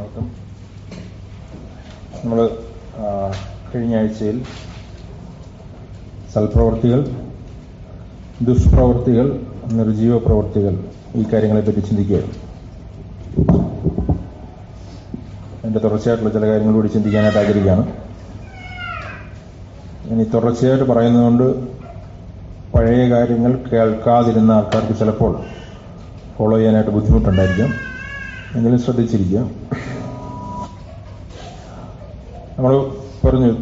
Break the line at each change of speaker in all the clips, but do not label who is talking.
എല്ലാവർക്കും നമ്മൾ കഴിഞ്ഞ ആഴ്ചയിൽ സൽപ്രവർത്തികൾ ദുഷ്പ്രവർത്തികൾ നിർജീവ പ്രവർത്തികൾ ഈ കാര്യങ്ങളെപ്പറ്റി ചിന്തിക്കുകയാണ് അതിൻ്റെ തുടർച്ചയായിട്ടുള്ള ചില കാര്യങ്ങൾ കൂടി ചിന്തിക്കാനായിട്ട് ആഗ്രഹിക്കുകയാണ് ഇനി തുടർച്ചയായിട്ട് പറയുന്നതുകൊണ്ട് പഴയ കാര്യങ്ങൾ കേൾക്കാതിരുന്ന ആൾക്കാർക്ക് ചിലപ്പോൾ ഫോളോ ചെയ്യാനായിട്ട് ബുദ്ധിമുട്ടുണ്ടായിരിക്കാം എങ്കിലും ശ്രദ്ധിച്ചിരിക്കുക നമ്മൾ പറഞ്ഞു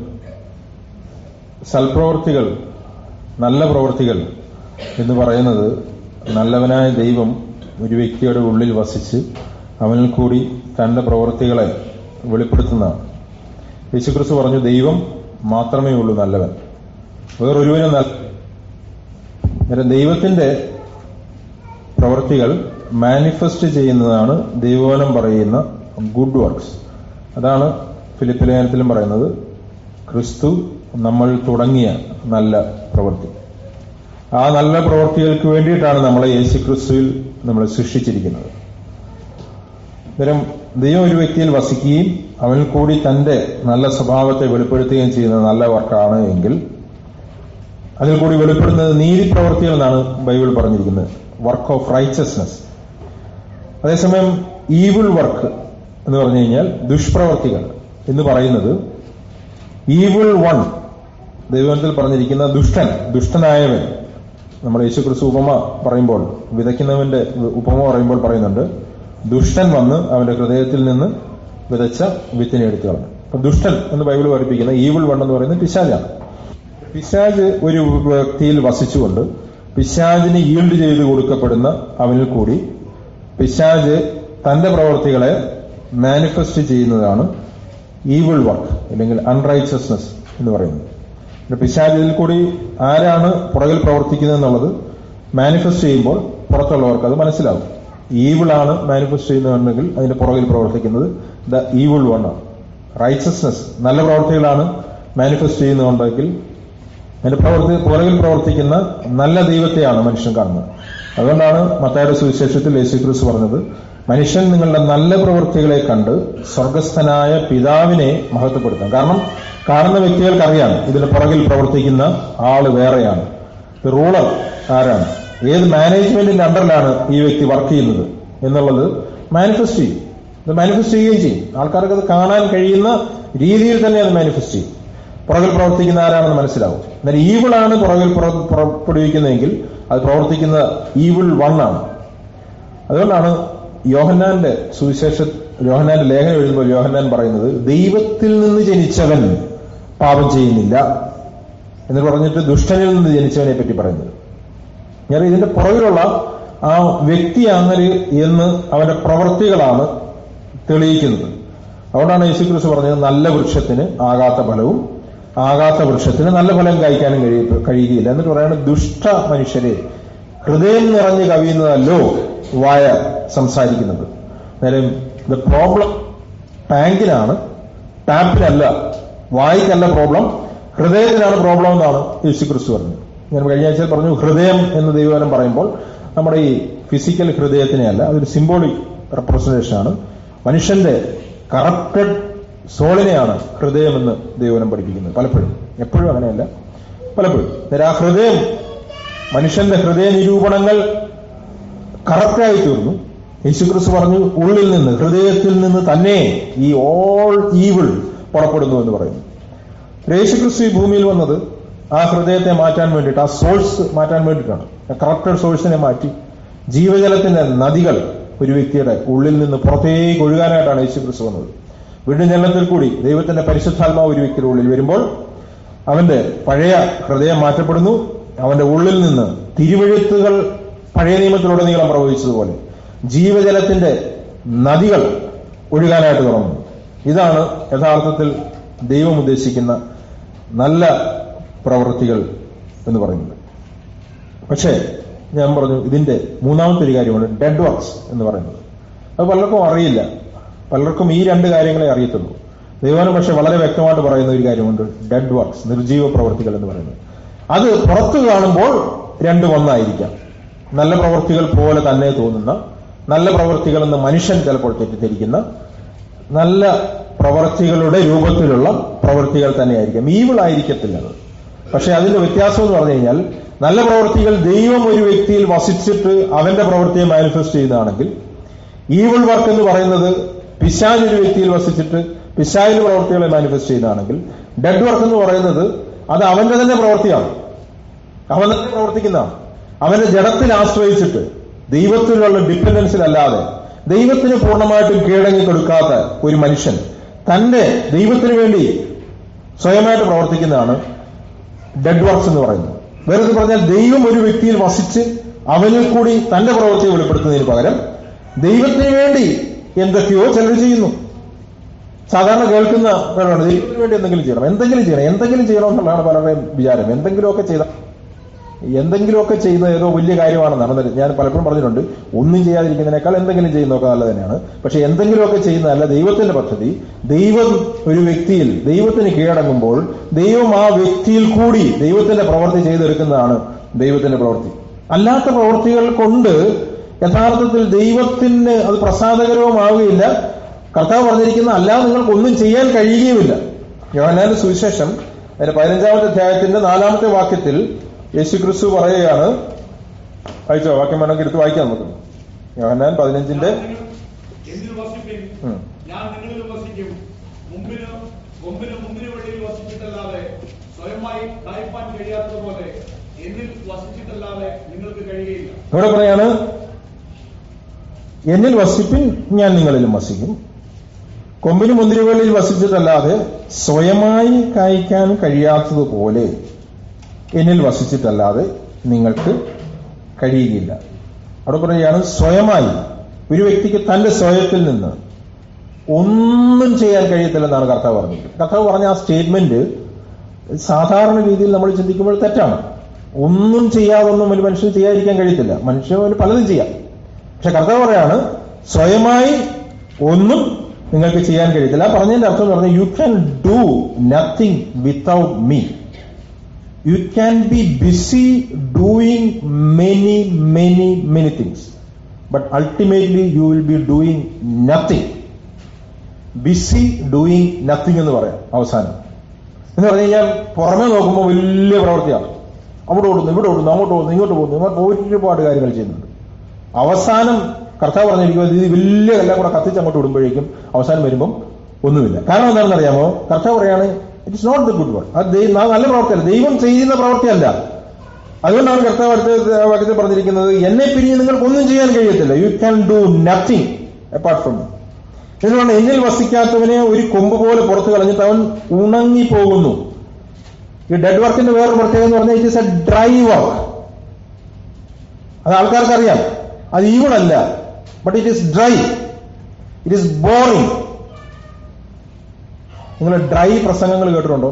സൽപ്രവർത്തികൾ നല്ല പ്രവൃത്തികൾ എന്ന് പറയുന്നത് നല്ലവനായ ദൈവം ഒരു വ്യക്തിയുടെ ഉള്ളിൽ വസിച്ച് അവനിൽ കൂടി തന്റെ പ്രവൃത്തികളെ വെളിപ്പെടുത്തുന്നതാണ് യേശുക്രിസ്തു പറഞ്ഞു ദൈവം മാത്രമേ ഉള്ളൂ നല്ലവൻ വേറൊരുവനും നല്ല അന്നേരം ദൈവത്തിന്റെ പ്രവൃത്തികൾ മാനിഫെസ്റ്റ് ചെയ്യുന്നതാണ് ദൈവവനം പറയുന്ന ഗുഡ് വർക്ക്സ് അതാണ് ഫിലിപ്പ് ലേഖനത്തിലും പറയുന്നത് ക്രിസ്തു നമ്മൾ തുടങ്ങിയ നല്ല പ്രവൃത്തി ആ നല്ല പ്രവൃത്തികൾക്ക് വേണ്ടിയിട്ടാണ് നമ്മളെ യേശു ക്രിസ്തുവിൽ നമ്മൾ സൃഷ്ടിച്ചിരിക്കുന്നത് അന്നേരം ദൈവം ഒരു വ്യക്തിയിൽ വസിക്കുകയും അവനിൽ കൂടി തന്റെ നല്ല സ്വഭാവത്തെ വെളിപ്പെടുത്തുകയും ചെയ്യുന്ന നല്ല വർക്കാണ് എങ്കിൽ അതിൽ കൂടി വെളിപ്പെടുന്നത് നീതി പ്രവൃത്തികൾ എന്നാണ് ബൈബിൾ പറഞ്ഞിരിക്കുന്നത് വർക്ക് ഓഫ് റൈച്ചസ്നെസ് അതേസമയം ഈവിൾ വർക്ക് എന്ന് പറഞ്ഞു കഴിഞ്ഞാൽ ദുഷ്പ്രവർത്തികൾ എന്ന് പറയുന്നത് ഈവിൾ വൺ ദൈവത്തിൽ പറഞ്ഞിരിക്കുന്ന ദുഷ്ടൻ ദുഷ്ടനായവൻ നമ്മൾ യേശുക്രിസ്തു ഉപമ പറയുമ്പോൾ വിതയ്ക്കുന്നവന്റെ ഉപമ പറയുമ്പോൾ പറയുന്നുണ്ട് ദുഷ്ടൻ വന്ന് അവന്റെ ഹൃദയത്തിൽ നിന്ന് വിതച്ച വിത്തിനെ എടുത്തു കളഞ്ഞു അപ്പൊ ദുഷ്ടൻ എന്ന് ബൈബിൾ പഠിപ്പിക്കുന്ന ഈവിൾ വൺ എന്ന് പറയുന്നത് പിശാജാണ് പിശാജ് ഒരു വ്യക്തിയിൽ വസിച്ചുകൊണ്ട് പിശാജിന് ഈൽഡ് ചെയ്ത് കൊടുക്കപ്പെടുന്ന അവനിൽ കൂടി പിശാജ് തന്റെ പ്രവർത്തികളെ മാനിഫെസ്റ്റ് ചെയ്യുന്നതാണ് ഈവിൾ വർക്ക് അല്ലെങ്കിൽ അൺറൈച്ചസ്നെസ് എന്ന് പറയുന്നത് പിശാജിൽ കൂടി ആരാണ് പുറകിൽ പ്രവർത്തിക്കുന്നത് എന്നുള്ളത് മാനിഫെസ്റ്റ് ചെയ്യുമ്പോൾ പുറത്തുള്ളവർക്ക് അത് മനസ്സിലാവും ഈവിൾ ആണ് മാനിഫെസ്റ്റ് ചെയ്യുന്നതെങ്കിൽ അതിന്റെ പുറകിൽ പ്രവർത്തിക്കുന്നത് ദ ഈവിൾ വൺ ആണ് റൈച്ചസ്നെസ് നല്ല പ്രവർത്തികളാണ് മാനിഫെസ്റ്റ് ചെയ്യുന്നുണ്ടെങ്കിൽ അതിന്റെ പ്രവർത്തി പുറകിൽ പ്രവർത്തിക്കുന്ന നല്ല ദൈവത്തെയാണ് മനുഷ്യൻ കാണുന്നത് അതുകൊണ്ടാണ് മത്തായുടെ സുവിശേഷത്തിൽ യേശുക്രിസ്തു പറഞ്ഞത് മനുഷ്യൻ നിങ്ങളുടെ നല്ല പ്രവൃത്തികളെ കണ്ട് സ്വർഗസ്ഥനായ പിതാവിനെ മഹത്വപ്പെടുത്താം കാരണം കാണുന്ന വ്യക്തികൾക്ക് അറിയാം ഇതിന് പുറകിൽ പ്രവർത്തിക്കുന്ന ആള് വേറെയാണ് റൂളർ ആരാണ് ഏത് മാനേജ്മെന്റിന്റെ അണ്ടറിലാണ് ഈ വ്യക്തി വർക്ക് ചെയ്യുന്നത് എന്നുള്ളത് മാനിഫെസ്റ്റ് ചെയ്യും ഇത് മാനിഫെസ്റ്റ് ചെയ്യുകയും ചെയ്യും ആൾക്കാർക്ക് അത് കാണാൻ കഴിയുന്ന രീതിയിൽ തന്നെ അത് മാനിഫെസ്റ്റ് ചെയ്യും പുറകിൽ പ്രവർത്തിക്കുന്ന ആരാണെന്ന് മനസ്സിലാവും എന്നാൽ ഈവിളാണ് പുറകിൽ പുറപ്പെടുവിക്കുന്നതെങ്കിൽ അത് പ്രവർത്തിക്കുന്ന ഈവിൾ വൺ ആണ് അതുകൊണ്ടാണ് യോഹന്നാന്റെ സുവിശേഷ യോഹന്നാന്റെ ലേഖനം എഴുതുമ്പോൾ യോഹന്നാൻ പറയുന്നത് ദൈവത്തിൽ നിന്ന് ജനിച്ചവൻ പാപം ചെയ്യുന്നില്ല എന്ന് പറഞ്ഞിട്ട് ദുഷ്ടനിൽ നിന്ന് ജനിച്ചവനെ പറ്റി പറയുന്നത് ഞാൻ ഇതിന്റെ പുറകിലുള്ള ആ വ്യക്തിയാണ് എന്ന് അവന്റെ പ്രവൃത്തികളാണ് തെളിയിക്കുന്നത് അതുകൊണ്ടാണ് യേശുക്രിസ്തു പറഞ്ഞത് നല്ല വൃക്ഷത്തിന് ആകാത്ത ഫലവും ആകാത്ത വൃക്ഷത്തിന് നല്ല ഫലം കഴിക്കാനും കഴിയുകയില്ല എന്നിട്ട് പറയുന്നത് ദുഷ്ട മനുഷ്യരെ ഹൃദയം നിറഞ്ഞ് കവിയുന്നതല്ലോ വായ സംസാരിക്കുന്നത് നേരം ദ പ്രോബ്ലം ടാങ്കിനാണ് ടാപ്പിനല്ല വായിക്കല്ല പ്രോബ്ലം ഹൃദയത്തിനാണ് പ്രോബ്ലം എന്നാണ് യേശു ക്രിസ്തു പറഞ്ഞത് ഞാൻ കഴിഞ്ഞ ആഴ്ച പറഞ്ഞു ഹൃദയം എന്ന് ദൈവനം പറയുമ്പോൾ നമ്മുടെ ഈ ഫിസിക്കൽ ഹൃദയത്തിനെ അല്ല അതൊരു സിംബോളിക് റെപ്രസെന്റേഷൻ ആണ് മനുഷ്യന്റെ കറപ്റ്റഡ് സോളിനെയാണ് ഹൃദയമെന്ന് ദൈവനം പഠിപ്പിക്കുന്നത് പലപ്പോഴും എപ്പോഴും അങ്ങനെയല്ല പലപ്പോഴും ആ ഹൃദയം മനുഷ്യന്റെ ഹൃദയ നിരൂപണങ്ങൾ കറക്റ്റായി തീർന്നു യേശുക്രിസ്തു പറഞ്ഞു ഉള്ളിൽ നിന്ന് ഹൃദയത്തിൽ നിന്ന് തന്നെ ഈ ഓൾ ഈവിൾ പുറപ്പെടുന്നു എന്ന് പറയുന്നു യേശുക്രിസ്തു ഈ ഭൂമിയിൽ വന്നത് ആ ഹൃദയത്തെ മാറ്റാൻ വേണ്ടിയിട്ട് ആ സോഴ്സ് മാറ്റാൻ വേണ്ടിയിട്ടാണ് കറക്റ്റഡ് സോഴ്സിനെ മാറ്റി ജീവജലത്തിന്റെ നദികൾ ഒരു വ്യക്തിയുടെ ഉള്ളിൽ നിന്ന് പുറത്തേക്ക് ഒഴുകാനായിട്ടാണ് യേശുക്രിസ്തു വന്നത് വിടുജലത്തിൽ കൂടി ദൈവത്തിന്റെ പരിശുദ്ധാത്മാവ് ഒരു വ്യക്തിയുടെ ഉള്ളിൽ വരുമ്പോൾ അവന്റെ പഴയ ഹൃദയം മാറ്റപ്പെടുന്നു അവന്റെ ഉള്ളിൽ നിന്ന് തിരുവഴുത്തുകൾ പഴയ നിയമത്തിലുടനീളം പ്രവഹിച്ചതുപോലെ ജീവജലത്തിന്റെ നദികൾ ഒഴുകാനായിട്ട് തുടങ്ങുന്നു ഇതാണ് യഥാർത്ഥത്തിൽ ദൈവം ഉദ്ദേശിക്കുന്ന നല്ല പ്രവൃത്തികൾ എന്ന് പറയുന്നത് പക്ഷേ ഞാൻ പറഞ്ഞു ഇതിന്റെ മൂന്നാമത്തെ ഒരു കാര്യമാണ് ഡെഡ് വർക്ക്സ് എന്ന് പറയുന്നത് അത് പലർക്കും അറിയില്ല പലർക്കും ഈ രണ്ട് കാര്യങ്ങളെ അറിയത്തുള്ളൂ ദൈവനം പക്ഷെ വളരെ വ്യക്തമായിട്ട് പറയുന്ന ഒരു കാര്യമുണ്ട് ഡെഡ് വർക്ക്സ് നിർജീവ പ്രവർത്തികൾ എന്ന് പറയുന്നത് അത് പുറത്തു കാണുമ്പോൾ രണ്ടും ഒന്നായിരിക്കാം നല്ല പ്രവൃത്തികൾ പോലെ തന്നെ തോന്നുന്ന നല്ല പ്രവൃത്തികൾ എന്ന് മനുഷ്യൻ ചിലപ്പോൾ തെറ്റിദ്ധരിക്കുന്ന നല്ല പ്രവർത്തികളുടെ രൂപത്തിലുള്ള പ്രവൃത്തികൾ തന്നെയായിരിക്കും ഈവിൾ ആയിരിക്കത്തില്ല അത് പക്ഷെ അതിന്റെ വ്യത്യാസം എന്ന് പറഞ്ഞു കഴിഞ്ഞാൽ നല്ല പ്രവൃത്തികൾ ദൈവം ഒരു വ്യക്തിയിൽ വസിച്ചിട്ട് അവന്റെ പ്രവൃത്തിയെ മാനിഫെസ്റ്റ് ചെയ്യുന്നതാണെങ്കിൽ ഈവിൾ വർക്ക് എന്ന് പറയുന്നത് പിശാജ് ഒരു വ്യക്തിയിൽ വസിച്ചിട്ട് പിശാജിന്റെ പ്രവൃത്തികളെ മാനിഫെസ്റ്റ് ചെയ്യുന്നതാണെങ്കിൽ ഡെഡ് വർക്ക് എന്ന് പറയുന്നത് അത് അവന്റെ തന്നെ പ്രവൃത്തിയാണ് അവൻ തന്നെ പ്രവർത്തിക്കുന്നതാണ് അവന്റെ ജഡത്തിൽ ആശ്രയിച്ചിട്ട് ദൈവത്തിലുള്ള ഡിപ്പെൻഡൻസിലല്ലാതെ ദൈവത്തിന് പൂർണ്ണമായിട്ടും കീഴടങ്ങി കൊടുക്കാത്ത ഒരു മനുഷ്യൻ തന്റെ ദൈവത്തിന് വേണ്ടി സ്വയമായിട്ട് പ്രവർത്തിക്കുന്നതാണ് ഡെഡ് വർക്ക്സ് എന്ന് പറയുന്നത് വേറെ പറഞ്ഞാൽ ദൈവം ഒരു വ്യക്തിയിൽ വസിച്ച് അവനിൽ കൂടി തന്റെ പ്രവൃത്തിയെ വെളിപ്പെടുത്തുന്നതിന് പകരം ദൈവത്തിന് വേണ്ടി എന്തൊക്കെയോ ചിലർ ചെയ്യുന്നു സാധാരണ കേൾക്കുന്ന കാര്യമാണ് ദൈവത്തിന് വേണ്ടി എന്തെങ്കിലും ചെയ്യണം എന്തെങ്കിലും ചെയ്യണം എന്തെങ്കിലും ചെയ്യണം എന്നുള്ളതാണ് പലരുടെയും വിചാരം എന്തെങ്കിലുമൊക്കെ ചെയ്ത എന്തെങ്കിലുമൊക്കെ ചെയ്യുന്ന ഏതോ വലിയ കാര്യമാണെന്നാണ് എന്നിട്ട് ഞാൻ പലപ്പോഴും പറഞ്ഞിട്ടുണ്ട് ഒന്നും ചെയ്യാതിരിക്കുന്നതിനേക്കാൾ എന്തെങ്കിലും ചെയ്യുന്നതൊക്കെ നല്ലത് തന്നെയാണ് പക്ഷെ എന്തെങ്കിലുമൊക്കെ ചെയ്യുന്നതല്ല ദൈവത്തിന്റെ പദ്ധതി ദൈവം ഒരു വ്യക്തിയിൽ ദൈവത്തിന് കീഴടങ്ങുമ്പോൾ ദൈവം ആ വ്യക്തിയിൽ കൂടി ദൈവത്തിന്റെ പ്രവൃത്തി ചെയ്തെടുക്കുന്നതാണ് ദൈവത്തിന്റെ പ്രവൃത്തി അല്ലാത്ത പ്രവൃത്തികൾ കൊണ്ട് യഥാർത്ഥത്തിൽ ദൈവത്തിന് അത് പ്രസാദകരവുമാവുകയില്ല കർത്താവ് പറഞ്ഞിരിക്കുന്ന അല്ലാതെ നിങ്ങൾക്ക് ഒന്നും ചെയ്യാൻ കഴിയുകയുമില്ല യോഹന്നാന്റെ സുവിശേഷം അതിന്റെ പതിനഞ്ചാമത്തെ അധ്യായത്തിന്റെ നാലാമത്തെ വാക്യത്തിൽ യേശു ക്രിസ്തു പറയുകയാണ് വായിച്ചോ വാക്യം വേണമെങ്കിൽ എടുത്ത് വായിക്കാം നമുക്ക് യോഹന്നാൻ പതിനഞ്ചിന്റെ
എന്നിൽ വസിപ്പിൻ
ഉം.
ഞാൻ നിങ്ങളിൽ വസിക്കും മുമ്പിന് കൊമ്പിന് മുമ്പിന് വഴിയിൽ വസിച്ചിട്ടല്ലാതെ സ്വയമായി നയിപ്പാൻ കഴിയാത്തതുപോലെ എന്നിൽ വസിച്ചിട്ടല്ലാതെ നിങ്ങൾക്ക് കഴിയുകയില്ല
ഇവിടെ പറയാണ് എന്നിൽ വസിപ്പിൻ ഞാൻ നിങ്ങളിലും വസിക്കും കൊമ്പിന് മുന്തിരികളിൽ വസിച്ചിട്ടല്ലാതെ സ്വയമായി കായ്ക്കാൻ കഴിയാത്തതുപോലെ എന്നിൽ വസിച്ചിട്ടല്ലാതെ നിങ്ങൾക്ക് കഴിയുകയില്ല അവിടെ പറയുകയാണ് സ്വയമായി ഒരു വ്യക്തിക്ക് തന്റെ സ്വയത്തിൽ നിന്ന് ഒന്നും ചെയ്യാൻ കഴിയത്തില്ലെന്നാണ് കർത്താവ് പറഞ്ഞത് കർത്താവ് പറഞ്ഞ ആ സ്റ്റേറ്റ്മെന്റ് സാധാരണ രീതിയിൽ നമ്മൾ ചിന്തിക്കുമ്പോൾ തെറ്റാണ് ഒന്നും ചെയ്യാതൊന്നും ഒരു മനുഷ്യന് ചെയ്യാതിരിക്കാൻ കഴിയത്തില്ല മനുഷ്യന് പലതും ചെയ്യാം പക്ഷെ കർത്താവ് പറയാണ് സ്വയമായി ഒന്നും നിങ്ങൾക്ക് ചെയ്യാൻ കഴിയത്തില്ല ആ പറഞ്ഞതിന്റെ അർത്ഥം എന്ന് പറഞ്ഞാൽ you can do nothing without me you can be busy doing many many many things but ultimately you will be doing nothing busy doing nothing എന്ന് പറയാം അവസാനം എന്ന് പറഞ്ഞു കഴിഞ്ഞാൽ പുറമെ നോക്കുമ്പോൾ വലിയ പ്രവൃത്തിയാണ് അവിടെ ഓടുന്നു ഇവിടെ ഓടുന്നു അങ്ങോട്ട് പോകുന്നു ഇങ്ങോട്ട് പോകുന്നു ഇങ്ങനെ ഒരുപാട് കാര്യങ്ങൾ ചെയ്യുന്നുണ്ട് അവസാനം കർത്താവ് പറഞ്ഞിരിക്കുന്നത് ഇത് വലിയ എല്ലാം കൂടെ കത്തിച്ച് അങ്ങോട്ട് വിടുമ്പോഴേക്കും അവസാനം വരുമ്പം ഒന്നുമില്ല കാരണം എന്താണെന്ന് അറിയാമോ കർത്താവ് പറയാണ് it is not the good work അത് ദൈ- അത് നല്ല പ്രവൃത്തിയല്ല ദൈവം ചെയ്യുന്ന പ്രവൃത്തിയല്ല അതുകൊണ്ടാണ് കർത്താവ് അടുത്ത വാക്യത്തിൽ പറഞ്ഞിരിക്കുന്നത് എന്നെ പിരിഞ്ഞ് നിങ്ങൾക്കൊന്നും ചെയ്യാൻ കഴിയത്തില്ല you can do nothing apart from എന്തുകൊണ്ട് എന്നിൽ വസിക്കാത്തവനെ ഒരു കൊമ്പ് പോലെ പുറത്തു കളഞ്ഞിട്ട് അവൻ ഉണങ്ങി പോകുന്നു ഈ ഡെഡ് വർക്കിന്റെ വേറൊരു പ്രത്യേകത എന്ന് പറഞ്ഞാൽ it is a dry work അത് ആൾക്കാർക്ക് അറിയാം അത് ഈവൺ അല്ല but it is dry it is boring നിങ്ങൾ ഡ്രൈ പ്രസംഗങ്ങൾ കേട്ടിട്ടുണ്ടോ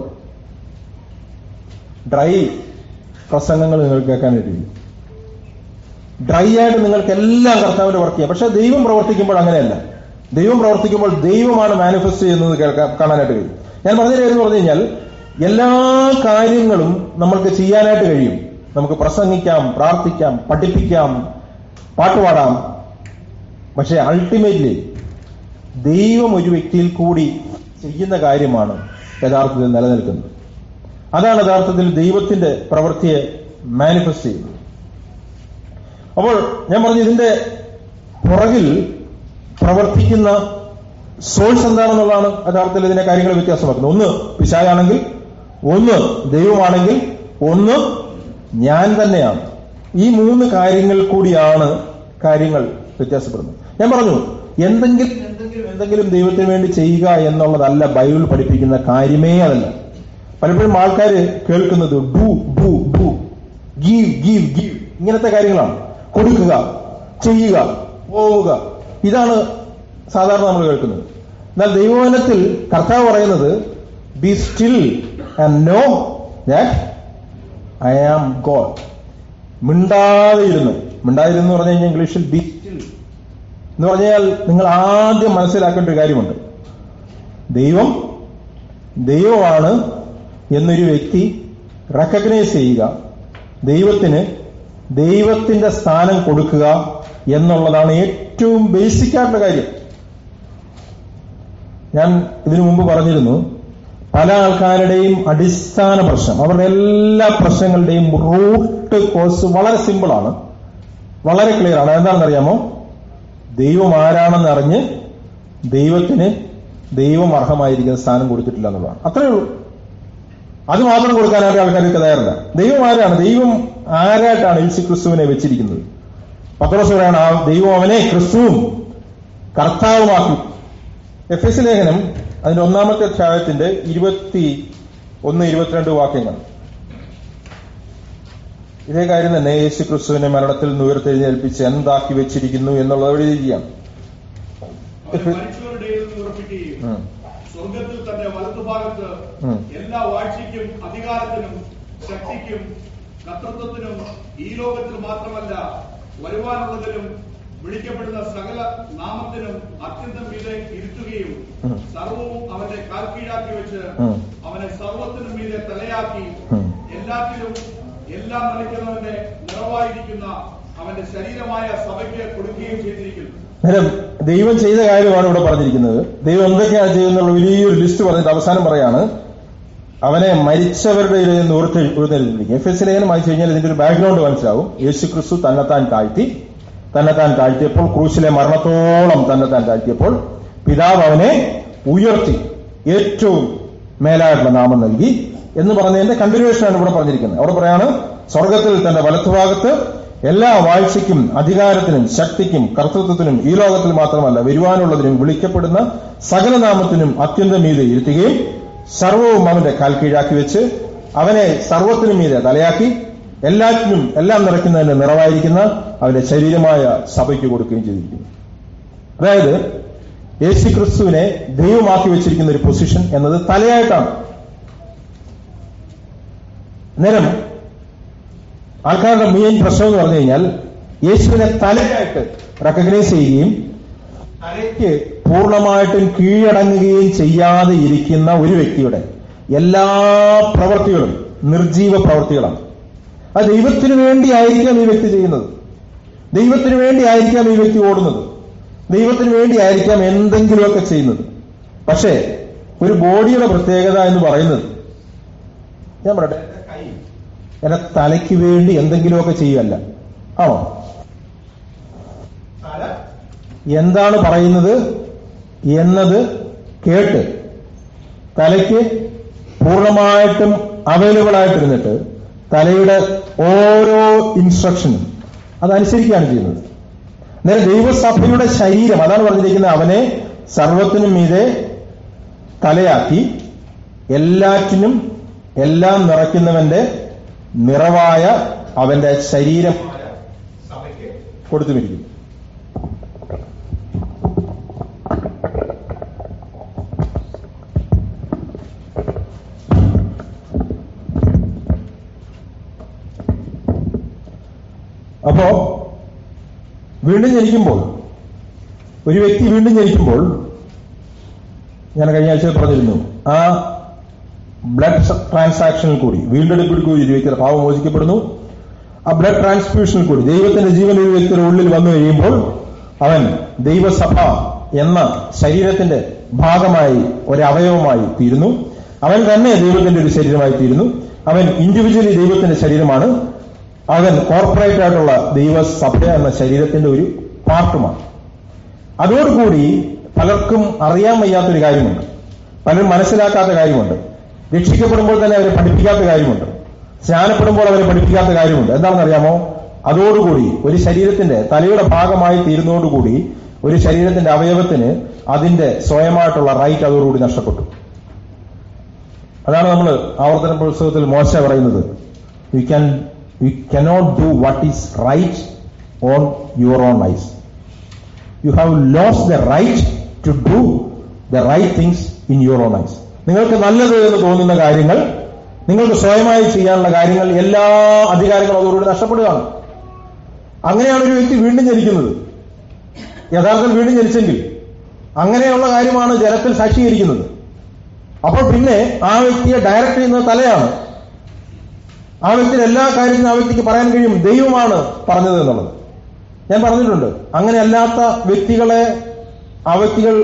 ഡ്രൈ പ്രസംഗങ്ങൾ നിങ്ങൾ കേൾക്കാനായിട്ട് കഴിയും ഡ്രൈ ആയിട്ട് നിങ്ങൾക്ക് എല്ലാം കർത്താവിന്റെ വർക്ക് ചെയ്യാം പക്ഷെ ദൈവം പ്രവർത്തിക്കുമ്പോൾ അങ്ങനെയല്ല ദൈവം പ്രവർത്തിക്കുമ്പോൾ ദൈവമാണ് മാനിഫെസ്റ്റ് ചെയ്യുന്നത് കേൾക്കാൻ കാണാനായിട്ട് കഴിയും ഞാൻ പറഞ്ഞ കാര്യം പറഞ്ഞു കഴിഞ്ഞാൽ എല്ലാ കാര്യങ്ങളും നമ്മൾക്ക് ചെയ്യാനായിട്ട് കഴിയും നമുക്ക് പ്രസംഗിക്കാം പ്രാർത്ഥിക്കാം പഠിപ്പിക്കാം പാട്ടുപാടാം പക്ഷെ അൾട്ടിമേറ്റ്ലി ദൈവം ഒരു വ്യക്തിയിൽ കൂടി ചെയ്യുന്ന കാര്യമാണ് യഥാർത്ഥത്തിൽ നിലനിൽക്കുന്നത് അതാണ് യഥാർത്ഥത്തിൽ ദൈവത്തിന്റെ പ്രവൃത്തിയെ മാനിഫെസ്റ്റ് ചെയ്യുന്നത് അപ്പോൾ ഞാൻ പറഞ്ഞു ഇതിന്റെ പുറകിൽ പ്രവർത്തിക്കുന്ന സോഴ്സ് എന്താണെന്നുള്ളതാണ് യഥാർത്ഥത്തിൽ ഇതിനെ കാര്യങ്ങൾ വ്യത്യാസമാക്കുന്നത് ഒന്ന് പിശായാണെങ്കിൽ ഒന്ന് ദൈവമാണെങ്കിൽ ഒന്ന് ഞാൻ തന്നെയാണ് ഈ മൂന്ന് കാര്യങ്ങൾ കൂടിയാണ് കാര്യങ്ങൾ വ്യത്യാസപ്പെടുന്നത് ഞാൻ പറഞ്ഞു എന്തെങ്കിലും എന്തെങ്കിലും എന്തെങ്കിലും ദൈവത്തിന് വേണ്ടി ചെയ്യുക എന്നുള്ളതല്ല ബൈബിൾ പഠിപ്പിക്കുന്ന കാര്യമേ അതല്ല പലപ്പോഴും ആൾക്കാർ കേൾക്കുന്നത് do do do give give give ഇങ്ങനത്തെ കാര്യങ്ങളാണ് കൊടുക്കുക ചെയ്യുക പോവുക ഇതാണ് സാധാരണ നമ്മൾ കേൾക്കുന്നത് എന്നാൽ ദൈവവചനത്തിൽ കർത്താവ് പറയുന്നത് be still and know that I am God മിണ്ടാതെയിരുന്നു മിണ്ടാതിരുന്നു പറഞ്ഞു കഴിഞ്ഞാൽ ഇംഗ്ലീഷിൽ ബി സ്റ്റിൽ എന്ന് പറഞ്ഞാൽ നിങ്ങൾ ആദ്യം മനസ്സിലാക്കേണ്ട ഒരു കാര്യമുണ്ട് ദൈവം ദൈവമാണ് എന്നൊരു വ്യക്തി റെക്കഗ്നൈസ് ചെയ്യുക ദൈവത്തിന് ദൈവത്തിന്റെ സ്ഥാനം കൊടുക്കുക എന്നുള്ളതാണ് ഏറ്റവും ബേസിക് ആയിട്ടുള്ള കാര്യം ഞാൻ ഇതിനു മുമ്പ് പറഞ്ഞിരുന്നു പല ആൾക്കാരുടെയും അടിസ്ഥാന പ്രശ്നം അവരുടെ എല്ലാ പ്രശ്നങ്ങളുടെയും റൂട്ട് കോസ് വളരെ സിമ്പിളാണ് വളരെ ക്ലിയർ ആണ് എന്താണെന്നറിയാമോ ദൈവം ആരാണെന്ന് അറിഞ്ഞ് ദൈവത്തിന് ദൈവം അർഹമായിരിക്കുന്ന സ്ഥാനം കൊടുത്തിട്ടില്ല എന്നുള്ളതാണ് അത്രയേ ഉള്ളൂ അത് മാത്രം കൊടുക്കാനായിട്ട് ആൾക്കാർക്ക് തയ്യാറില്ല ദൈവം ആരാണ് ദൈവം ആരായിട്ടാണ് യേശു ക്രിസ്തുവിനെ വെച്ചിരിക്കുന്നത് പത്രോസ് പറയാണ് ആ ദൈവം അവനെ ക്രിസ്തുവും കർത്താവുമാക്കി എഫ് എസ് ലേഖനം അതിന്റെ ഒന്നാമത്തെ അധ്യായത്തിന്റെ ഇരുപത്തി ഒന്ന് ഇരുപത്തിരണ്ട് വാക്യങ്ങൾ ഇതേ കാര്യം തന്നെ യേശു ക്രിസ്തുവിനെ മരണത്തിൽ നിന്ന് ഉയർത്തെഴുന്നേൽപ്പിച്ച് എന്താക്കി വെച്ചിരിക്കുന്നു എന്നുള്ളത് എഴുതിയിരിക്കുകയാണ്
അവൻ മരിച്ചവരുടെ ഇടയിൽ നിന്ന് ഉറപ്പിക്കുകയും
ഉം.
സ്വർഗത്തിൽ തന്റെ വലതുഭാഗത്ത്
ഉം.
എല്ലാ വാഴ്ചയ്ക്കും അധികാരത്തിനും ശക്തിക്കും കർത്തൃത്വത്തിനും ഈ ലോകത്തിൽ മാത്രമല്ല വരുവാനുള്ളതിലും വിളിക്കപ്പെടുന്ന സകല നാമത്തിനും അത്യന്തം മീതെ ഇരുത്തുകയും
ഉം.
സർവവും അവന്റെ കാൽക്കീഴാക്കി വെച്ച്
ഉം.
അവനെ സർവത്തിനും മീതെ തലയാക്കി
ഉം.
എല്ലാത്തിലും എല്ലാം നിറയ്ക്കുന്നവന്റെ നിറവായിരിക്കുന്ന അവന്റെ ശരീരമായ സഭയ്ക്ക് കൊടുക്കുകയും ചെയ്തിരിക്കുന്നു
നേരം ദൈവം ചെയ്ത കാര്യമാണ് ഇവിടെ പറഞ്ഞിരിക്കുന്നത് ദൈവം എന്തൊക്കെയാണ് ചെയ്യുന്നുള്ള വലിയൊരു ലിസ്റ്റ് പറഞ്ഞിട്ട് അവസാനം പറയാണ് അവനെ മരിച്ചവരുടെ ഇടയിൽ നിന്ന് ഉയർത്തി ഉയർന്നെഴുതിയിരിക്കും എഫ് എസ് ലേഖനം വായിച്ചു കഴിഞ്ഞാൽ ഇതിന്റെ ഒരു ബാക്ക്ഗ്രൗണ്ട് മനസ്സിലാവും യേശു ക്രിസ്തു തന്നെത്താൻ താഴ്ത്തി തന്നെത്താൻ താഴ്ത്തിയപ്പോൾ ക്രൂശിലെ മരണത്തോളം തന്നെത്താൻ താഴ്ത്തിയപ്പോൾ പിതാവ് അവനെ ഉയർത്തി ഏറ്റവും മേലായിട്ടുള്ള നാമം നൽകി എന്ന് പറഞ്ഞതിന്റെ കണ്ടിന്യൂഷനാണ് ഇവിടെ പറഞ്ഞിരിക്കുന്നത് അവിടെ പറയാണ് സ്വർഗത്തിൽ തന്റെ വലത്തുഭാഗത്ത് എല്ലാ വാഴ്ചയ്ക്കും അധികാരത്തിനും ശക്തിക്കും കർത്തൃത്വത്തിനും ഈ ലോകത്തിൽ മാത്രമല്ല വരുവാനുള്ളതിനും വിളിക്കപ്പെടുന്ന സകല നാമത്തിനും അത്യന്തം മീതെ ഇരുത്തുകയും സർവവും അവന്റെ കാൽ കീഴാക്കി വെച്ച് അവനെ സർവത്തിനും മീതെ തലയാക്കി എല്ലാറ്റിനും എല്ലാം നിറയ്ക്കുന്നതിന് നിറവായിരിക്കുന്ന അവന്റെ ശരീരമായ സഭയ്ക്ക് കൊടുക്കുകയും ചെയ്തിരിക്കുന്നു അതായത് യേശു ക്രിസ്തുവിനെ ദൈവമാക്കി വെച്ചിരിക്കുന്ന ഒരു പൊസിഷൻ എന്നത് തലയായിട്ടാണ് നേരം ആൾക്കാരുടെ മെയിൻ പ്രശ്നം എന്ന് പറഞ്ഞു കഴിഞ്ഞാൽ യേശുവിനെ തലയായിട്ട് റെക്കഗ്നൈസ് ചെയ്യുകയും തലയ്ക്ക് പൂർണ്ണമായിട്ടും കീഴടങ്ങുകയും ചെയ്യാതെ ഇരിക്കുന്ന ഒരു വ്യക്തിയുടെ എല്ലാ പ്രവൃത്തികളും നിർജീവ പ്രവൃത്തികളാണ് അത് ദൈവത്തിന് വേണ്ടി ആയിരിക്കാം ഈ വ്യക്തി ചെയ്യുന്നത് ദൈവത്തിന് വേണ്ടി ആയിരിക്കാം ഈ വ്യക്തി ഓടുന്നത് ദൈവത്തിന് വേണ്ടി ആയിരിക്കാം എന്തെങ്കിലുമൊക്കെ ചെയ്യുന്നത് പക്ഷേ ഒരു ബോഡിയുടെ പ്രത്യേകത എന്ന് പറയുന്നത് ഞാൻ പറയട്ടെ എന്റെ കൈ എന്റെ തലയ്ക്ക് വേണ്ടി എന്തെങ്കിലുമൊക്കെ ചെയ്യുകയല്ല ആണോ തല എന്താണ് പറയുന്നത് എന്നത് കേട്ട് തലയ്ക്ക് പൂർണ്ണമായിട്ടും അവൈലബിൾ ആയിട്ടിരുന്നിട്ട് തലയുടെ ഓരോ ഇൻസ്ട്രക്ഷനും അതനുസരിക്കുകയാണ് ചെയ്യുന്നത് നേരെ ദൈവസഭയുടെ ശരീരം അതാണ് പറഞ്ഞിരിക്കുന്നത് അവനെ സർവത്തിനും മീതെ തലയാക്കി എല്ലാറ്റിനും എല്ലാം നിറയ്ക്കുന്നവന്റെ നിറവായ അവന്റെ ശരീരമായ സഭയ്ക്ക് കൊടുത്തുമിരിക്കുന്നു അപ്പോ വീണ്ടും ജനിക്കുമ്പോൾ ഒരു വ്യക്തി വീണ്ടും ജനിക്കുമ്പോൾ ഞാൻ കഴിഞ്ഞ ആഴ്ച പറഞ്ഞിരുന്നു ആ ബ്ലഡ് ട്രാൻസാക്ഷനിൽ കൂടി വീണ്ടെടുപ്പിൽ കൂടി ഒരു വ്യക്തിയുടെ പാവം മോചിക്കപ്പെടുന്നു ആ ബ്ലഡ് ട്രാൻസ്ഫ്യൂഷനിൽ കൂടി ദൈവത്തിന്റെ ജീവൻ ഒരു വ്യക്തിയുടെ ഉള്ളിൽ വന്നു കഴിയുമ്പോൾ അവൻ ദൈവസഭ എന്ന ശരീരത്തിന്റെ ഭാഗമായി ഒരു അവയവമായി തീരുന്നു അവൻ തന്നെ ദൈവത്തിന്റെ ഒരു ശരീരമായി തീരുന്നു അവൻ ഇൻഡിവിജ്വലി ദൈവത്തിന്റെ ശരീരമാണ് അവൻ കോർപ്പറേറ്റ് ആയിട്ടുള്ള ദൈവസഭ എന്ന ശരീരത്തിന്റെ ഒരു പാർട്ടുമാണ് അതോടുകൂടി പലർക്കും അറിയാൻ വയ്യാത്തൊരു കാര്യമുണ്ട് പലരും മനസ്സിലാക്കാത്ത കാര്യമുണ്ട് രക്ഷിക്കപ്പെടുമ്പോൾ തന്നെ അവരെ പഠിപ്പിക്കാത്ത കാര്യമുണ്ട് സ്നാനപ്പെടുമ്പോൾ അവരെ പഠിപ്പിക്കാത്ത കാര്യമുണ്ട് എന്താണെന്ന് അറിയാമോ അതോടുകൂടി ഒരു ശരീരത്തിന്റെ തലയുടെ ഭാഗമായി തീരുന്നതോടുകൂടി ഒരു ശരീരത്തിന്റെ അവയവത്തിന് അതിന്റെ സ്വയമായിട്ടുള്ള റൈറ്റ് അതോടുകൂടി നഷ്ടപ്പെട്ടു അതാണ് നമ്മൾ ആവർത്തന പുസ്തകത്തിൽ മോശ പറയുന്നത് you can you cannot do what is right on your own eyes you have lost the right to do the right things in your own eyes നിങ്ങൾക്ക് നല്ലത് എന്ന് തോന്നുന്ന കാര്യങ്ങൾ നിങ്ങൾക്ക് സ്വയമായി ചെയ്യാനുള്ള കാര്യങ്ങൾ എല്ലാ അധികാരങ്ങളും അതോടുകൂടി നഷ്ടപ്പെടുകയാണ് അങ്ങനെയാണ് ഒരു വ്യക്തി വീണ്ടും ജനിക്കുന്നത് യഥാർത്ഥത്തിൽ വീണ്ടും ജനിച്ചെങ്കിൽ അങ്ങനെയുള്ള കാര്യമാണ് ജനത്തിൽ സാക്ഷീകരിക്കുന്നത് അപ്പോൾ പിന്നെ ആ വ്യക്തിയെ ഡയറക്റ്റ് ചെയ്യുന്നത് തലയാണ് ആ വ്യക്തിയുടെ എല്ലാ കാര്യത്തിനും ആ വ്യക്തിക്ക് പറയാൻ കഴിയും ദൈവമാണ് പറഞ്ഞത് എന്നുള്ളത് ഞാൻ പറഞ്ഞിട്ടുണ്ട് അങ്ങനെ അല്ലാത്ത വ്യക്തികളെ ആ വ്യക്തികൾ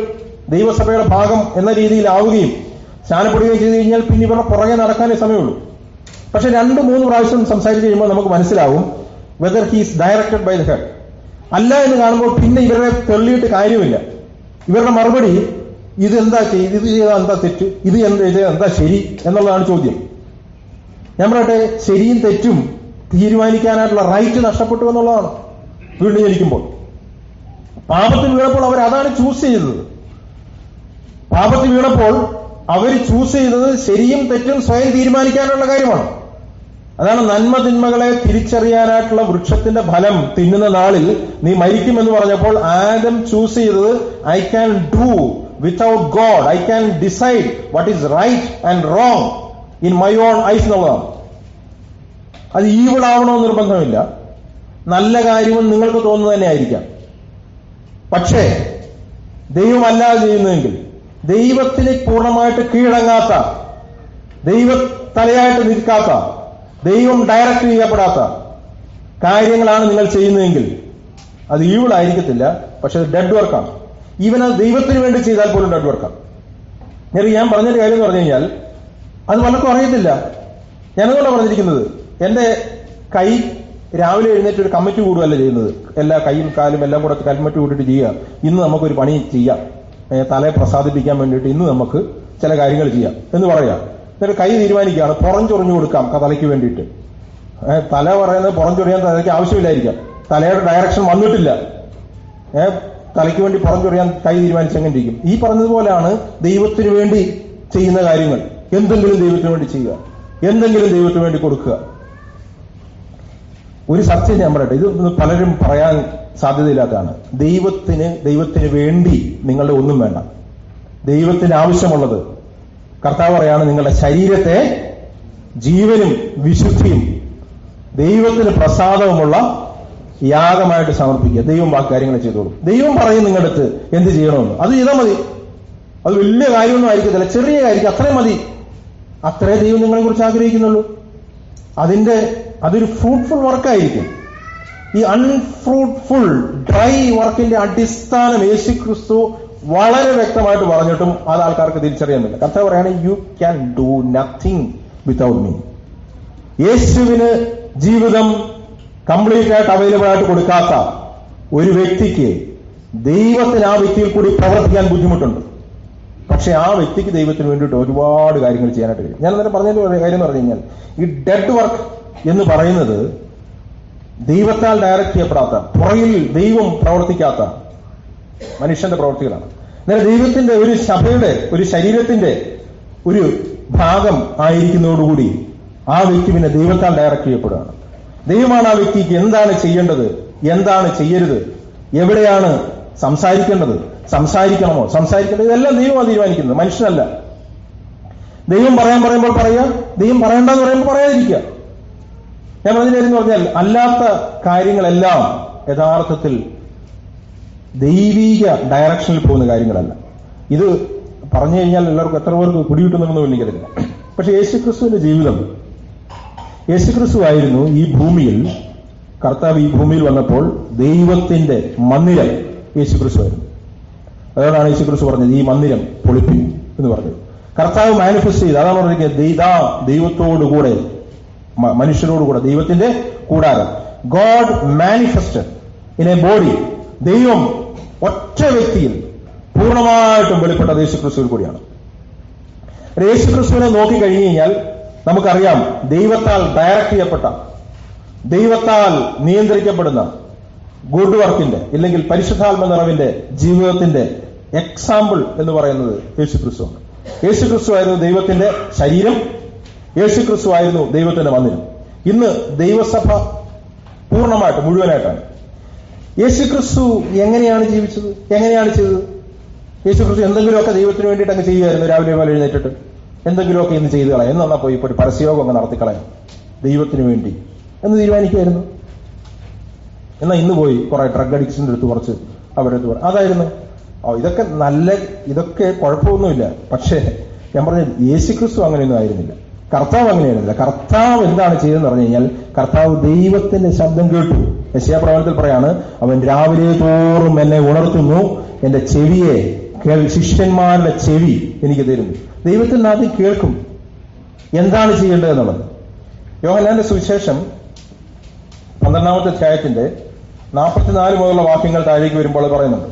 ദൈവസഭയുടെ ഭാഗം എന്ന രീതിയിലാവുകയും സ്നാനപ്പെടുകയും ചെയ്തു കഴിഞ്ഞാൽ പിന്നെ ഇവരുടെ പുറകെ നടക്കാനേ സമയമുള്ളൂ പക്ഷെ രണ്ട് മൂന്ന് പ്രാവശ്യം സംസാരിച്ച് കഴിയുമ്പോൾ നമുക്ക് മനസ്സിലാവും whether he's directed by the head അല്ല എന്ന് കാണുമ്പോൾ പിന്നെ ഇവരെ തെള്ളിയിട്ട് കാര്യമില്ല ഇവരുടെ മറുപടി ഇത് എന്താ ചെയ്ത് ഇത് ചെയ്താൽ എന്താ തെറ്റ് ഇത് എന്താ ഇത് എന്താ ശരി എന്നുള്ളതാണ് ചോദ്യം ഞാൻ പറയട്ടെ ശരിയും തെറ്റും തീരുമാനിക്കാനായിട്ടുള്ള റൈറ്റ് നഷ്ടപ്പെട്ടു എന്നുള്ളതാണ് വീണ്ടും ജനിക്കുമ്പോൾ പാപത്തിൽ വീണപ്പോൾ അവർ അതാണ് ചൂസ് ചെയ്തത് പാപത്തിൽ വീണപ്പോൾ അവർ ചൂസ് ചെയ്തത് ശരിയും തെറ്റും സ്വയം തീരുമാനിക്കാനുള്ള കാര്യമാണ് അതാണ് നന്മ തിന്മകളെ തിരിച്ചറിയാനായിട്ടുള്ള വൃക്ഷത്തിന്റെ ഫലം തിന്നുന്ന നാളിൽ നീ മരിക്കുമെന്ന് പറഞ്ഞപ്പോൾ ആദം ചൂസ് ചെയ്തത് I can do without God I can decide what is right and wrong in my own eyes എന്നുള്ളതാണ് അത് ഈവിൾ ആവണമെന്ന് നിർബന്ധമില്ല നല്ല കാര്യമെന്ന് നിങ്ങൾക്ക് തോന്നുന്നത് തന്നെ ആയിരിക്കാം പക്ഷേ ദൈവമല്ലാതെ ചെയ്യുന്നതെങ്കിൽ ദൈവത്തിന് പൂർണ്ണമായിട്ട് കീഴടങ്ങാത്ത ദൈവ തലയായിട്ട് നിൽക്കാത്ത ദൈവം ഡയറക്റ്റ് ചെയ്യപ്പെടാത്ത കാര്യങ്ങളാണ് നിങ്ങൾ ചെയ്യുന്നതെങ്കിൽ അത് ഈവിൾ ആയിരിക്കത്തില്ല പക്ഷെ ഡെഡ് വർക്കാണ് ഈവൻ അത് ദൈവത്തിന് വേണ്ടി ചെയ്താൽ പോലും ഡെഡ് വർക്കാണ് ഞാൻ ഞാൻ പറഞ്ഞൊരു കാര്യം എന്ന് പറഞ്ഞു കഴിഞ്ഞാൽ അത് പലർക്കും അറിയത്തില്ല ഞാനതുകൊണ്ടാണ് പറഞ്ഞിരിക്കുന്നത് എന്റെ കൈ രാവിലെ എഴുന്നേറ്റ് ഒരു കമ്മിറ്റി കൂടുകയല്ല ചെയ്യുന്നത് എല്ലാ കൈയും കാലും എല്ലാം കൂടെ കമ്മിറ്റി കൂട്ടിയിട്ട് ചെയ്യുക ഇന്ന് നമുക്കൊരു പണി ചെയ്യാം ഏ, തലയെ പ്രസാദിപ്പിക്കാൻ വേണ്ടിയിട്ട് ഇന്ന് നമുക്ക് ചില കാര്യങ്ങൾ ചെയ്യാം എന്ന് പറയാം എന്നിട്ട് കൈ തീരുമാനിക്കുകയാണ് പുറം ചൊറിഞ്ഞു കൊടുക്കാം തലയ്ക്ക് വേണ്ടിയിട്ട് ഏ, തല പറയുന്നത് പുറം ചൊറിയാൻ തലയ്ക്ക് ആവശ്യമില്ലായിരിക്കാം തലയുടെ ഡയറക്ഷൻ വന്നിട്ടില്ല ഏ, തലയ്ക്ക് വേണ്ടി പുറം ചൊറിയാൻ കൈ തീരുമാനിച്ചെങ്ങനെ ഇരിക്കും ഈ പറഞ്ഞതുപോലെയാണ് ദൈവത്തിന് വേണ്ടി ചെയ്യുന്ന കാര്യങ്ങൾ എന്തെങ്കിലും ദൈവത്തിന് വേണ്ടി ചെയ്യുക എന്തെങ്കിലും ദൈവത്തിന് വേണ്ടി കൊടുക്കുക ഒരു സത്യം ഞാൻ പറയട്ടെ ഇത് ഒന്ന് പലരും പറയാൻ സാധ്യതയില്ലാത്തതാണ് ദൈവത്തിന് ദൈവത്തിന് വേണ്ടി നിങ്ങളുടെ ഒന്നും വേണ്ട ദൈവത്തിന് ആവശ്യമുള്ളത് കർത്താവ് പറയാണ് നിങ്ങളുടെ ശരീരത്തെ ജീവനും വിശുദ്ധിയും ദൈവത്തിന് പ്രസാദവുമുള്ള യാഗമായിട്ട് സമർപ്പിക്കുക ദൈവം ബാക്കി കാര്യങ്ങൾ ചെയ്തോളൂ ദൈവം പറയും നിങ്ങളുടെ അടുത്ത് എന്ത് ചെയ്യണമെന്ന് അത് ചെയ്താൽ മതി അത് വലിയ കാര്യമൊന്നും ആയിരിക്കത്തില്ല ചെറിയ കാര്യം അത്രയും മതി അത്രേ ദൈവം നിങ്ങളെ കുറിച്ച് ആഗ്രഹിക്കുന്നുള്ളൂ അതിന്റെ അതൊരു ഫ്രൂട്ട്ഫുൾ വർക്കായിരിക്കും ഈ അൺഫ്രൂട്ട്ഫുൾ ഡ്രൈ വർക്കിന്റെ അടിസ്ഥാനം യേശു ക്രിസ്തു വളരെ വ്യക്തമായിട്ട് പറഞ്ഞിട്ടും അത് ആൾക്കാർക്ക് തിരിച്ചറിയാൻ പറ്റില്ല കർത്താവ് പറയാണ് you can do nothing without me യേശുവിന് ജീവിതം കംപ്ലീറ്റ് ആയിട്ട് അവൈലബിൾ ആയിട്ട് കൊടുക്കാത്ത ഒരു വ്യക്തിക്ക് ദൈവത്തിന് ആ വ്യക്തിയിൽ കൂടി പ്രവർത്തിക്കാൻ ബുദ്ധിമുട്ടുണ്ട് പക്ഷെ ആ വ്യക്തിക്ക് ദൈവത്തിന് വേണ്ടിയിട്ട് ഒരുപാട് കാര്യങ്ങൾ ചെയ്യാനായിട്ട് കഴിയും ഞാൻ അന്നേരം പറഞ്ഞതിന്റെ കാര്യം എന്ന് പറഞ്ഞു കഴിഞ്ഞാൽ ഈ ഡെഡ് വർക്ക് എന്ന് പറയുന്നത് ദൈവത്താൽ ഡയറക്റ്റ് ചെയ്യപ്പെടാത്ത പുറകിൽ ദൈവം പ്രവർത്തിക്കാത്ത മനുഷ്യന്റെ പ്രവർത്തികളാണ് എന്നാൽ ദൈവത്തിന്റെ ഒരു സഭയുടെ ഒരു ശരീരത്തിന്റെ ഒരു ഭാഗം ആയിരിക്കുന്നതോടുകൂടി ആ വ്യക്തി പിന്നെ ദൈവത്താൽ ഡയറക്റ്റ് ചെയ്യപ്പെടുകയാണ് ദൈവമാണ് ആ വ്യക്തിക്ക് എന്താണ് ചെയ്യേണ്ടത് എന്താണ് ചെയ്യരുത് എവിടെയാണ് സംസാരിക്കേണ്ടത് സംസാരിക്കണമോ സംസാരിക്കേണ്ടത് ഇതെല്ലാം ദൈവമാണ് തീരുമാനിക്കുന്നത് മനുഷ്യനല്ല ദൈവം പറയാൻ പറയുമ്പോൾ പറയുക ദൈവം പറയണ്ടെന്ന് പറയുമ്പോൾ പറയാതിരിക്കുക ഞാൻ പറഞ്ഞില്ലെന്ന് പറഞ്ഞാൽ അല്ലാത്ത കാര്യങ്ങളെല്ലാം യഥാർത്ഥത്തിൽ ദൈവീക ഡയറക്ഷനിൽ പോകുന്ന കാര്യങ്ങളല്ല ഇത് പറഞ്ഞു കഴിഞ്ഞാൽ എല്ലാവർക്കും എത്ര പേർക്ക് പിടികിട്ടുന്നുണ്ടെന്ന് എനിക്കറിയില്ല പക്ഷെ യേശുക്രിസ്തുവിന്റെ ജീവിതം യേശുക്രിസ്തു ആയിരുന്നു ഈ ഭൂമിയിൽ കർത്താവ് ഈ ഭൂമിയിൽ വന്നപ്പോൾ ദൈവത്തിന്റെ മന്ദിരം യേശുക്രിസ്തു ആയിരുന്നു അതുകൊണ്ടാണ് യേശുക്രിസ്തു പറഞ്ഞത് ഈ മന്ദിരം പൊളിപ്പിൻ എന്ന് പറഞ്ഞത് കർത്താവ് മാനിഫെസ്റ്റ് ചെയ്ത് അതാണ് പറഞ്ഞിരിക്കുന്നത് ദൈതാ ദൈവത്തോടുകൂടെ മ- മനുഷ്യരോടുകൂടെ ദൈവത്തിന്റെ കൂടാരം God manifested in a body ദൈവം ഒറ്റ വ്യക്തിയിൽ പൂർണ്ണമായിട്ടും വെളിപ്പെട്ടത് യേശുക്രിസ്തുവിൽ കൂടിയാണ് യേശുക്രിസ്തുവിനെ നോക്കി കഴിഞ്ഞു കഴിഞ്ഞാൽ നമുക്കറിയാം ദൈവത്താൽ ഡയറക്റ്റ് ചെയ്യപ്പെട്ട ദൈവത്താൽ നിയന്ത്രിക്കപ്പെടുന്ന ഗുഡ് വർക്കിന്റെ ഇല്ലെങ്കിൽ പരിശുദ്ധാത്മ നിറവിന്റെ ജീവിതത്തിന്റെ എക്സാമ്പിൾ എന്ന് പറയുന്നത് യേശുക്രിസ്തുവാണ് യേശുക്രിസ്തു ആയിരുന്നു ദൈവത്തിന്റെ ശരീരം യേശുക്രിസ്തു ആയിരുന്നു ദൈവത്തിന്റെ മന്ദിരം ഇന്ന് ദൈവസഭ പൂർണ്ണമായിട്ട് മുഴുവനായിട്ടാണ് യേശുക്രിസ്തു എങ്ങനെയാണ് ജീവിച്ചത് എങ്ങനെയാണ് ചെയ്തത് യേശുക്രിസ്തു എന്തെങ്കിലുമൊക്കെ ദൈവത്തിന് വേണ്ടിയിട്ട് അങ്ങ് ചെയ്യുമായിരുന്നു രാവിലെ പോലെ എഴുന്നേറ്റിട്ട് എന്തെങ്കിലുമൊക്കെ ഇന്ന് ചെയ്തു കളയാം എന്ന് എന്നാ പോയി ഇപ്പോൾ ഒരു പരസ്യയോഗം അങ്ങ് നടത്തിക്കളയാം ദൈവത്തിന് വേണ്ടി എന്ന് തീരുമാനിക്കുമായിരുന്നു എന്നാൽ ഇന്ന് പോയി കുറെ ഡ്രഗ് അഡിക്ഷൻ്റെ അടുത്ത് കുറച്ച് അവരടുത്ത് പറ അതായിരുന്നു ഓ ഇതൊക്കെ നല്ല ഇതൊക്കെ കുഴപ്പമൊന്നുമില്ല പക്ഷേ ഞാൻ പറഞ്ഞത് യേശുക്രിസ്തു അങ്ങനെയൊന്നും ആയിരുന്നില്ല കർത്താവ് അങ്ങനെയായിരുന്നില്ല കർത്താവ് എന്താണ് ചെയ്തതെന്ന് പറഞ്ഞു കഴിഞ്ഞാൽ കർത്താവ് ദൈവത്തിന്റെ ശബ്ദം കേട്ടു യശയാപ്രവചനത്തിൽ പറയാണ് അവൻ രാവിലെ തോറും എന്നെ ഉണർത്തുന്നു എന്റെ ചെവിയെ കേൾ- ശിഷ്യന്മാരുടെ ചെവി എനിക്ക് തരുന്നു ദൈവത്തിൽ നിന്ന് ആദ്യം കേൾക്കും എന്താണ് ചെയ്യേണ്ടത് എന്നുള്ളത് യോഹന്നാന്റെ സുവിശേഷം പന്ത്രണ്ടാമത്തെ അധ്യായത്തിന്റെ നാൽപ്പത്തിനാല് മുതലുള്ള വാക്യങ്ങൾ താഴേക്ക് വരുമ്പോൾ അത് പറയുന്നുണ്ട്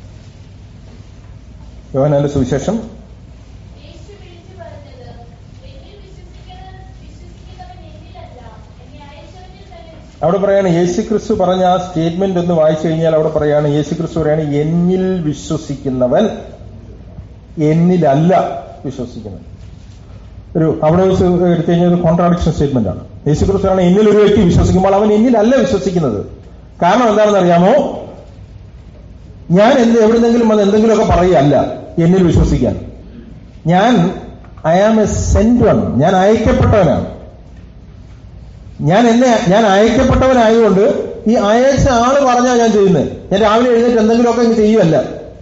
യോഹന്നാന്റെ സുവിശേഷം
യേശു വിളിച്ചു പറഞ്ഞത് എന്നിൽ വിശ്വസിക്കുന്ന വിശ്വസിക്കുന്നവൻ എന്നിലല്ല എന്നെ അയച്ചവനിൽ തന്നെ വിശ്വസിക്കുന്നു.
അവിടെ പറയാണ് യേശു ക്രിസ്തു പറഞ്ഞ ആ സ്റ്റേറ്റ്മെന്റ് ഒന്ന് വായിച്ചു കഴിഞ്ഞാൽ അവിടെ പറയാണ് യേശു ക്രിസ്തു പറയാണ് എന്നിൽ വിശ്വസിക്കുന്നവൻ എന്നിലല്ല വിശ്വസിക്കുന്നത് ഒരു അവിടെ വെച്ച് എടുത്തു കഴിഞ്ഞാൽ ഒരു കോൺട്രാഡിക്ഷൻ സ്റ്റേറ്റ്മെന്റ് ആണ് യേശു ക്രിസ്തു പറയാണ് എന്നിൽ ഒരു വ്യക്തി വിശ്വസിക്കുമ്പോൾ അവൻ എന്നിലല്ല വിശ്വസിക്കുന്നത് കാരണം എന്താണെന്ന് അറിയാമോ ഞാൻ എന്ത് എവിടുന്നെങ്കിലും വന്ന് എന്തെങ്കിലുമൊക്കെ പറയുകയല്ല എന്നിൽ വിശ്വസിക്കാൻ ഞാൻ I am a sent one ഞാൻ അയക്കപ്പെട്ടവനാണ് ഞാൻ എന്നെ ഞാൻ അയക്കപ്പെട്ടവനായതുകൊണ്ട് ഈ അയച്ച ആള് പറഞ്ഞാ ഞാൻ ചെയ്യുന്നത് ഞാൻ രാവിലെ എഴുന്നേറ്റ് എന്തെങ്കിലുമൊക്കെ ഇങ്ങ് ചെയ്യുമല്ല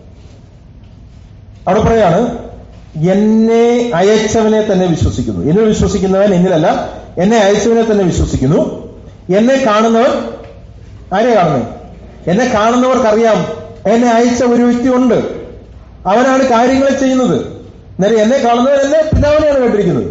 അവിടെ പറയാണ് എന്നെ അയച്ചവനെ തന്നെ വിശ്വസിക്കുന്നു എന്നിൽ വിശ്വസിക്കുന്നവൻ എന്നിലല്ല എന്നെ അയച്ചവനെ തന്നെ വിശ്വസിക്കുന്നു എന്നെ കാണുന്നവൻ ആരെ കാണുന്നത് എന്നെ കാണുന്നവർക്കറിയാം എന്നെ അയച്ച ഒരു വ്യക്തി ഉണ്ട് അവനാണ് കാര്യങ്ങൾ ചെയ്യുന്നത് നേരെ എന്നെ കാണുന്നവൻ എന്നെ പിതാവിനെയാണ് കേട്ടിരിക്കുന്നത്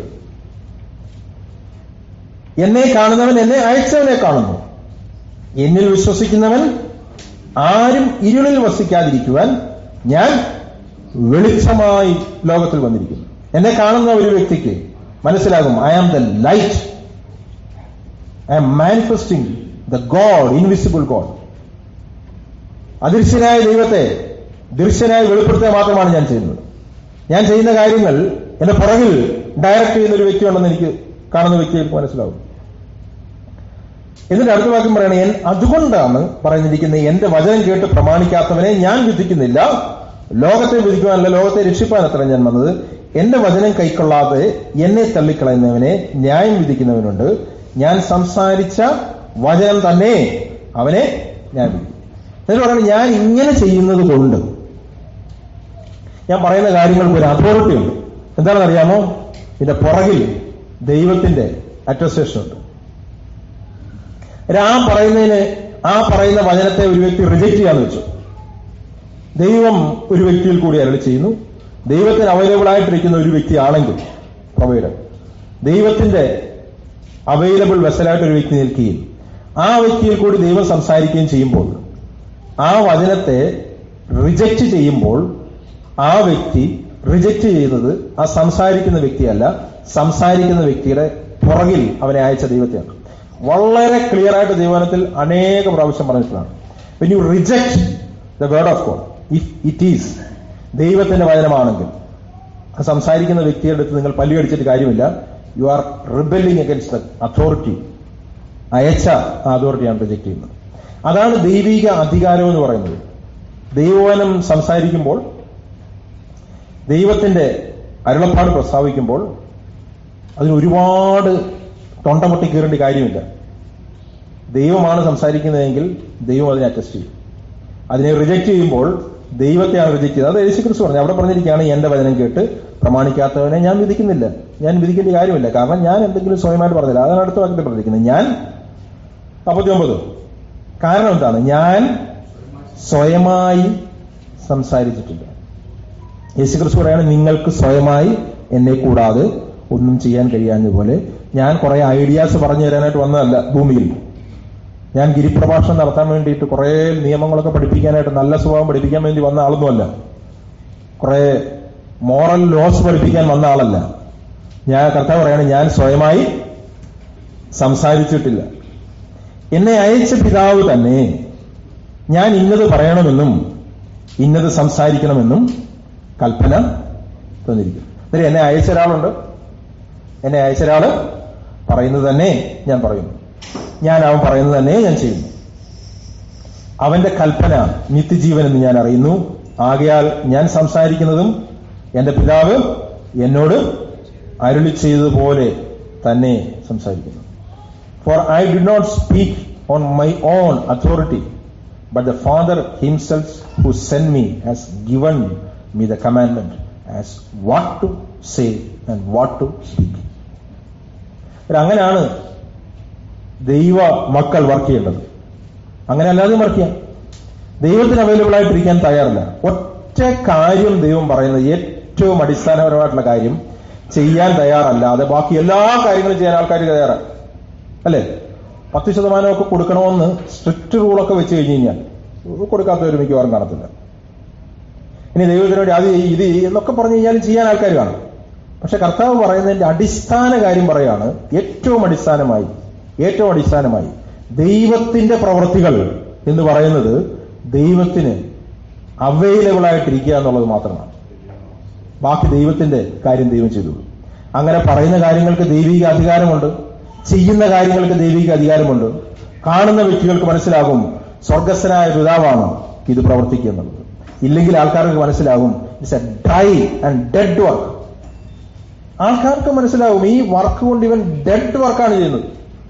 എന്നെ കാണുന്നവൻ എന്നെ അയച്ചവനെ കാണുന്നു എന്നിൽ വിശ്വസിക്കുന്നവൻ ആരും ഇരുളിൽ വസിക്കാതിരിക്കുവാൻ ഞാൻ വെളിച്ചമായി ലോകത്തിൽ വന്നിരിക്കുന്നു എന്നെ കാണുന്ന ഒരു വ്യക്തിക്ക് മനസ്സിലാകും I am the light I am manifesting the God invisible God അദൃശ്യനായ ദൈവത്തെ ദൃശ്യനായി വെളിപ്പെടുത്തുക മാത്രമാണ് ഞാൻ ചെയ്യുന്നത് ഞാൻ ചെയ്യുന്ന കാര്യങ്ങൾ എന്റെ പുറകിൽ ഡയറക്റ്റ് ചെയ്യുന്ന ഒരു വ്യക്തിയുണ്ടെന്ന് എനിക്ക് കാണുന്ന വ്യക്തികൾക്ക് മനസ്സിലാവും എന്നിട്ട് അടുത്ത വാക്യം പറയണേ "എൻ- അതുകൊണ്ടാണ് പറഞ്ഞിരിക്കുന്നത് എന്റെ വചനം കേട്ട് പ്രമാണിക്കാത്തവനെ ഞാൻ വിധിക്കുന്നില്ല ലോകത്തെ വിധിക്കുവാനല്ല ലോകത്തെ രക്ഷിപ്പാൻ അത്ര ഞാൻ വന്നത് എന്റെ വചനം കൈക്കൊള്ളാതെ എന്നെ തള്ളിക്കളയുന്നവനെ ന്യായം വിധിക്കുന്നവനുണ്ട് ഞാൻ സംസാരിച്ച വചനം തന്നെ അവനെ ഞാൻ വിധിക്കും എന്നിട്ട് പറയുന്നത് ഞാൻ ഇങ്ങനെ ചെയ്യുന്നത് കൊണ്ട് ഞാൻ പറയുന്ന കാര്യങ്ങൾക്ക് ഒരു അതോറിറ്റി ഉണ്ട് എന്താണെന്ന് അറിയാമോ ഇതിന്റെ പുറകിൽ ദൈവത്തിന്റെ അറ്റസ്റ്റേഷൻ ഉണ്ട് ആ പറയുന്നതിന് ആ പറയുന്ന വചനത്തെ ഒരു വ്യക്തി റിജക്ട് ചെയ്യാന്ന് വെച്ചു ദൈവം ഒരു വ്യക്തിയിൽ കൂടി അരളി ചെയ്യുന്നു ദൈവത്തിന് അവൈലബിൾ ആയിട്ടിരിക്കുന്ന ഒരു വ്യക്തിയാണെങ്കിൽ പ്രൊവൈഡർ ദൈവത്തിന്റെ അവൈലബിൾ വെസലായിട്ട് ഒരു വ്യക്തി നിൽക്കുകയും ആ വ്യക്തിയിൽ കൂടി ദൈവം സംസാരിക്കുകയും ചെയ്യുമ്പോൾ ആ വചനത്തെ റിജക്റ്റ് ചെയ്യുമ്പോൾ ആ വ്യക്തി റിജക്റ്റ് ചെയ്യുന്നത് ആ സംസാരിക്കുന്ന വ്യക്തിയല്ല സംസാരിക്കുന്ന വ്യക്തിയുടെ പുറകിൽ അവനെ അയച്ച ദൈവത്തെയാണ് വളരെ ക്ലിയർ ആയിട്ട് ദൈവനത്തിൽ അനേക പ്രാവശ്യം പറഞ്ഞിട്ടുള്ളതാണ് when you reject the word of God if it is ദൈവത്തിന്റെ വചനമാണെങ്കിൽ ആ സംസാരിക്കുന്ന വ്യക്തിയുടെ അടുത്ത് നിങ്ങൾ പല്ലുകടിച്ചിട്ട് കാര്യമില്ല you are rebelling against the authority അയച്ച ആ അതോറിറ്റിയാണ് റിജക്ട് ചെയ്യുന്നത് അതാണ് ദൈവിക അധികാരം എന്ന് പറയുന്നത് ദൈവവനം സംസാരിക്കുമ്പോൾ ദൈവത്തിന്റെ അരുളപ്പാട് പ്രസ്താവിക്കുമ്പോൾ അതിന് ഒരുപാട് തൊണ്ടമുട്ടി കീറേണ്ട കാര്യമില്ല ദൈവമാണ് സംസാരിക്കുന്നതെങ്കിൽ ദൈവം അതിനെ അറ്റസ്റ്റ് ചെയ്യും അതിനെ റിജക്ട് ചെയ്യുമ്പോൾ ദൈവത്തെയാണ് റിജക്ട് ചെയ്തത് അത് യേശു ക്രിസ്തു പറഞ്ഞു അവിടെ പറഞ്ഞിരിക്കുകയാണ് എന്റെ വചനം കേട്ട് പ്രമാണിക്കാത്തവനെ ഞാൻ വിധിക്കുന്നില്ല ഞാൻ വിധിക്കേണ്ട കാര്യമില്ല കാരണം ഞാൻ എന്തെങ്കിലും സ്വയമായിട്ട് പറഞ്ഞില്ല അതാണ് അടുത്ത വാക്യത്തിൽ പറഞ്ഞിരിക്കുന്നത് ഞാൻ അപ്പത്തി ഒമ്പത് കാരണം എന്താണ് ഞാൻ സ്വയമായി സംസാരിച്ചിട്ടില്ല യേശു ക്രിസ്തു പറയാണ് നിങ്ങൾക്ക് സ്വയമായി എന്നെ കൂടാതെ ഒന്നും ചെയ്യാൻ കഴിയാഞ്ഞതുപോലെ ഞാൻ കുറെ ഐഡിയാസ് പറഞ്ഞു തരാനായിട്ട് വന്നതല്ല ഭൂമിയിൽ ഞാൻ ഗിരിപ്രഭാഷണം നടത്താൻ വേണ്ടിയിട്ട് കുറെ നിയമങ്ങളൊക്കെ പഠിപ്പിക്കാനായിട്ട് നല്ല സ്വഭാവം പഠിപ്പിക്കാൻ വേണ്ടി വന്ന ആളൊന്നുമല്ല കുറെ മോറൽ ലോസ് പഠിപ്പിക്കാൻ വന്ന ആളല്ല ഞാൻ കർത്താവ് പറയാണ് ഞാൻ സ്വയമായി സംസാരിച്ചിട്ടില്ല എന്നെ അയച്ച പിതാവ് തന്നെ ഞാൻ ഇന്നത് പറയണമെന്നും ഇന്നത് സംസാരിക്കണമെന്നും കൽപ്പന തന്നിരിക്കുന്നു എന്നിട്ട് എന്നെ അയച്ച ഒരാളുണ്ട് എന്നെ അയച്ച ഒരാള് പറയുന്നത് തന്നെ ഞാൻ പറയുന്നു ഞാൻ അവൻ പറയുന്നത് തന്നെ ഞാൻ ചെയ്യുന്നു അവന്റെ കൽപ്പന നിത്യജീവൻ എന്ന് ഞാൻ അറിയുന്നു ആകയാൽ ഞാൻ സംസാരിക്കുന്നതും എന്റെ പിതാവ് എന്നോട് അരുളി ചെയ്തതുപോലെ തന്നെ സംസാരിക്കുന്നു for I did not speak on my own authority but the father himself who send me has given me the commandment as what to say and what to speak അങ്ങനെയാണ് ദൈവ മക്കൾ വർക്ക് ചെയ്യേണ്ടത് അങ്ങനെ അല്ലാതെ വർക്ക് ചെയ്യാം ദൈവത്തിന് available ആയിട്ടിരിക്കാൻ തയ്യാറില്ല ഒറ്റ ഒരൊറ്റ കാര്യം ദൈവം പറയുന്നത് ഏറ്റവും അടിസ്ഥാനപരമായിട്ടുള്ള കാര്യം ചെയ്യാൻ തയ്യാറല്ലാതെ ബാക്കി എല്ലാ കാര്യങ്ങളും ചെയ്യാൻ ആൾക്കാർ തയ്യാറാണ് അല്ലേ പത്ത് ശതമാനമൊക്കെ കൊടുക്കണമെന്ന് സ്ട്രിക്റ്റ് റൂളൊക്കെ വെച്ച് കഴിഞ്ഞ് കഴിഞ്ഞാൽ കൊടുക്കാത്തവർ മിക്കവാറും കാണത്തില്ല ഇനി ദൈവത്തിനോട് അത് ചെയ്യ്, ഇത് ചെയ്യ് എന്നൊക്കെ പറഞ്ഞു കഴിഞ്ഞാൽ ചെയ്യാൻ ആൾക്കാർ കാണും പക്ഷെ കർത്താവ് പറയുന്നതിന്റെ അടിസ്ഥാന കാര്യം പറയാണ് ഏറ്റവും അടിസ്ഥാനമായി ഏറ്റവും അടിസ്ഥാനമായി ദൈവത്തിന്റെ പ്രവൃത്തികൾ എന്ന് പറയുന്നത് ദൈവത്തിന് അവൈലബിൾ ആയിട്ടിരിക്കുക എന്നുള്ളത് മാത്രമാണ് ബാക്കി ദൈവത്തിന്റെ കാര്യം ദൈവം ചെയ്തു അങ്ങനെ പറയുന്ന കാര്യങ്ങൾക്ക് ദൈവിക അധികാരമുണ്ട് ചെയ്യുന്ന കാര്യങ്ങൾക്ക് ദൈവിക അധികാരമുണ്ട് കാണുന്ന വ്യക്തികൾക്ക് മനസ്സിലാകും സ്വർഗസ്ഥനായ പിതാവാണ് ഇത് പ്രവർത്തിക്കുക എന്നുള്ളത് ഇല്ലെങ്കിൽ ആൾക്കാർക്ക് മനസ്സിലാകും it's a dry and dead work ആൾക്കാർക്ക് മനസ്സിലാകും ഈ വർക്ക് കൊണ്ട് ഇവൻ ഡെഡ് വർക്കാണ് ചെയ്യുന്നത്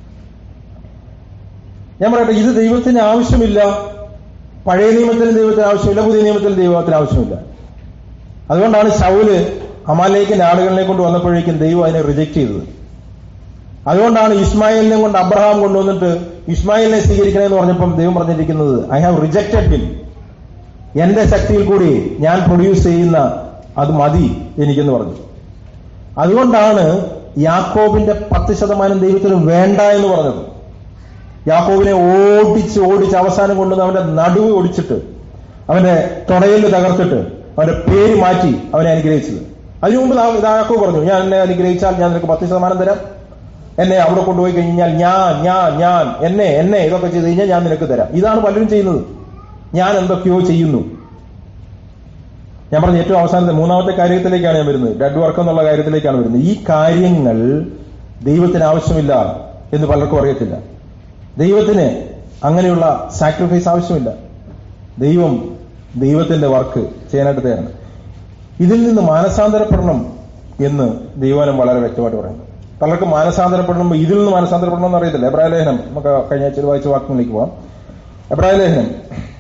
ഞാൻ പറയട്ടെ ഇത് ദൈവത്തിന് ആവശ്യമില്ല പഴയ നിയമത്തിലും ദൈവത്തിന് ആവശ്യമില്ല പുതിയ നിയമത്തിലും ദൈവത്തിന് ആവശ്യമില്ല അതുകൊണ്ടാണ് ശൗല് അമാലേക്കിന്റെ ആളുകളെ കൊണ്ട് വന്നപ്പോഴേക്കും ദൈവം അതിനെ റിജക്ട് ചെയ്തത് അതുകൊണ്ടാണ് ഇസ്മായിലിനെ കൊണ്ട് അബ്രഹാം കൊണ്ടുവന്നിട്ട് ഇസ്മായിലിനെ സ്വീകരിക്കണമെന്ന് പറഞ്ഞപ്പം ദൈവം പറഞ്ഞിരിക്കുന്നത് ഐ ഹാവ് റിജക്റ്റഡ് ഹിം എന്റെ ശക്തിയിൽ കൂടി ഞാൻ പ്രൊഡ്യൂസ് ചെയ്യുന്ന അത് മതി എനിക്കെന്ന് പറഞ്ഞു അതുകൊണ്ടാണ് യാക്കോബിന്റെ പത്ത് ശതമാനം ദൈവത്തിന് വേണ്ട എന്ന് പറഞ്ഞത് യാക്കോബിനെ ഓടിച്ച് ഓടിച്ച് അവസാനം കൊണ്ടുവന്ന് അവന്റെ നടുവ് ഒടിച്ചിട്ട് അവന്റെ തുടയിൽ തകർത്തിട്ട് അവന്റെ പേര് മാറ്റി അവനെ അനുഗ്രഹിച്ചത് അതിനു മുമ്പ് ദാ- ദാ യാക്കോബ് പറഞ്ഞു ഞാൻ എന്നെ അനുഗ്രഹിച്ചാൽ ഞാൻ നിനക്ക് പത്ത് ശതമാനം തരാം എന്നെ അവിടെ കൊണ്ടുപോയി കഴിഞ്ഞാൽ ഞാൻ ഞാൻ ഞാൻ എന്നെ എന്നെ ഇതൊക്കെ ചെയ്ത് കഴിഞ്ഞാൽ ഞാൻ നിനക്ക് തരാം ഇതാണ് പലരും ചെയ്യുന്നത് ഞാൻ എന്തൊക്കെയോ ചെയ്യുന്നു ഞാൻ പറഞ്ഞ ഏറ്റവും അവസാനത്തെ മൂന്നാമത്തെ കാര്യത്തിലേക്കാണ് ഞാൻ വരുന്നത് ഡെഡ് വർക്ക് എന്നുള്ള കാര്യത്തിലേക്കാണ് വരുന്നത് ഈ കാര്യങ്ങൾ ദൈവത്തിന് ആവശ്യമില്ല എന്ന് പലർക്കും അറിയത്തില്ല ദൈവത്തിന് അങ്ങനെയുള്ള സാക്രിഫൈസ് ആവശ്യമില്ല ദൈവം ദൈവത്തിന്റെ വർക്ക് ചെയ്യാനായിട്ട് തയ്യാറാണ് ഇതിൽ നിന്ന് മാനസാന്തരപ്പെടണം എന്ന് ദൈവനം വളരെ വ്യക്തമായിട്ട് പറയുന്നു പലർക്കും മാനസാന്തരപ്പെടണം ഇതിൽ നിന്ന് മാനസാന്തരപ്പെടണം എന്ന് അറിയത്തില്ല എബ്രായ ലേഖനം നമുക്ക് കഴിഞ്ഞ ആഴ്ച വായിച്ച വാക്യങ്ങളിലേക്ക് പോവാം എബ്രായ ലേഖനം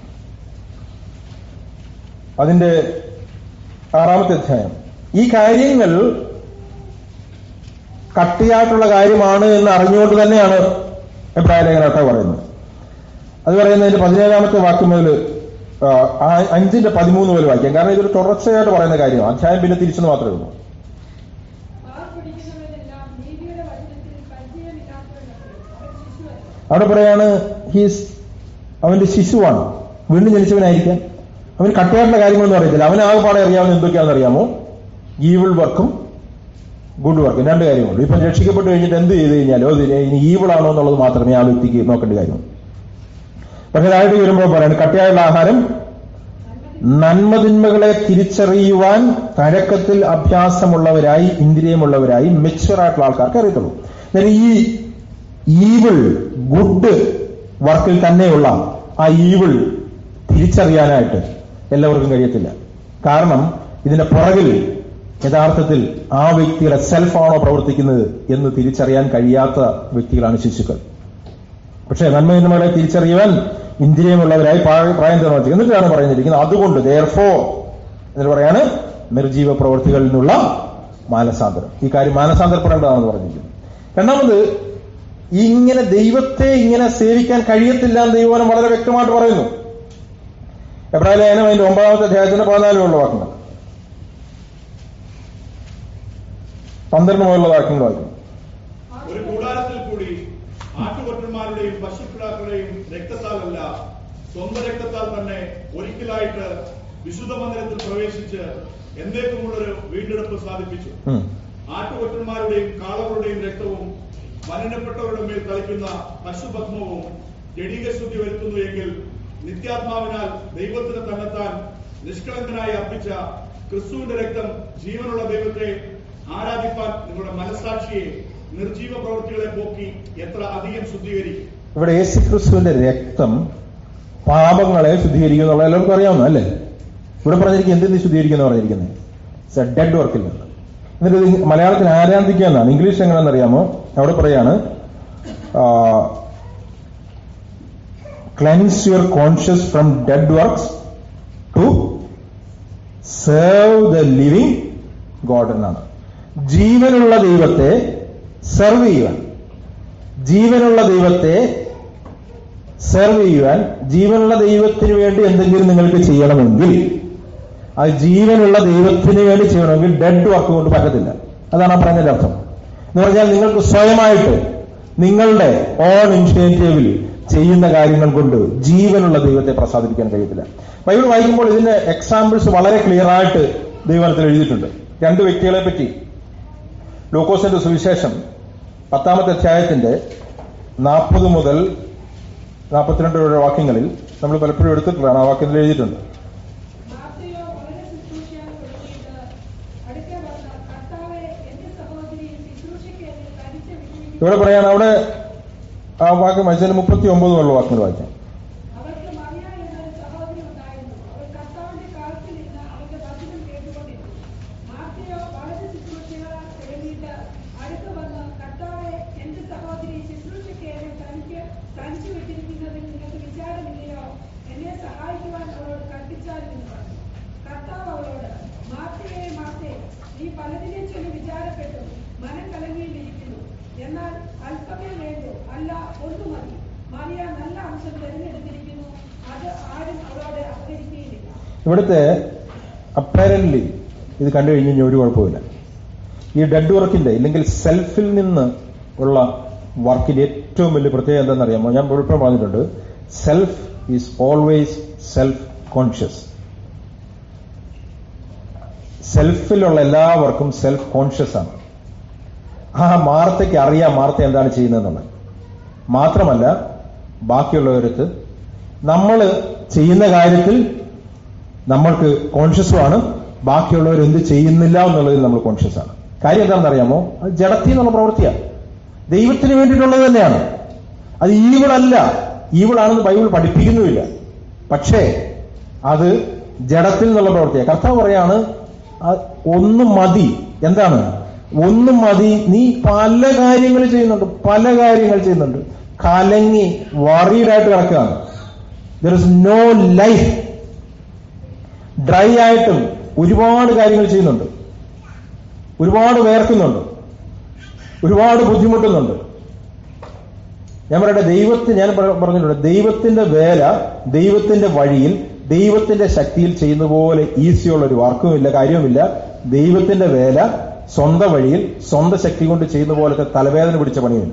അതിന്റെ ആറാമത്തെ അധ്യായം ഈ കാര്യങ്ങൾ കട്ടിയായിട്ടുള്ള കാര്യമാണ് എന്ന് അറിഞ്ഞുകൊണ്ട് തന്നെയാണ് എബ്രായ ലേഖനത്തെ പറയുന്നത് അത് പറയുന്നതിന്റെ പതിനേഴാമത്തെ വാക്യം മുതൽ ആ, ആ അഞ്ചിന്റെ പതിമൂന്ന് മുതൽ വായിക്കാം കാരണം ഇതൊരു തുടർച്ചയായിട്ട് പറയുന്ന കാര്യമാണ് അധ്യായം പിന്നെ തിരിച്ചെന്ന് മാത്രമേ ഉള്ളൂ
പാർ പിടിക്കുന്നവരെല്ലാം നീതിയുടെ വചനത്തിൽ പരിചയമില്ലാത്തവരത്രേ. അവൻ ശിശുവല്ല.
അവിടെ പറയാണ് ഹീസ് അവന്റെ ശിശുവാണ് വീണ്ടും ജനിച്ചവനായിരിക്കാം അവന് കട്ടുകാരുടെ കാര്യങ്ങളൊന്നും അറിയത്തില്ല അവന് ആകെപ്പാടെ അറിയാവുന്ന എന്തൊക്കെയാണെന്ന് അറിയാമോ ഈവിൾ വർക്കും ഗുഡ് വർക്കും രണ്ട് കാര്യങ്ങളുണ്ട് ഇപ്പം രക്ഷിക്കപ്പെട്ട് കഴിഞ്ഞിട്ട് എന്ത് ചെയ്ത് കഴിഞ്ഞാലോ അത് ഇനി ഈവിൾ ആണോ എന്നുള്ളത് മാത്രമേ ആ വ്യക്തിക്ക് നോക്കേണ്ട കാര്യമുള്ളൂ പക്ഷെ താഴേക്ക് വരുമ്പോൾ പറയുന്നത് കട്ടിയായുള്ള ആഹാരം നന്മതിന്മകളെ തിരിച്ചറിയുവാൻ തഴക്കത്തിൽ അഭ്യാസമുള്ളവരായി ഇന്ദ്രിയമുള്ളവരായി മെച്ചുവർ ആയിട്ടുള്ള ആൾക്കാർക്ക് അറിയത്തുള്ളൂ എന്നാൽ ഈ ഈവിൾ ഗുഡ് വർക്കിൽ തന്നെയുള്ള ആ ഈവിൾ തിരിച്ചറിയാനായിട്ട് എല്ലാവർക്കും കഴിയത്തില്ല കാരണം ഇതിന്റെ പുറകിൽ യഥാർത്ഥത്തിൽ ആ വ്യക്തിയുടെ സെൽഫാണോ പ്രവർത്തിക്കുന്നത് എന്ന് തിരിച്ചറിയാൻ കഴിയാത്ത വ്യക്തികളാണ് ശിശുക്കൾ പക്ഷേ നന്മയിന്മകളെ തിരിച്ചറിയുവാൻ ഇന്ദ്രിയമുള്ളവരായി പ്രായ- പ്രായം തീർന്നു എന്നിട്ടാണ് പറഞ്ഞിരിക്കുന്നത് അതുകൊണ്ട് ദയർഫോ എന്നിട്ട് പറയാണ് നിർജീവ പ്രവൃത്തികളിൽ നിന്നുള്ള മാനസാന്തരം ഈ കാര്യം മാനസാന്തരപ്പെടേണ്ടതാണെന്ന് പറഞ്ഞിരിക്കുന്നു രണ്ടാമത് ഇങ്ങനെ ദൈവത്തെ ഇങ്ങനെ സേവിക്കാൻ കഴിയത്തില്ല എന്ന് ദൈവനം വളരെ വ്യക്തമായിട്ട് പറയുന്നു എബ്രാഹിം ലേഖനം അതിന്റെ ഒമ്പതാമത്തെ അധ്യായത്തിന്റെ പതിനാലിലുള്ള വാക്കുകൾ പന്ത്രണ്ട് മുതലുള്ള വാക്യങ്ങൾ വായിക്കുന്നു
ഒരു കൂടാരത്തിൽ കൂടി ആട്ടുകൊറ്റന്മാരുടെയും പശുക്കിടാക്കളുടെയും രക്തത്താലല്ല സ്വന്തം രക്തത്താൽ തന്നെ ഒരിക്കലായിട്ട് വിശുദ്ധ മന്ദിരത്തിൽ പ്രവേശിച്ച് എന്നേക്കുമുള്ളൊരു വീണ്ടെടുപ്പ് സാധിപ്പിച്ചു
ഉം.
ആട്ടുകൊറ്റന്മാരുടെയും കാളകളുടെയും രക്തവും മലിനപ്പെട്ടവരുടെ മേൽ തളിക്കുന്ന പശുഭസ്മവും ജടീകശുദ്ധി വരുത്തുന്നു എങ്കിൽ നിത്യാത്മാവിനാൽ ദൈവത്തിന് തന്നെത്താൻ നിഷ്കളങ്കനായി അർപ്പിച്ച ക്രിസ്തുവിന്റെ രക്തം ജീവനുള്ള ദൈവത്തെ ആരാധിപ്പാൻ നിങ്ങളുടെ മനസാക്ഷിയെ നിർജീവ പ്രവൃത്തികളെ പോക്കി എത്ര അധികം ശുദ്ധീകരിക്കും
ഇവിടെ യേശു ക്രിസ്തുവിന്റെ രക്തം പാപങ്ങളെ ശുദ്ധീകരിക്കും എന്നുള്ള എല്ലാവർക്കും അറിയാവുന്ന അല്ലേ ഇവിടെ പറഞ്ഞിരിക്കുന്നത് എന്തിന് ശുദ്ധീകരിക്കുന്ന പറഞ്ഞിരിക്കുന്നത് ഡെഡ് വർക്കിൽ നിന്ന് എന്നിട്ട് ഇത് മലയാളത്തിൽ ആരാധിക്കുക എന്നാണ് ഇംഗ്ലീഷ് എങ്ങനെയാണെന്ന് അറിയാമോ അവിടെ പറയാണ് cleanse your conscious from dead works to save the living God എന്നാണ് ജീവനുള്ള ദൈവത്തെ സെർവ് ചെയ്യുവാൻ ജീവനുള്ള ദൈവത്തെ സെർവ് ചെയ്യുവാൻ ജീവനുള്ള ദൈവത്തിന് വേണ്ടി എന്തെങ്കിലും നിങ്ങൾക്ക് ചെയ്യണമെങ്കിൽ അത് ജീവനുള്ള ദൈവത്തിന് വേണ്ടി ചെയ്യണമെങ്കിൽ ഡെഡ് വർക്ക് കൊണ്ട് പറ്റത്തില്ല അതാണ് ആ പറഞ്ഞതിന്റെ അർത്ഥം എന്ന് പറഞ്ഞാൽ നിങ്ങൾക്ക് സ്വയമായിട്ട് നിങ്ങളുടെ ഓൺ ഇനിഷ്യേറ്റീവിൽ ചെയ്യുന്ന കാര്യങ്ങൾ കൊണ്ട് ജീവനുള്ള ദൈവത്തെ പ്രസാദിപ്പിക്കാൻ കഴിയത്തില്ല ബൈബിൾ വായിക്കുമ്പോൾ ഇതിന്റെ എക്സാമ്പിൾസ് വളരെ ക്ലിയർ ആയിട്ട് ദൈവത്തിൽ എഴുതിയിട്ടുണ്ട് രണ്ട് വ്യക്തികളെ പറ്റി ലൂക്കോസിന്റെ സുവിശേഷം പത്താമത്തെ അധ്യായത്തിന്റെ നാൽപ്പത് മുതൽ നാൽപ്പത്തിരണ്ട് വരെ വാക്യങ്ങളിൽ നമ്മൾ പലപ്പോഴും എടുത്തിട്ടുള്ളതാണ് ആ വാക്യത്തിൽ എഴുതിയിട്ടുണ്ട്
മാർത്തയോ വളരെ ശുശ്രൂഷയാൽ തുടങ്ങിയിട്ട് അടുക്കെ വന്ന കർത്താവെ എന്റെ സഹോദരി ശുശ്രൂഷയ്ക്ക് എന്നെ തനിച്ച് വിട്ടുവീഴ്ച
ഇവിടെ പറയാണ് അവിടെ ആ വാക്യം വായിച്ചതിന് മുപ്പത്തി ഒമ്പതുമുള്ള വാക്യങ്ങൾ വായിക്കാം
അവർക്ക് മറിയ എന്നൊരു സഹോദരി ഉണ്ടായിരുന്നു അവൾ കർത്താവിന്റെ കാലത്തിൽ നിന്ന് അവന്റെ വചനം കേട്ടുകൊണ്ടിരുന്നു മാർത്തയോ വളരെ ശുശ്രൂഷകളാൽ തുടങ്ങിയിട്ട് അടുത്ത് വന്ന് കർത്താവെ എന്റെ സഹോദരി ശുശ്രൂഷയ്ക്ക് എന്നെ തനിക്ക് തനിച്ചു വിട്ടിരിക്കുന്നതിൽ നിങ്ങൾക്ക് വിചാരമില്ലയോ എന്നെ സഹായിക്കുവാൻ അവളോട് കൽപ്പിച്ചാലും എന്ന് പറഞ്ഞു കർത്താവ് അവളോട് മാർത്തയെ മാർത്തേ നീ പലതിനെ ചൊല്ലി വിചാരപ്പെട്ടു മനം കലങ്ങിയിട്ടിരിക്കുന്നു എന്നാൽ അല്പമേ വേണ്ടു അല്ല ഒന്നു മതി മറിയ നല്ല അംശം തിരഞ്ഞെടുത്തിരിക്കുന്നു അത് ആരും അവളോട് അപകരിക്കുകയില്ല
ഇവിടുത്തെ അപ്പാരന്റ്ലി ഇത് കണ്ടു കഴിഞ്ഞ് കഴിഞ്ഞാൽ ഒരു കുഴപ്പമില്ല ഈ ഡെഡ് വർക്കിന്റെ ഇല്ലെങ്കിൽ സെൽഫിൽ നിന്ന് ഉള്ള വർക്കിന്റെ ഏറ്റവും വലിയ പ്രത്യേകത എന്താണെന്നറിയാമോ ഞാൻ എപ്പോഴും പറഞ്ഞിട്ടുണ്ട് self is always self conscious സെൽഫിലുള്ള എല്ലാവർക്കും സെൽഫ് കോൺഷ്യസ് ആണ് ആ മാർത്തയ്ക്ക് അറിയാം മാർത്ത എന്താണ് ചെയ്യുന്നതെന്നുള്ളത് മാത്രമല്ല ബാക്കിയുള്ളവർക്ക് നമ്മൾ ചെയ്യുന്ന കാര്യത്തിൽ നമ്മൾക്ക് കോൺഷ്യസുമാണ് ബാക്കിയുള്ളവർ എന്ത് ചെയ്യുന്നില്ല എന്നുള്ളതിൽ നമ്മൾ കോൺഷ്യസ് ആണ് കാര്യം എന്താണെന്ന് അറിയാമോ അത് ജഡത്തിൽ നിന്നുള്ള പ്രവൃത്തിയാണ് ദൈവത്തിന് വേണ്ടിയിട്ടുള്ളത് തന്നെയാണ് അത് ഈവിളല്ല ഈവിളാണെന്ന് ബൈബിൾ പഠിപ്പിക്കുന്നുമില്ല പക്ഷേ അത് ജഡത്തിൽ നിന്നുള്ള പ്രവൃത്തിയാണ് കർത്താവ് പറയാണ് ആ ഒന്ന് മതി എന്താണ് ഒന്ന് മതി നീ പല കാര്യങ്ങൾ ചെയ്യുന്നുണ്ട് പല കാര്യങ്ങൾ ചെയ്യുന്നുണ്ട് കലങ്ങി വറീഡായിട്ട് കിടക്കുകയാണ് there is no life dry ആയിട്ടും ഒരുപാട് കാര്യങ്ങൾ ചെയ്യുന്നുണ്ട് ഒരുപാട് വേർക്കുന്നുണ്ട് ഒരുപാട് ബുദ്ധിമുട്ടുന്നുണ്ട് ഞാൻ പറയട്ടെ ദൈവത്തിന് ഞാൻ പറ- പറഞ്ഞിട്ടുണ്ട് ദൈവത്തിന്റെ വേല ദൈവത്തിന്റെ വഴിയിൽ ദൈവത്തിന്റെ ശക്തിയിൽ ചെയ്യുന്ന പോലെ ഈസിയുള്ള ഒരു വർക്കുമില്ല കാര്യവുമില്ല ദൈവത്തിന്റെ വേല സ്വന്തം വഴിയിൽ സ്വന്തം ശക്തി കൊണ്ട് ചെയ്യുന്ന പോലത്തെ തലവേദന പിടിച്ച പണിയുമില്ല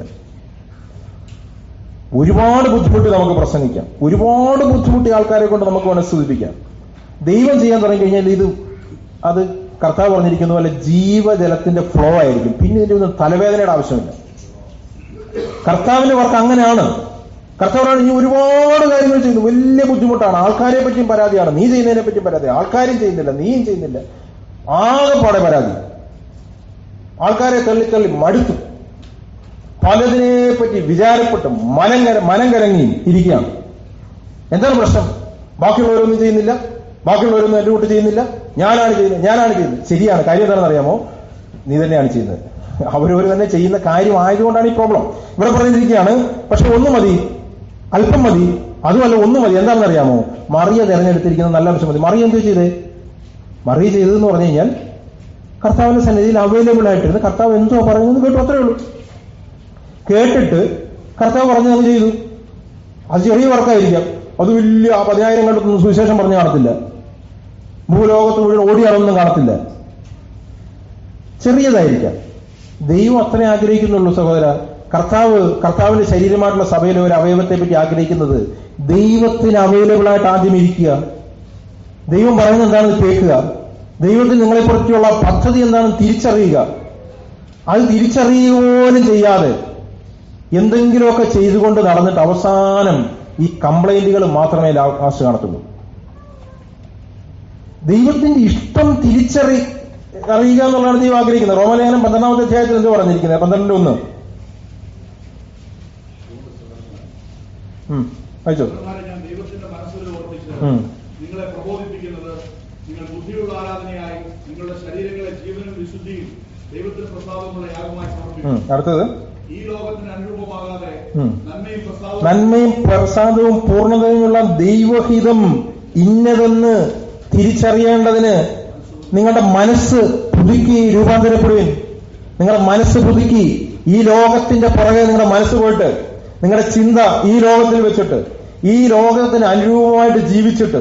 ഒരുപാട് ബുദ്ധിമുട്ടി നമുക്ക് പ്രസംഗിക്കാം ഒരുപാട് ബുദ്ധിമുട്ടി ആൾക്കാരെ കൊണ്ട് നമുക്ക് മനസ്സുദിപ്പിക്കാം ദൈവം ചെയ്യാൻ തുടങ്ങി കഴിഞ്ഞാൽ ഇത് അത് കർത്താവ് പറഞ്ഞിരിക്കുന്ന പോലെ ജീവജലത്തിന്റെ ഫ്ലോ ആയിരിക്കും പിന്നെ ഇതിന്റെ ഒന്നും തലവേദനയുടെ ആവശ്യമില്ല കർത്താവിന്റെ വർക്ക് അങ്ങനെയാണ് കർത്താവിനാണ് ഇനി ഒരുപാട് കാര്യങ്ങൾ ചെയ്യുന്നു വലിയ ബുദ്ധിമുട്ടാണ് ആൾക്കാരെ പറ്റിയും പരാതിയാണ് നീ ചെയ്യുന്നതിനെ പറ്റിയും പരാതി ആൾക്കാരും ചെയ്യുന്നില്ല നീയും ചെയ്യുന്നില്ല ആകെപ്പാടെ പരാതി ആൾക്കാരെ തള്ളി തള്ളി മടുത്തു പലതിനെ പറ്റി വിചാരപ്പെട്ട് മനം കര മനം കരങ്ങി ഇരിക്കുകയാണ് എന്താണ് പ്രശ്നം ബാക്കിയുള്ളവരൊന്നും ചെയ്യുന്നില്ല ബാക്കിയുള്ളവരൊന്നും എന്റെ കൂട്ട് ചെയ്യുന്നില്ല ഞാനാണ് ചെയ്യുന്നത് ഞാനാണ് ചെയ്യുന്നത് ശരിയാണ് കാര്യം എന്താണെന്ന് അറിയാമോ നീ തന്നെയാണ് ചെയ്യുന്നത് അവരവർ തന്നെ ചെയ്യുന്ന കാര്യം ആയതുകൊണ്ടാണ് ഈ പ്രോബ്ലം ഇവിടെ പറഞ്ഞിരിക്കുകയാണ് പക്ഷെ ഒന്ന് മതി അല്പം മതി അതുമല്ല ഒന്ന് മതി എന്താണെന്ന് അറിയാമോ മറിയ തെരഞ്ഞെടുത്തിരിക്കുന്ന നല്ല അംശം മതി മറിയ എന്തോ ചെയ്തേ മറിയ ചെയ്തതെന്ന് പറഞ്ഞു കഴിഞ്ഞാൽ കർത്താവിന്റെ സന്നിധിയിൽ അവൈലബിൾ ആയിട്ടിരുന്ന് കർത്താവ് എന്തോ പറയുന്നത് കേട്ടു അത്രേ ഉള്ളൂ കേട്ടിട്ട് കർത്താവ് പറഞ്ഞു അത് ചെയ്തു അത് ചെറിയ വർക്കായിരിക്കാം അത് വലിയ ആ പതിനായിരം കണ്ടൊന്നും സുവിശേഷം പറഞ്ഞു കാണത്തില്ല ഭൂലോകത്ത് മുഴുവൻ ഓടിയാളൊന്നും കാണത്തില്ല ചെറിയതായിരിക്കാം ദൈവം അത്ര ആഗ്രഹിക്കുന്നുള്ളൂ സഹോദര കർത്താവ് കർത്താവിന്റെ ശരീരമായിട്ടുള്ള സഭയിലെ ഒരു അവയവത്തെ പറ്റി ആഗ്രഹിക്കുന്നത് ദൈവത്തിന് അവൈലബിൾ ആയിട്ട് ആദ്യം ഇരിക്കുക ദൈവം പറയുന്നത് എന്താണെന്ന് കേൾക്കുക ദൈവത്തിന് നിങ്ങളെക്കുറിച്ചുള്ള പദ്ധതി എന്താണെന്ന് തിരിച്ചറിയുക അത് തിരിച്ചറിയുക പോലും ചെയ്യാതെ എന്തെങ്കിലുമൊക്കെ ചെയ്തുകൊണ്ട് നടന്നിട്ട് അവസാനം ഈ കംപ്ലൈന്റുകൾ മാത്രമേ ലാസ്റ്റ് കാണത്തുള്ളൂ ദൈവത്തിന്റെ ഇഷ്ടം തിരിച്ചറി അറിയുക എന്നുള്ളതാണ് ദൈവം ആഗ്രഹിക്കുന്നത് റോമലേഖനം പന്ത്രണ്ടാമത്തെ അധ്യായത്തിൽ എന്ത് പറഞ്ഞിരിക്കുന്നത് പന്ത്രണ്ടിന്റെ ഒന്ന് ഉം, വായിച്ചോ
സഹോദരന്മാരെ, ഞാൻ ദൈവത്തിന്റെ മനസ്സിൽ ഓർപ്പിച്ചത്
ഉം.
നിങ്ങളെ പ്രബോധിപ്പിക്കുന്നത് നിങ്ങൾ ബുദ്ധിയുള്ള ആരാധനയായി നിങ്ങളുടെ ശരീരങ്ങളെ ജീവനും വിശുദ്ധിയും ദൈവത്തിന് പ്രസാദമുള്ള യാഗമായി
ഉം,
സമർപ്പിക്കും
അടുത്തത്
ഈ ലോകത്തിന് അനുരൂപമാകാതെ
ഉം.
നന്മയും പ്രസാദവും
നന്മയും പ്രസാദവും പൂർണ്ണതയുമുള്ള ദൈവഹിതം ഇന്നതെന്ന് തിരിച്ചറിയേണ്ടതിന് നിങ്ങളുടെ മനസ്സ് പുതുക്കി രൂപാന്തരപ്പെടുവിൻ നിങ്ങളുടെ മനസ്സ് പുതുക്കി ഈ ലോകത്തിന്റെ പുറകെ നിങ്ങളുടെ മനസ്സ് പോയിട്ട് നിങ്ങളുടെ ചിന്ത ഈ ലോകത്തിൽ വെച്ചിട്ട് ഈ ലോകത്തിന് അനുരൂപമായിട്ട് ജീവിച്ചിട്ട്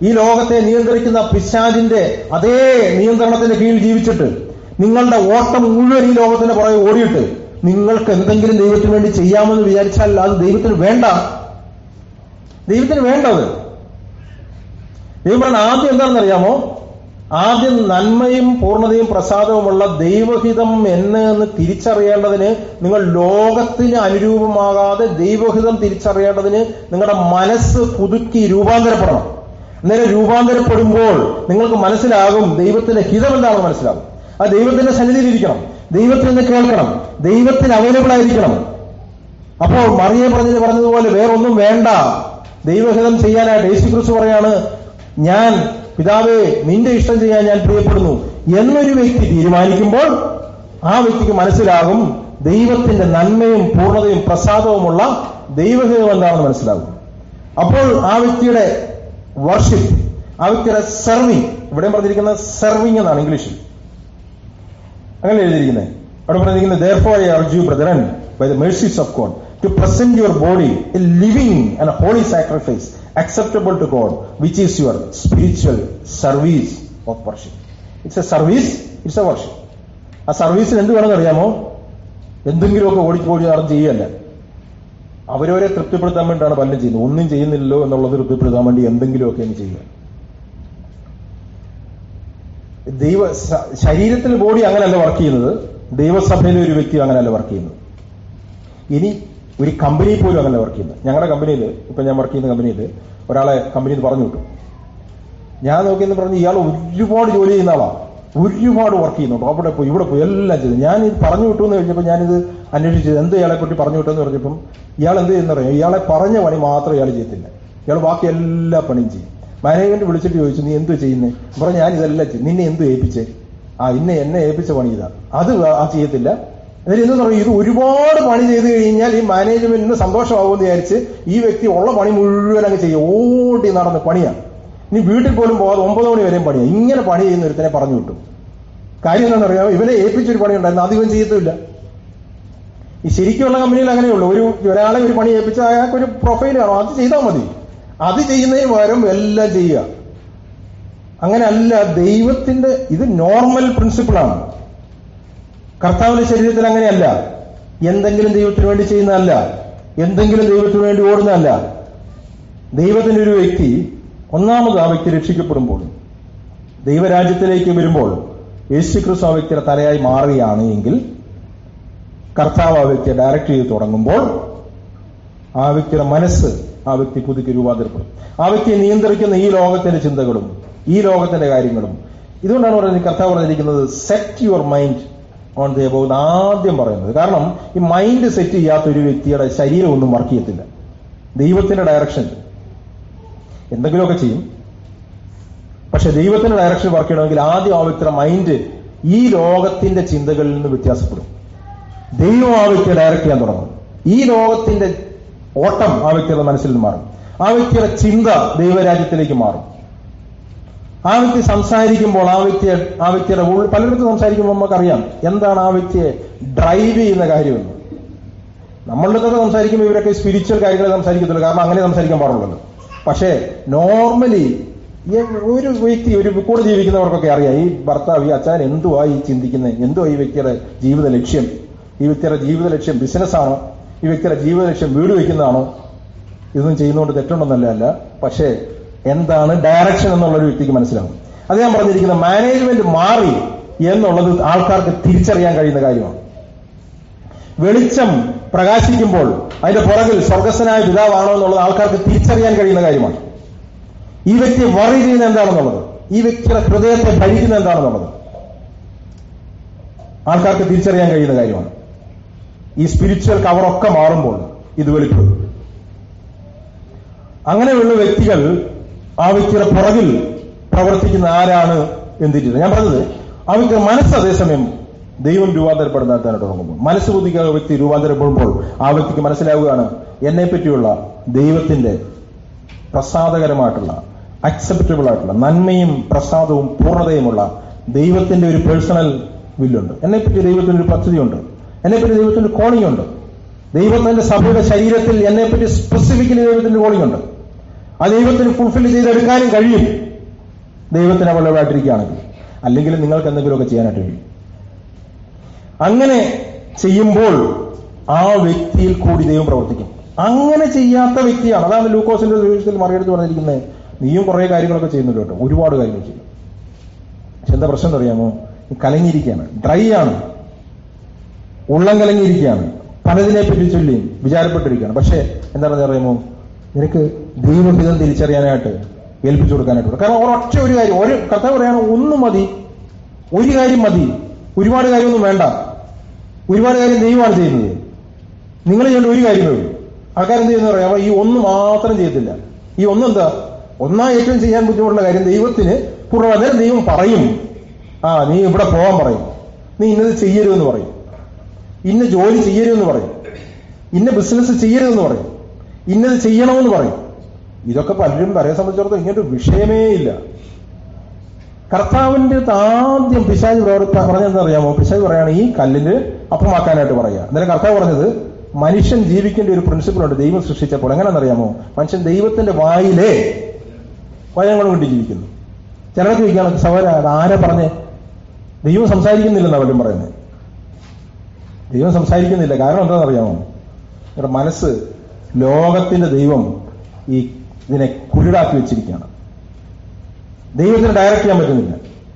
ഈ ലോകത്തെ നിയന്ത്രിക്കുന്ന പിശാചിന്റെ അതേ നിയന്ത്രണത്തിന്റെ കീഴിൽ ജീവിച്ചിട്ട് നിങ്ങളുടെ ഓട്ടം മുഴുവൻ ഈ ലോകത്തിന്റെ പുറകെ ഓടിയിട്ട് നിങ്ങൾക്ക് എന്തെങ്കിലും ദൈവത്തിന് വേണ്ടി ചെയ്യാമെന്ന് വിചാരിച്ചാൽ അത് ദൈവത്തിന് വേണ്ട ദൈവത്തിന് വേണ്ടത് ദൈവം പറഞ്ഞ ആദ്യം എന്താണെന്ന് അറിയാമോ ആദ്യം നന്മയും പൂർണ്ണതയും പ്രസാദവുമുള്ള ദൈവഹിതം എന്ന് എന്ന് തിരിച്ചറിയേണ്ടതിന് നിങ്ങൾ ലോകത്തിന് അനുരൂപമാകാതെ ദൈവഹിതം തിരിച്ചറിയേണ്ടതിന് നിങ്ങളുടെ മനസ്സ് പുതുക്കി രൂപാന്തരപ്പെടണം അന്നേരം രൂപാന്തരപ്പെടുമ്പോൾ നിങ്ങൾക്ക് മനസ്സിലാകും ദൈവത്തിന്റെ ഹിതം എന്താണെന്ന് മനസ്സിലാകും ആ ദൈവത്തിന്റെ സന്നിധിയിലിരിക്കണം ദൈവത്തിൽ നിന്ന് കേൾക്കണം ദൈവത്തിന് അവൈലബിൾ ആയിരിക്കണം അപ്പോൾ മറിയെ പറഞ്ഞത് പറഞ്ഞതുപോലെ വേറൊന്നും വേണ്ട ദൈവഹിതം ചെയ്യാനായിട്ട് യേശു ക്രിസ്തു പറയാണ് ഞാൻ പിതാവേ നിന്റെ ഇഷ്ടം ചെയ്യാൻ ഞാൻ പ്രിയപ്പെടുന്നു എന്നൊരു വ്യക്തി തീരുമാനിക്കുമ്പോൾ ആ വ്യക്തിക്ക് മനസ്സിലാകും ദൈവത്തിന്റെ നന്മയും പൂർണ്ണതയും പ്രസാദവുമുള്ള ദൈവഹിതം എന്താണെന്ന് മനസ്സിലാകും അപ്പോൾ ആ വ്യക്തിയുടെ വർഷിപ്പ് ആ വ്യക്തിയുടെ സെർവിങ് ഇവിടെ പറഞ്ഞിരിക്കുന്ന സെർവിങ് എന്നാണ് ഇംഗ്ലീഷിൽ അങ്ങനെ എഴുതിയിരിക്കുന്നത് അവിടെ പറഞ്ഞിരിക്കുന്നത് therefore I urge you brethren by the mercies of God to present your body a living and a holy sacrifice acceptable to God which is your spiritual service of worship it's a service it's a worship ആ സർവീസിന് എന്ത് വേണമെന്ന് അറിയാമോ എന്തെങ്കിലുമൊക്കെ ഓടിക്കോടി ആരും ചെയ്യല്ല അവരവരെ തൃപ്തിപ്പെടുത്താൻ വേണ്ടിയാണ് പലരും ചെയ്യുന്നത് ഒന്നും ചെയ്യുന്നില്ലല്ലോ എന്നുള്ളത് തൃപ്തിപ്പെടുത്താൻ വേണ്ടി എന്തെങ്കിലുമൊക്കെ അങ്ങ് ചെയ്യുക ദൈവ സ- ശരീരത്തിൽ ബോഡി അങ്ങനെയല്ല വർക്ക് ചെയ്യുന്നത് ദൈവസഭയിലെ ഒരു വ്യക്തി അങ്ങനെയല്ല വർക്ക് ചെയ്യുന്നത് ഇനി ഒരു കമ്പനി പോലും അങ്ങനെ വർക്ക് ചെയ്യുന്നത് ഞങ്ങളുടെ കമ്പനിയിൽ ഇപ്പൊ ഞാൻ വർക്ക് ചെയ്യുന്ന കമ്പനിയിൽ ഒരാളെ കമ്പനിയിൽ നിന്ന് പറഞ്ഞു വിട്ടു ഞാൻ നോക്കിയെന്ന് പറഞ്ഞ് ഇയാൾ ഒരുപാട് ജോലി ചെയ്യുന്ന ആളാണ് ഒരുപാട് വർക്ക് ചെയ്യുന്നുണ്ട് അവിടെ പോയി ഇവിടെ പോയി എല്ലാം ചെയ്തു ഞാൻ ഇത് പറഞ്ഞു വിട്ടു എന്ന് കഴിഞ്ഞപ്പോൾ ഞാനിത് അന്വേഷിച്ചത് എന്ത് ഇയാളെ പറ്റി പറഞ്ഞു വിട്ടെന്ന് പറഞ്ഞപ്പം ഇയാൾ എന്ത് ചെയ്യുന്ന പറയാം ഇയാളെ പറഞ്ഞ പണി മാത്രം ഇയാൾ ചെയ്യത്തില്ല ഇയാൾ ബാക്കി എല്ലാ പണിയും ചെയ്യും മാനേജ്മെന്റ് വിളിച്ചിട്ട് ചോദിച്ചു നീ എന്തു ചെയ്യുന്നേ പറഞ്ഞു ഞാൻ ഇതെല്ലാം ചെയ്യും നിന്നെ എന്തു ഏൽപ്പിച്ചേ ആ ഇന്നെ എന്നെ ഏൽപ്പിച്ച പണി ഇതാ അത് ആ ചെയ്യത്തില്ല എന്നിട്ട് എന്ന് പറയും ഇത് ഒരുപാട് പണി ചെയ്ത് കഴിഞ്ഞാൽ ഈ മാനേജ്മെന്റിന് സന്തോഷമാകുമെന്ന് വിചാരിച്ച് ഈ വ്യക്തി ഉള്ള പണി മുഴുവൻ അങ്ങ് ചെയ്യും ഓടി നടന്ന് പണിയാണ് ഇനി വീട്ടിൽ പോലും പോകാതെ ഒമ്പത് മണി വരെയും പണിയാണ് ഇങ്ങനെ പണി ചെയ്യുന്ന ഒരുത്തനെ പറഞ്ഞു വിട്ടു കാര്യം എന്താണെന്ന് അറിയാമോ ഇവനെ ഏൽപ്പിച്ചൊരു പണി ഉണ്ടായിരുന്നു അത് ഇവൻ ചെയ്യത്തില്ല ഈ ശരിക്കുള്ള കമ്പനിയിൽ അങ്ങനെയുള്ളൂ ഒരു ഒരാളെ ഒരു പണി ഏൽപ്പിച്ച അയാൾക്ക് ഒരു പ്രൊഫൈൽ കാണും അത് ചെയ്താൽ മതി അത് ചെയ്യുന്നതിന് പകരം എല്ലാം ചെയ്യുക അങ്ങനെ അല്ല ദൈവത്തിന്റെ ഇത് നോർമൽ പ്രിൻസിപ്പിളാണ് കർത്താവിന്റെ ശരീരത്തിൽ അങ്ങനെയല്ല എന്തെങ്കിലും ദൈവത്തിന് വേണ്ടി ചെയ്യുന്നതല്ല എന്തെങ്കിലും ദൈവത്തിന് വേണ്ടി ഓടുന്നതല്ല ദൈവത്തിന്റെ ഒരു വ്യക്തി ഒന്നാമത് ആ വ്യക്തി രക്ഷിക്കപ്പെടുമ്പോൾ ദൈവരാജ്യത്തിലേക്ക് വരുമ്പോൾ യേശു ക്രിസ്തു ആ വ്യക്തിയുടെ തലയായി മാറുകയാണ് എങ്കിൽ കർത്താവ് ആ വ്യക്തിയെ ഡയറക്റ്റ് ചെയ്ത് തുടങ്ങുമ്പോൾ ആ വ്യക്തിയുടെ മനസ്സ് ആ വ്യക്തി പുതുക്കി രൂപാന്തരപ്പെടും ആ വ്യക്തിയെ നിയന്ത്രിക്കുന്ന ഈ ലോകത്തിന്റെ ചിന്തകളും ഈ ലോകത്തിന്റെ കാര്യങ്ങളും ഇതുകൊണ്ടാണ് പറയുന്നത് കർത്താവ് പറഞ്ഞിരിക്കുന്നത് set your mind on the about ആദ്യം പറയുന്നത് കാരണം ഈ മൈൻഡ് സെറ്റ് ചെയ്യാത്ത ഒരു വ്യക്തിയുടെ ശരീരം ഒന്നും വർക്ക് ചെയ്യത്തില്ല ദൈവത്തിന്റെ ഡയറക്ഷൻ എന്തെങ്കിലുമൊക്കെ ചെയ്യും പക്ഷെ ദൈവത്തിന്റെ ഡയറക്ഷൻ വർക്ക് ചെയ്യണമെങ്കിൽ ആദ്യം ആ വ്യക്തിയുടെ മൈൻഡ് ഈ ലോകത്തിന്റെ ചിന്തകളിൽ നിന്ന് വ്യത്യാസപ്പെടും ദൈവം ആ വ്യക്തിയെ ഡയറക്റ്റ് ചെയ്യാൻ തുടങ്ങും ഈ ലോകത്തിന്റെ ഓട്ടം ആ വ്യക്തിയുടെ മനസ്സിൽ നിന്ന് മാറും ആ വ്യക്തിയുടെ ചിന്ത ദൈവരാജ്യത്തിലേക്ക് മാറും ആ വ്യക്തി സംസാരിക്കുമ്പോൾ ആ വ്യക്തിയെ ആ വ്യക്തിയുടെ ഉള്ളിൽ പലയിടത്തും സംസാരിക്കുമ്പോൾ നമുക്കറിയാം എന്താണ് ആ വ്യക്തിയെ ഡ്രൈവ് ചെയ്യുന്ന കാര്യമെന്ന് നമ്മളുടെ അടുത്ത് സംസാരിക്കുമ്പോൾ ഇവരൊക്കെ സ്പിരിച്വൽ കാര്യങ്ങളെ സംസാരിക്കത്തുള്ളൂ കാരണം അങ്ങനെ സംസാരിക്കാൻ പാടുള്ളൂ പക്ഷേ നോർമലി ഒരു വ്യക്തി ഒരു കൂടെ ജീവിക്കുന്നവർക്കൊക്കെ അറിയാം ഈ ഭർത്താവ് ഈ അച്ഛൻ എന്തുവാ ഈ ചിന്തിക്കുന്നത് എന്തുവാ ഈ വ്യക്തിയുടെ ജീവിത ലക്ഷ്യം ഈ വ്യക്തിയുടെ ജീവിത ലക്ഷ്യം ബിസിനസ്സാണോ ഈ വ്യക്തിയുടെ ജീവിത ലക്ഷ്യം വീട് വയ്ക്കുന്നതാണോ ഇതൊന്നും ചെയ്യുന്നതുകൊണ്ട് തെറ്റുണ്ടെന്നല്ല അല്ല പക്ഷേ എന്താണ് ഡയറക്ഷൻ എന്നുള്ള ഒരു വ്യക്തിക്ക് മനസ്സിലാവും അത് ഞാൻ പറഞ്ഞിരിക്കുന്ന മാനേജ്മെന്റ് മാറി എന്നുള്ളത് ആൾക്കാർക്ക് തിരിച്ചറിയാൻ കഴിയുന്ന കാര്യമാണ് വെളിച്ചം പ്രകാശിക്കുമ്പോൾ അതിന്റെ പുറകിൽ സ്വർഗസ്വനായ പിതാവാണോ എന്നുള്ളത് ആൾക്കാർക്ക് തിരിച്ചറിയാൻ കഴിയുന്ന കാര്യമാണ് ഈ വ്യക്തി വറി ചെയ്യുന്ന എന്താണെന്നുള്ളത് ഈ വ്യക്തിയുടെ ഹൃദയത്തെ ഭരിക്കുന്ന എന്താണെന്നുള്ളത് ആൾക്കാർക്ക് തിരിച്ചറിയാൻ കഴിയുന്ന കാര്യമാണ് ഈ സ്പിരിച്വൽ കവറൊക്കെ മാറുമ്പോൾ ഇത് വെളിപ്പെടും അങ്ങനെയുള്ള വ്യക്തികൾ ആ വ്യക്തിയുടെ പുറകിൽ പ്രവർത്തിക്കുന്ന ആരാണ് എന്തിട്ടില്ല ഞാൻ പറഞ്ഞത് ആ വ്യക്തിയുടെ മനസ്സ് അതേസമയം ദൈവം രൂപാന്തരപ്പെടുന്ന നടത്താനായിട്ട് തുടങ്ങുമ്പോൾ മനസ്സ് ബുദ്ധിക്ക് ആ വ്യക്തി രൂപാന്തരപ്പെടുമ്പോൾ ആ വ്യക്തിക്ക് മനസ്സിലാവുകയാണ് എന്നെ പറ്റിയുള്ള ദൈവത്തിന്റെ പ്രസാദകരമായിട്ടുള്ള അക്സെപ്റ്റബിൾ ആയിട്ടുള്ള നന്മയും പ്രസാദവും പൂർണ്ണതയുമുള്ള ദൈവത്തിന്റെ ഒരു പേഴ്സണൽ വില്ലുണ്ട് എന്നെപ്പറ്റി ദൈവത്തിന്റെ ഒരു പദ്ധതിയുണ്ട് എന്നെപ്പറ്റി ദൈവത്തിന്റെ ഒരു കോണിയുണ്ട് ദൈവത്തിന്റെ സഭയുടെ ശരീരത്തിൽ എന്നെപ്പറ്റി സ്പെസിഫിക്കലി ദൈവത്തിന്റെ കോണിയുണ്ട് ആ ദൈവത്തിന് ഫുൾഫിൽ ചെയ്തെടുക്കാനും കഴിയും ദൈവത്തിന് അവളുമായിട്ടിരിക്കുകയാണെങ്കിൽ അല്ലെങ്കിൽ നിങ്ങൾക്ക് എന്തെങ്കിലുമൊക്കെ ചെയ്യാനായിട്ട് കഴിയും അങ്ങനെ ചെയ്യുമ്പോൾ ആ വ്യക്തിയിൽ കൂടി ദൈവം പ്രവർത്തിക്കും അങ്ങനെ ചെയ്യാത്ത വ്യക്തിയാണ് അതാണ് ലൂക്കോസിന്റെ സുവിശേഷത്തിൽ മറിയെടുത്ത് പറഞ്ഞിരിക്കുന്നത് നീയും കുറെ കാര്യങ്ങളൊക്കെ ചെയ്യുന്നുണ്ട് കേട്ടോ ഒരുപാട് കാര്യങ്ങൾ ചെയ്യും പക്ഷെ എന്താ പ്രശ്നം അറിയാമോ നീ കലങ്ങിയിരിക്കുകയാണ് ഡ്രൈ ആണ് ഉള്ളം കലങ്ങിയിരിക്കുകയാണ് പലതിനെ പറ്റി ചൊല്ലിയും വിചാരപ്പെട്ടിരിക്കുകയാണ് പക്ഷേ എന്താണെന്ന് അറിയാമോ നിനക്ക് ദൈവഹിതം തിരിച്ചറിയാനായിട്ട് ഏൽപ്പിച്ചു കൊടുക്കാനായിട്ട് കാരണം ഒരൊറ്റ ഒരു കാര്യം ഒരു കഥ പറയാണ് ഒന്ന് മതി ഒരു കാര്യം മതി ഒരുപാട് കാര്യമൊന്നും വേണ്ട ഒരുപാട് കാര്യം ദൈവമാണ് ചെയ്യുന്നത് നിങ്ങൾ ചെയ്യേണ്ട ഒരു കാര്യമേ ഉള്ളൂ ആൾക്കാരെന്ത് ചെയ്യുന്ന പറയാമോ ഈ ഒന്ന് മാത്രം ചെയ്യത്തില്ല ഈ ഒന്നെന്താ ഒന്നാ ഏറ്റവും ചെയ്യാൻ ബുദ്ധിമുട്ടുള്ള കാര്യം ദൈവത്തിന് പൂർണ്ണ അന്നേരം ദൈവം പറയും ആ നീ ഇവിടെ പോകാൻ പറയും നീ ഇന്നത് ചെയ്യരുതെന്ന് പറയും ഇന്ന ജോലി ചെയ്യരുതെന്ന് പറയും ഇന്ന ബിസിനസ് ചെയ്യരുതെന്ന് പറയും ഇന്നത് ചെയ്യണമെന്ന് പറയും ഇതൊക്കെ പലരും വരെ സംബന്ധിച്ചിടത്തോളം ഇങ്ങനൊരു വിഷയമേ ഇല്ല കർത്താവിന്റെ ആദ്യം പിശാജ് പ്രവർത്ത പറഞ്ഞതെന്ന് അറിയാമോ പിശാജ് പറയാണ് ഈ കല്ലിന് അപ്പമാക്കാനായിട്ട് പറയുക അന്നേരം കർത്താവ് പറഞ്ഞത് മനുഷ്യൻ ജീവിക്കേണ്ട ഒരു പ്രിൻസിപ്പിൾ ഉണ്ട് ദൈവം സൃഷ്ടിച്ചപ്പോൾ എങ്ങനെയാണെന്നറിയാമോ മനുഷ്യൻ ദൈവത്തിന്റെ വായിലേ വചനങ്ങൾ കൊണ്ട് ജീവിക്കുന്നു ചിലർക്ക് ചോദിക്കുകയാണ് സഹോദര അത് ആരാ പറഞ്ഞേ ദൈവം സംസാരിക്കുന്നില്ലെന്ന് അവരും പറയുന്നത് ദൈവം സംസാരിക്കുന്നില്ല കാരണം എന്താണെന്നറിയാമോ നിങ്ങളുടെ മനസ്സ് ലോകത്തിന്റെ ദൈവം ഈ ഇതിനെ കുരുടാക്കി വെച്ചിരിക്കുകയാണ് ദൈവത്തിന് ഡയറക്റ്റ് ചെയ്യാൻ പറ്റുന്നില്ല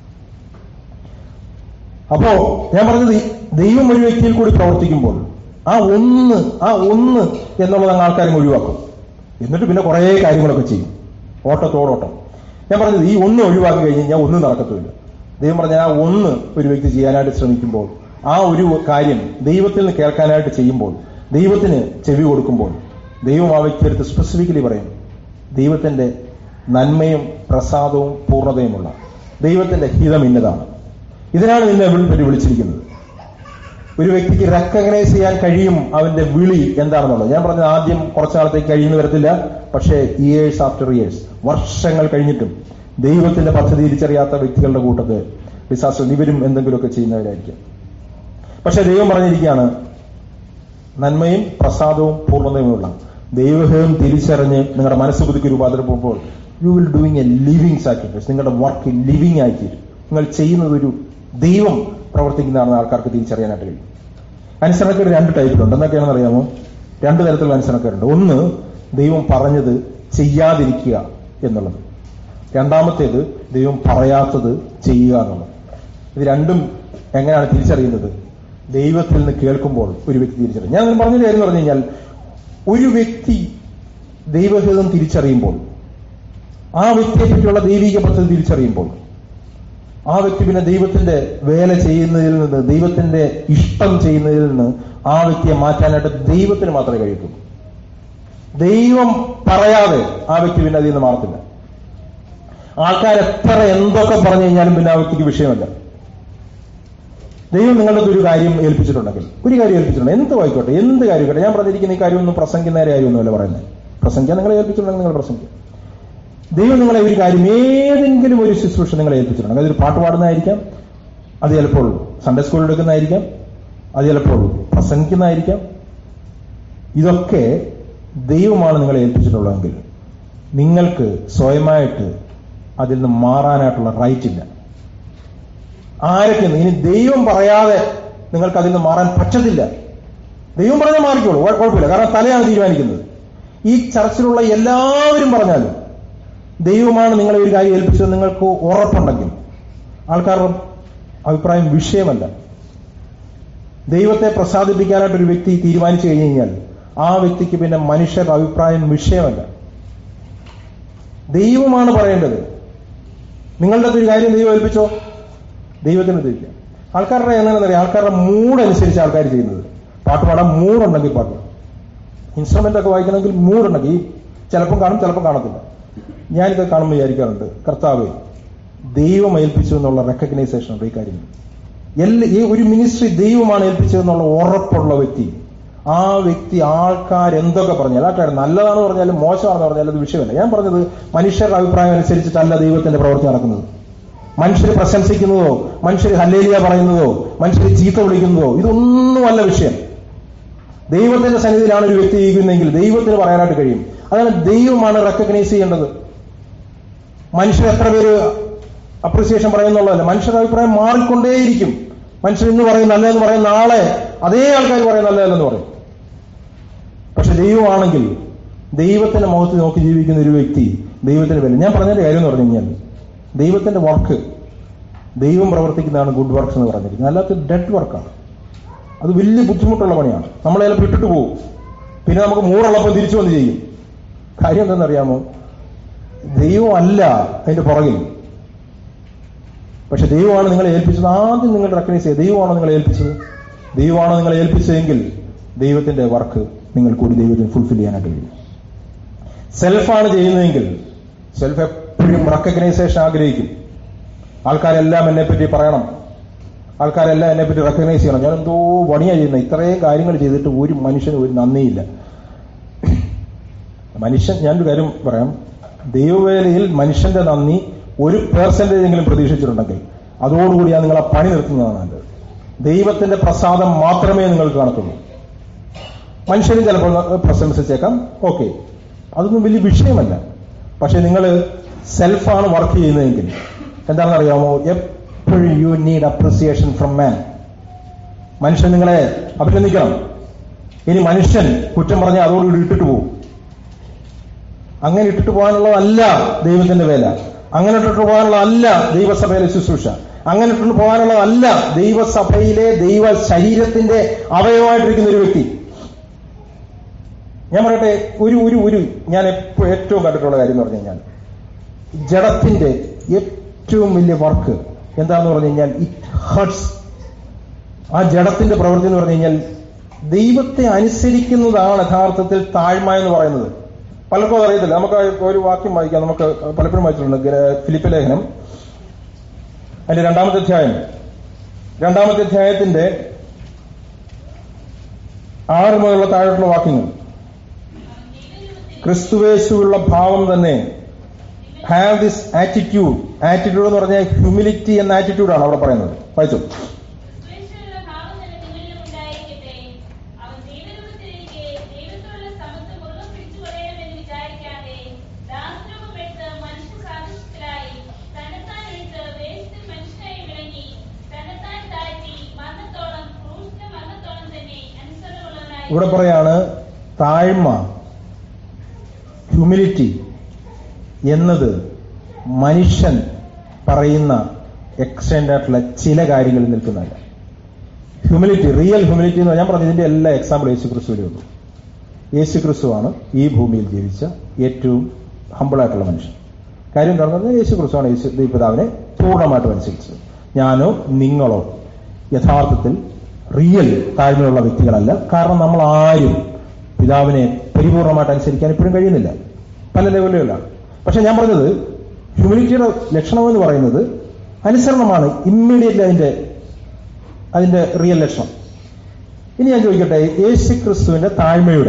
അപ്പോ ഞാൻ പറഞ്ഞത് ഈ ദൈവം ഒരു വ്യക്തിയിൽ കൂടി പ്രവർത്തിക്കുമ്പോൾ ആ ഒന്ന് ആ ഒന്ന് എന്നുള്ളത് അങ്ങ് ആൾക്കാരും ഒഴിവാക്കും എന്നിട്ട് പിന്നെ കുറേ കാര്യങ്ങളൊക്കെ ചെയ്യും ഓട്ടത്തോടോട്ടം ഞാൻ പറഞ്ഞത് ഈ ഒന്ന് ഒഴിവാക്കി കഴിഞ്ഞ് കഴിഞ്ഞാൽ ഒന്നും നടക്കത്തുമില്ല ദൈവം പറഞ്ഞ ആ ഒന്ന് ഒരു വ്യക്തി ചെയ്യാനായിട്ട് ശ്രമിക്കുമ്പോൾ ആ ഒരു കാര്യം ദൈവത്തിൽ നിന്ന് കേൾക്കാനായിട്ട് ചെയ്യുമ്പോൾ ദൈവത്തിന് ചെവി കൊടുക്കുമ്പോൾ ദൈവം ആ വ്യക്തിയെടുത്ത് സ്പെസിഫിക്കലി പറയും ദൈവത്തിന്റെ നന്മയും പ്രസാദവും പൂർണ്ണതയുമുള്ള ദൈവത്തിന്റെ ഹിതം ഇന്നതാണ് ഇതിനാണ് നിന്നെ വിളിപ്പറ്റി വിളിച്ചിരിക്കുന്നത് ഒരു വ്യക്തിക്ക് റെക്കഗ്നൈസ് ചെയ്യാൻ കഴിയും അവന്റെ വിളി എന്താണെന്നുള്ളത് ഞാൻ പറഞ്ഞത് ആദ്യം കുറച്ചു നാളത്തേക്ക് കഴിയുന്നു വരത്തില്ല പക്ഷേ ഇയേഴ്സ് ആഫ്റ്റർ ഇയേഴ്സ് വർഷങ്ങൾ കഴിഞ്ഞിട്ടും ദൈവത്തിന്റെ പദ്ധതി തിരിച്ചറിയാത്ത വ്യക്തികളുടെ കൂട്ടത്ത് ഡിസാസ്റ്റർ ഇവരും എന്തെങ്കിലുമൊക്കെ ചെയ്യുന്നവരായിരിക്കും പക്ഷെ ദൈവം പറഞ്ഞിരിക്കുകയാണ് നന്മയും പ്രസാദവും പൂർണ്ണതയുമുള്ള ദൈവഹേം തിരിച്ചറിഞ്ഞ് നിങ്ങളുടെ മനസ്സ് പുതുക്കി രൂപാന്തരപ്പെടുമ്പോൾ you will doing a living sacrifice നിങ്ങളുടെ വർക്ക് ലിവിങ് ആയിത്തീരും നിങ്ങൾ ചെയ്യുന്നത് ഒരു ദൈവം പ്രവർത്തിക്കുന്നതാണെന്ന് ആൾക്കാർക്ക് തിരിച്ചറിയാനായിട്ട് കഴിയും അനുസരണക്കേട് രണ്ട് ടൈപ്പിലുണ്ട് എന്തൊക്കെയാണെന്ന് അറിയാമോ രണ്ട് തരത്തിലുള്ള അനുസരണക്കേടുണ്ട് ഒന്ന് ദൈവം പറഞ്ഞത് ചെയ്യാതിരിക്കുക എന്നുള്ളത് രണ്ടാമത്തേത് ദൈവം പറയാത്തത് ചെയ്യുക എന്നുള്ളത് ഇത് രണ്ടും എങ്ങനെയാണ് തിരിച്ചറിയുന്നത് ദൈവത്തിൽ നിന്ന് കേൾക്കുമ്പോൾ ഒരു വ്യക്തി തിരിച്ചറിയും ഞാൻ അങ്ങനെ പറഞ്ഞ കാര്യം എന്ന് പറഞ്ഞു കഴിഞ്ഞാൽ ഒരു വ്യക്തി ദൈവഹിതം തിരിച്ചറിയുമ്പോൾ ആ വ്യക്തിയെ പറ്റിയുള്ള ദൈവിക പദ്ധതി തിരിച്ചറിയുമ്പോൾ ആ വ്യക്തി പിന്നെ ദൈവത്തിന്റെ വേല ചെയ്യുന്നതിൽ നിന്ന് ദൈവത്തിന്റെ ഇഷ്ടം ചെയ്യുന്നതിൽ നിന്ന് ആ വ്യക്തിയെ മാറ്റാനായിട്ട് ദൈവത്തിന് മാത്രമേ കഴിയത്തുള്ളൂ ദൈവം പറയാതെ ആ വ്യക്തി പിന്നെ അതിൽ നിന്ന് മാറത്തില്ല ആൾക്കാർ എത്ര എന്തൊക്കെ പറഞ്ഞു കഴിഞ്ഞാലും പിന്നെ ആ വ്യക്തിക്ക് വിഷയമല്ല ദൈവം നിങ്ങളുടെ ഒരു കാര്യം ഏൽപ്പിച്ചിട്ടുണ്ടെങ്കിൽ ഒരു കാര്യം ഏൽപ്പിച്ചിട്ടുണ്ട് എന്ത് ആയിക്കോട്ടെ എന്ത് കാര്യമായിക്കോട്ടെ ഞാൻ പറഞ്ഞിരിക്കുന്ന ഈ കാര്യമൊന്നും പ്രസംഗിക്കുന്ന കാര്യമൊന്നുമല്ല പറയുന്നത് പ്രസംഗിക്കാൻ നിങ്ങളെ ഏൽപ്പിച്ചിട്ടുണ്ടെങ്കിൽ നിങ്ങൾ പ്രസംഗിക്കും ദൈവം നിങ്ങളെ ഒരു കാര്യം ഏതെങ്കിലും ഒരു ശുശ്രൂഷ നിങ്ങളെ ഏൽപ്പിച്ചിട്ടുണ്ട് അതൊരു പാട്ട് പാടുന്നതായിരിക്കാം അത് ചിലപ്പോൾ സൺഡേ സ്കൂളിൽ എടുക്കുന്നതായിരിക്കാം അത് ചിലപ്പോൾ പ്രസംഗിക്കുന്നതായിരിക്കാം ഇതൊക്കെ ദൈവമാണ് നിങ്ങളെ ഏൽപ്പിച്ചിട്ടുള്ളതെങ്കിൽ നിങ്ങൾക്ക് സ്വയമായിട്ട് അതിൽ നിന്ന് മാറാനായിട്ടുള്ള റൈറ്റ് ഇല്ല ആരൊക്കെ ഇനി ദൈവം പറയാതെ നിങ്ങൾക്ക് അതിൽ നിന്ന് മാറാൻ പറ്റത്തില്ല ദൈവം പറഞ്ഞാൽ മാറിക്കോളൂ കുഴ- കുഴപ്പമില്ല കാരണം തലയാണ് തീരുമാനിക്കുന്നത് ഈ ചർച്ചിലുള്ള എല്ലാവരും പറഞ്ഞാലും ദൈവമാണ് നിങ്ങളെ ഒരു കാര്യം ഏൽപ്പിച്ചത് നിങ്ങൾക്ക് ഉറപ്പുണ്ടെങ്കിൽ ആൾക്കാരുടെ അഭിപ്രായം വിഷയമല്ല ദൈവത്തെ പ്രസാദിപ്പിക്കാനായിട്ട് ഒരു വ്യക്തി തീരുമാനിച്ചു കഴിഞ്ഞു കഴിഞ്ഞാൽ ആ വ്യക്തിക്ക് പിന്നെ മനുഷ്യരുടെ അഭിപ്രായം വിഷയമല്ല ദൈവമാണ് പറയേണ്ടത് നിങ്ങളുടെ അടുത്ത് ഒരു കാര്യം ദൈവം ഏൽപ്പിച്ചോ ദൈവത്തിന് തിരിക്കാം ആൾക്കാരുടെ എങ്ങനെയാണെന്ന് അറിയാം ആൾക്കാരുടെ മൂഡ് അനുസരിച്ച് ആൾക്കാർ ചെയ്യുന്നത് പാട്ട് പാടാൻ മൂടുണ്ടെങ്കിൽ പാട്ട് ഇൻസ്ട്രുമെന്റ് ഒക്കെ വായിക്കണമെങ്കിൽ മൂടുണ്ടെങ്കിൽ ഈ ചിലപ്പം കാണും ചിലപ്പം കാണത്തില്ല ഞാനിത് കാണുമ്പോൾ വിചാരിക്കാറുണ്ട് കർത്താവ് ദൈവം ഏൽപ്പിച്ചു എന്നുള്ള റെക്കഗ്നൈസേഷൻ ഉണ്ട് ഈ കാര്യം എല്ലാ ഈ ഒരു മിനിസ്ട്രി ദൈവമാണ് ഏൽപ്പിച്ചതെന്നുള്ള ഉറപ്പുള്ള വ്യക്തി ആ വ്യക്തി ആൾക്കാർ എന്തൊക്കെ പറഞ്ഞാൽ ആൾക്കാർ നല്ലതാണെന്ന് പറഞ്ഞാലും മോശമാണെന്ന് പറഞ്ഞാലും അത് വിഷയമല്ല ഞാൻ പറഞ്ഞത് മനുഷ്യരുടെ അഭിപ്രായം അനുസരിച്ചിട്ടല്ല ദൈവത്തിന്റെ പ്രവൃത്തി നടക്കുന്നത് മനുഷ്യർ പ്രശംസിക്കുന്നതോ മനുഷ്യർ ഹല്ലേലിയ പറയുന്നതോ മനുഷ്യർ ചീത്ത വിളിക്കുന്നതോ ഇതൊന്നുമല്ല വിഷയം ദൈവത്തിന്റെ സന്നിധിയിലാണ് ഒരു വ്യക്തി ഇരിക്കുന്നതെങ്കിൽ ദൈവത്തിന് പറയാനായിട്ട് കഴിയും അതാണ് ദൈവമാണ് റെക്കഗ്നൈസ് ചെയ്യേണ്ടത് മനുഷ്യർ എത്ര പേര് അപ്രിസിയേഷൻ പറയുന്നുള്ളതല്ല മനുഷ്യരുടെ അഭിപ്രായം മാറിക്കൊണ്ടേയിരിക്കും മനുഷ്യർ ഇന്ന് പറയും നല്ലതെന്ന് പറയും നാളെ അതേ ആൾക്കാർ പറയും നല്ലതല്ലെന്ന് പറയും പക്ഷെ ദൈവമാണെങ്കിൽ ദൈവത്തിന്റെ മുഖത്ത് നോക്കി ജീവിക്കുന്ന ഒരു വ്യക്തി ദൈവത്തിന് വില ഞാൻ പറഞ്ഞതിന്റെ കാര്യം എന്ന് പറഞ്ഞു കഴിഞ്ഞാൽ ദൈവത്തിന്റെ വർക്ക് ദൈവം പ്രവർത്തിക്കുന്നതാണ് ഗുഡ് വർക്ക്സ് എന്ന് പറഞ്ഞിരിക്കുന്നത് അല്ലാത്ത ഡെഡ് വർക്കാണ് അത് വലിയ ബുദ്ധിമുട്ടുള്ള പണിയാണ് നമ്മളെ ചിലപ്പോൾ ഇട്ടിട്ട് പോകും പിന്നെ നമുക്ക് മൂറുള്ളപ്പോൾ തിരിച്ചു വന്ന് ചെയ്യും കാര്യം എന്തെന്നറിയാമോ ദൈവമല്ല അതിന്റെ പുറകിൽ പക്ഷെ ദൈവമാണ് നിങ്ങളെ ഏൽപ്പിച്ചത് ആദ്യം നിങ്ങൾ റെക്കഗ്നൈസ് ചെയ്യുക ദൈവമാണോ നിങ്ങളെ ഏൽപ്പിച്ചത് ദൈവമാണോ നിങ്ങളെ ഏൽപ്പിച്ചതെങ്കിൽ ദൈവത്തിന്റെ വർക്ക് നിങ്ങൾ കൂടി ദൈവത്തിന് ഫുൾഫിൽ ചെയ്യാനായിട്ട് കഴിയും സെൽഫാണ് ചെയ്യുന്നതെങ്കിൽ സെൽഫ് എപ്പോഴും റെക്കഗ്നൈസേഷൻ ആഗ്രഹിക്കും ആൾക്കാരെല്ലാം എന്നെ പറ്റി പറയണം ആൾക്കാരെല്ലാം എന്നെ പറ്റി റെക്കഗ്നൈസ് ചെയ്യണം ഞാൻ എന്തോ പണിയാണ് ചെയ്യുന്നത് ഇത്രയും കാര്യങ്ങൾ ചെയ്തിട്ട് ഒരു മനുഷ്യന് ഒരു നന്ദിയില്ല മനുഷ്യൻ ഞാനൊരു കാര്യം പറയാം ദൈവവേലയിൽ മനുഷ്യന്റെ നന്ദി ഒരു പേഴ്സൻറ്റേജ് എങ്കിലും പ്രതീക്ഷിച്ചിട്ടുണ്ടെങ്കിൽ അതോടുകൂടി ഞാൻ നിങ്ങളെ പണി നിർത്തുന്നതാണ് നല്ലത് ദൈവത്തിന്റെ പ്രസാദം മാത്രമേ നിങ്ങൾക്ക് കാണത്തുള്ളൂ മനുഷ്യരും ചിലപ്പോൾ പ്രശംസിച്ചേക്കാം ഓക്കെ അതൊന്നും വലിയ വിഷയമല്ല പക്ഷെ നിങ്ങൾ സെൽഫാണ് വർക്ക് ചെയ്യുന്നതെങ്കിൽ എന്താണെന്ന് അറിയാമോ എപ്പോഴും you need appreciation from man മനുഷ്യൻ നിങ്ങളെ അഭിനന്ദിക്കണം ഇനി മനുഷ്യൻ കുറ്റം പറഞ്ഞാൽ അതോടുകൂടി ഇട്ടിട്ട് പോകും അങ്ങനെ ഇട്ടിട്ട് പോകാനുള്ളതല്ല ദൈവത്തിന്റെ വേല അങ്ങനെ ഇട്ടിട്ട് പോകാനുള്ളതല്ല ദൈവസഭയിലെ ശുശ്രൂഷ അങ്ങനെ ഇട്ടിട്ട് പോകാനുള്ളതല്ല ദൈവസഭയിലെ ദൈവ ശരീരത്തിന്റെ അവയവമായിട്ടിരിക്കുന്ന ഒരു വ്യക്തി ഞാൻ പറയട്ടെ ഒരു ഒരു ഒരു ഞാൻ എപ്പോ ഏറ്റവും കണ്ടിട്ടുള്ള കാര്യം എന്ന് പറഞ്ഞു കഴിഞ്ഞാൽ ജഡത്തിന്റെ ഏറ്റവും വലിയ വർക്ക് എന്താണെന്ന് പറഞ്ഞു കഴിഞ്ഞാൽ ഇറ്റ് ഹർട്സ് ആ ജഡത്തിന്റെ പ്രവൃത്തി എന്ന് പറഞ്ഞു കഴിഞ്ഞാൽ ദൈവത്തെ അനുസരിക്കുന്നതാണ് യഥാർത്ഥത്തിൽ താഴ്മ എന്ന് പറയുന്നത് പലർക്കും അതറിയത്തില്ല നമുക്ക് ഒരു വാക്യം വായിക്കാം നമുക്ക് പലപ്പോഴും വായിച്ചിട്ടുണ്ട് ഗ- ഫിലിപ്പ് ലേഖനം അതിന്റെ രണ്ടാമത്തെ അധ്യായം രണ്ടാമത്തെ അധ്യായത്തിന്റെ ആറ് മുതലുള്ള താഴോട്ടുള്ള വാക്യങ്ങൾ ക്രിസ്തുവേശുള്ള ഭാവം തന്നെ ഹാവ് ദിസ് ആറ്റിറ്റ്യൂഡ് ആറ്റിറ്റ്യൂഡ് എന്ന് പറഞ്ഞാൽ ഹ്യൂമിലിറ്റി എന്ന ആറ്റിറ്റ്യൂഡാണ് അവിടെ പറയുന്നത് വായിച്ചു
ക്രിസ്തുവിനുള്ള ഭാവം തന്നെ നിങ്ങളിലും ഉണ്ടായിരിക്കട്ടെ. അവൻ ദൈവരൂപത്തിലിരിക്കെ ദൈവത്തോടുള്ള സമത്വം മുറുകെ പിടിച്ചു കൊള്ളണമെന്ന് വിചാരിക്കാതെ ദാസരൂപമെടുത്ത് മനുഷ്യസാദൃശ്യത്തിലായി തന്നെത്താൻ എടുത്ത് വേഷത്തിൽ മനുഷ്യനായി വിളങ്ങി തന്നെത്താൻ താഴ്ത്തി മരണത്തോളം ക്രൂശിന്റെ മരണത്തോളം തന്നെ അനുസരണമുള്ളവനായി
ഇവിടെ പറയാണ് താഴ്മ ഹ്യൂമിലിറ്റി എന്നത് മനുഷ്യൻ പറയുന്ന എക്സ്റ്റെൻഡ് ആയിട്ടുള്ള ചില കാര്യങ്ങളിൽ നിൽക്കുന്നതല്ല ഹ്യൂമിലിറ്റി റിയൽ ഹ്യൂമിലിറ്റി എന്ന് ഞാൻ പറഞ്ഞു ഇതിന്റെ എല്ലാ എക്സാമ്പിൾ യേശു ക്രിസ്തുവിലേ ഉള്ളൂ യേശു ക്രിസ്തുവാണ് ഈ ഭൂമിയിൽ ജീവിച്ച ഏറ്റവും ഹമ്പിളായിട്ടുള്ള മനുഷ്യൻ കാര്യം എന്താണെന്ന് പറഞ്ഞാൽ യേശു ക്രിസ്തുവാണ് യേശു ദൈവപിതാവിനെ പൂർണ്ണമായിട്ടും അനുസരിച്ചത് ഞാനോ നിങ്ങളോ യഥാർത്ഥത്തിൽ റിയൽ താഴ്മയുള്ള വ്യക്തികളല്ല കാരണം നമ്മൾ ആരും പിതാവിനെ പരിപൂർണമായിട്ട് അനുസരിക്കാൻ ഇപ്പോഴും കഴിയുന്നില്ല പല ലെവലുകളാണ് പക്ഷെ ഞാൻ പറഞ്ഞത് ഹ്യൂമിലിറ്റിയുടെ ലക്ഷണം എന്ന് പറയുന്നത് അനുസരണമാണ് ഇമ്മീഡിയറ്റ്ലി അതിന്റെ അതിന്റെ റിയൽ ലക്ഷണം ഇനി ഞാൻ ചോദിക്കട്ടെ യേശു ക്രിസ്തുവിന്റെ താഴ്മയുടെ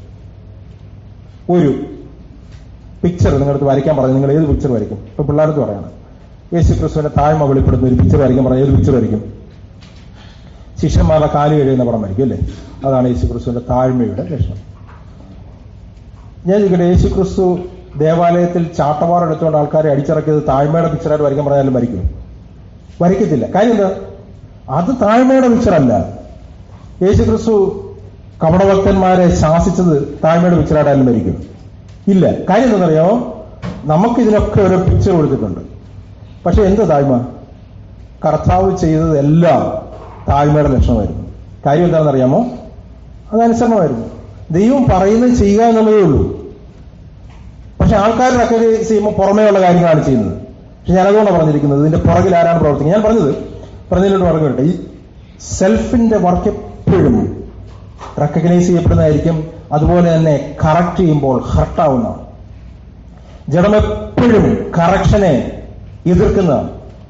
ഒരു പിക്ചർ നിങ്ങളടുത്ത് വരയ്ക്കാൻ പറഞ്ഞു നിങ്ങൾ ഏത് പിക്ചർ വരയ്ക്കും ഇപ്പൊ പിള്ളേർക്ക് പറയാണ് യേശു ക്രിസ്തുവിന്റെ താഴ്മ വെളിപ്പെടുന്ന ഒരു പിക്ചർ വരയ്ക്കാൻ പറഞ്ഞാൽ ഏത് പിക്ചർ വരയ്ക്കും ശിഷ്യന്മാരുടെ കാല് കഴിയുന്ന പടം വരയ്ക്കും അല്ലേ അതാണ് യേശു ക്രിസ്തുവിന്റെ താഴ്മയുടെ ലക്ഷണം ഞാൻ ചോദിക്കട്ടെ യേശു ക്രിസ്തു ദേവാലയത്തിൽ ചാട്ടവാർ എടുത്തുകൊണ്ട് ആൾക്കാരെ അടിച്ചിറക്കിയത് താഴ്മയുടെ പിക്ചറായിട്ട് വരയ്ക്കാൻ പറഞ്ഞാലും വരയ്ക്കും വരയ്ക്കത്തില്ല കാര്യം എന്താ അത് താഴ്മയുടെ പിക്ചറല്ല യേശു ക്രിസ്തു കപടഭക്തന്മാരെ ശാസിച്ചത് താഴ്മയുടെ പിക്ചറായിട്ടായാലും വരയ്ക്കും ഇല്ല കാര്യം എന്താണെന്നറിയാമോ നമുക്ക് ഇതിനൊക്കെ ഒരു പിക്ചർ കൊടുത്തിട്ടുണ്ട് പക്ഷെ എന്ത് താഴ്മ കർത്താവ് ചെയ്തതെല്ലാം താഴ്മയുടെ ലക്ഷണമായിരുന്നു കാര്യം എന്താണെന്നറിയാമോ അത് അനുസരണമായിരുന്നു ദൈവം പറയുന്നത് ചെയ്യുക എന്നുള്ളതേ ഉള്ളൂ പക്ഷെ ആൾക്കാർ റെക്കഗ്നൈസ് ചെയ്യുമ്പോൾ പുറമേയുള്ള കാര്യങ്ങളാണ് ചെയ്യുന്നത് പക്ഷെ ഞാനതുകൊണ്ടാണ് പറഞ്ഞിരിക്കുന്നത് ഇതിന്റെ പുറകിൽ ആരാണ് പ്രവർത്തിക്കുന്നത് ഞാൻ പറഞ്ഞത് പറഞ്ഞതിലോട്ട് പറഞ്ഞു വരട്ടെ ഈ സെൽഫിന്റെ വർക്ക് എപ്പോഴും റെക്കഗ്നൈസ് ചെയ്യപ്പെടുന്നതായിരിക്കും അതുപോലെ തന്നെ കറക്റ്റ് ചെയ്യുമ്പോൾ ഹർട്ടാവുന്നതാണ് ജഡം എപ്പോഴും കറക്ഷനെ എതിർക്കുന്നതാണ്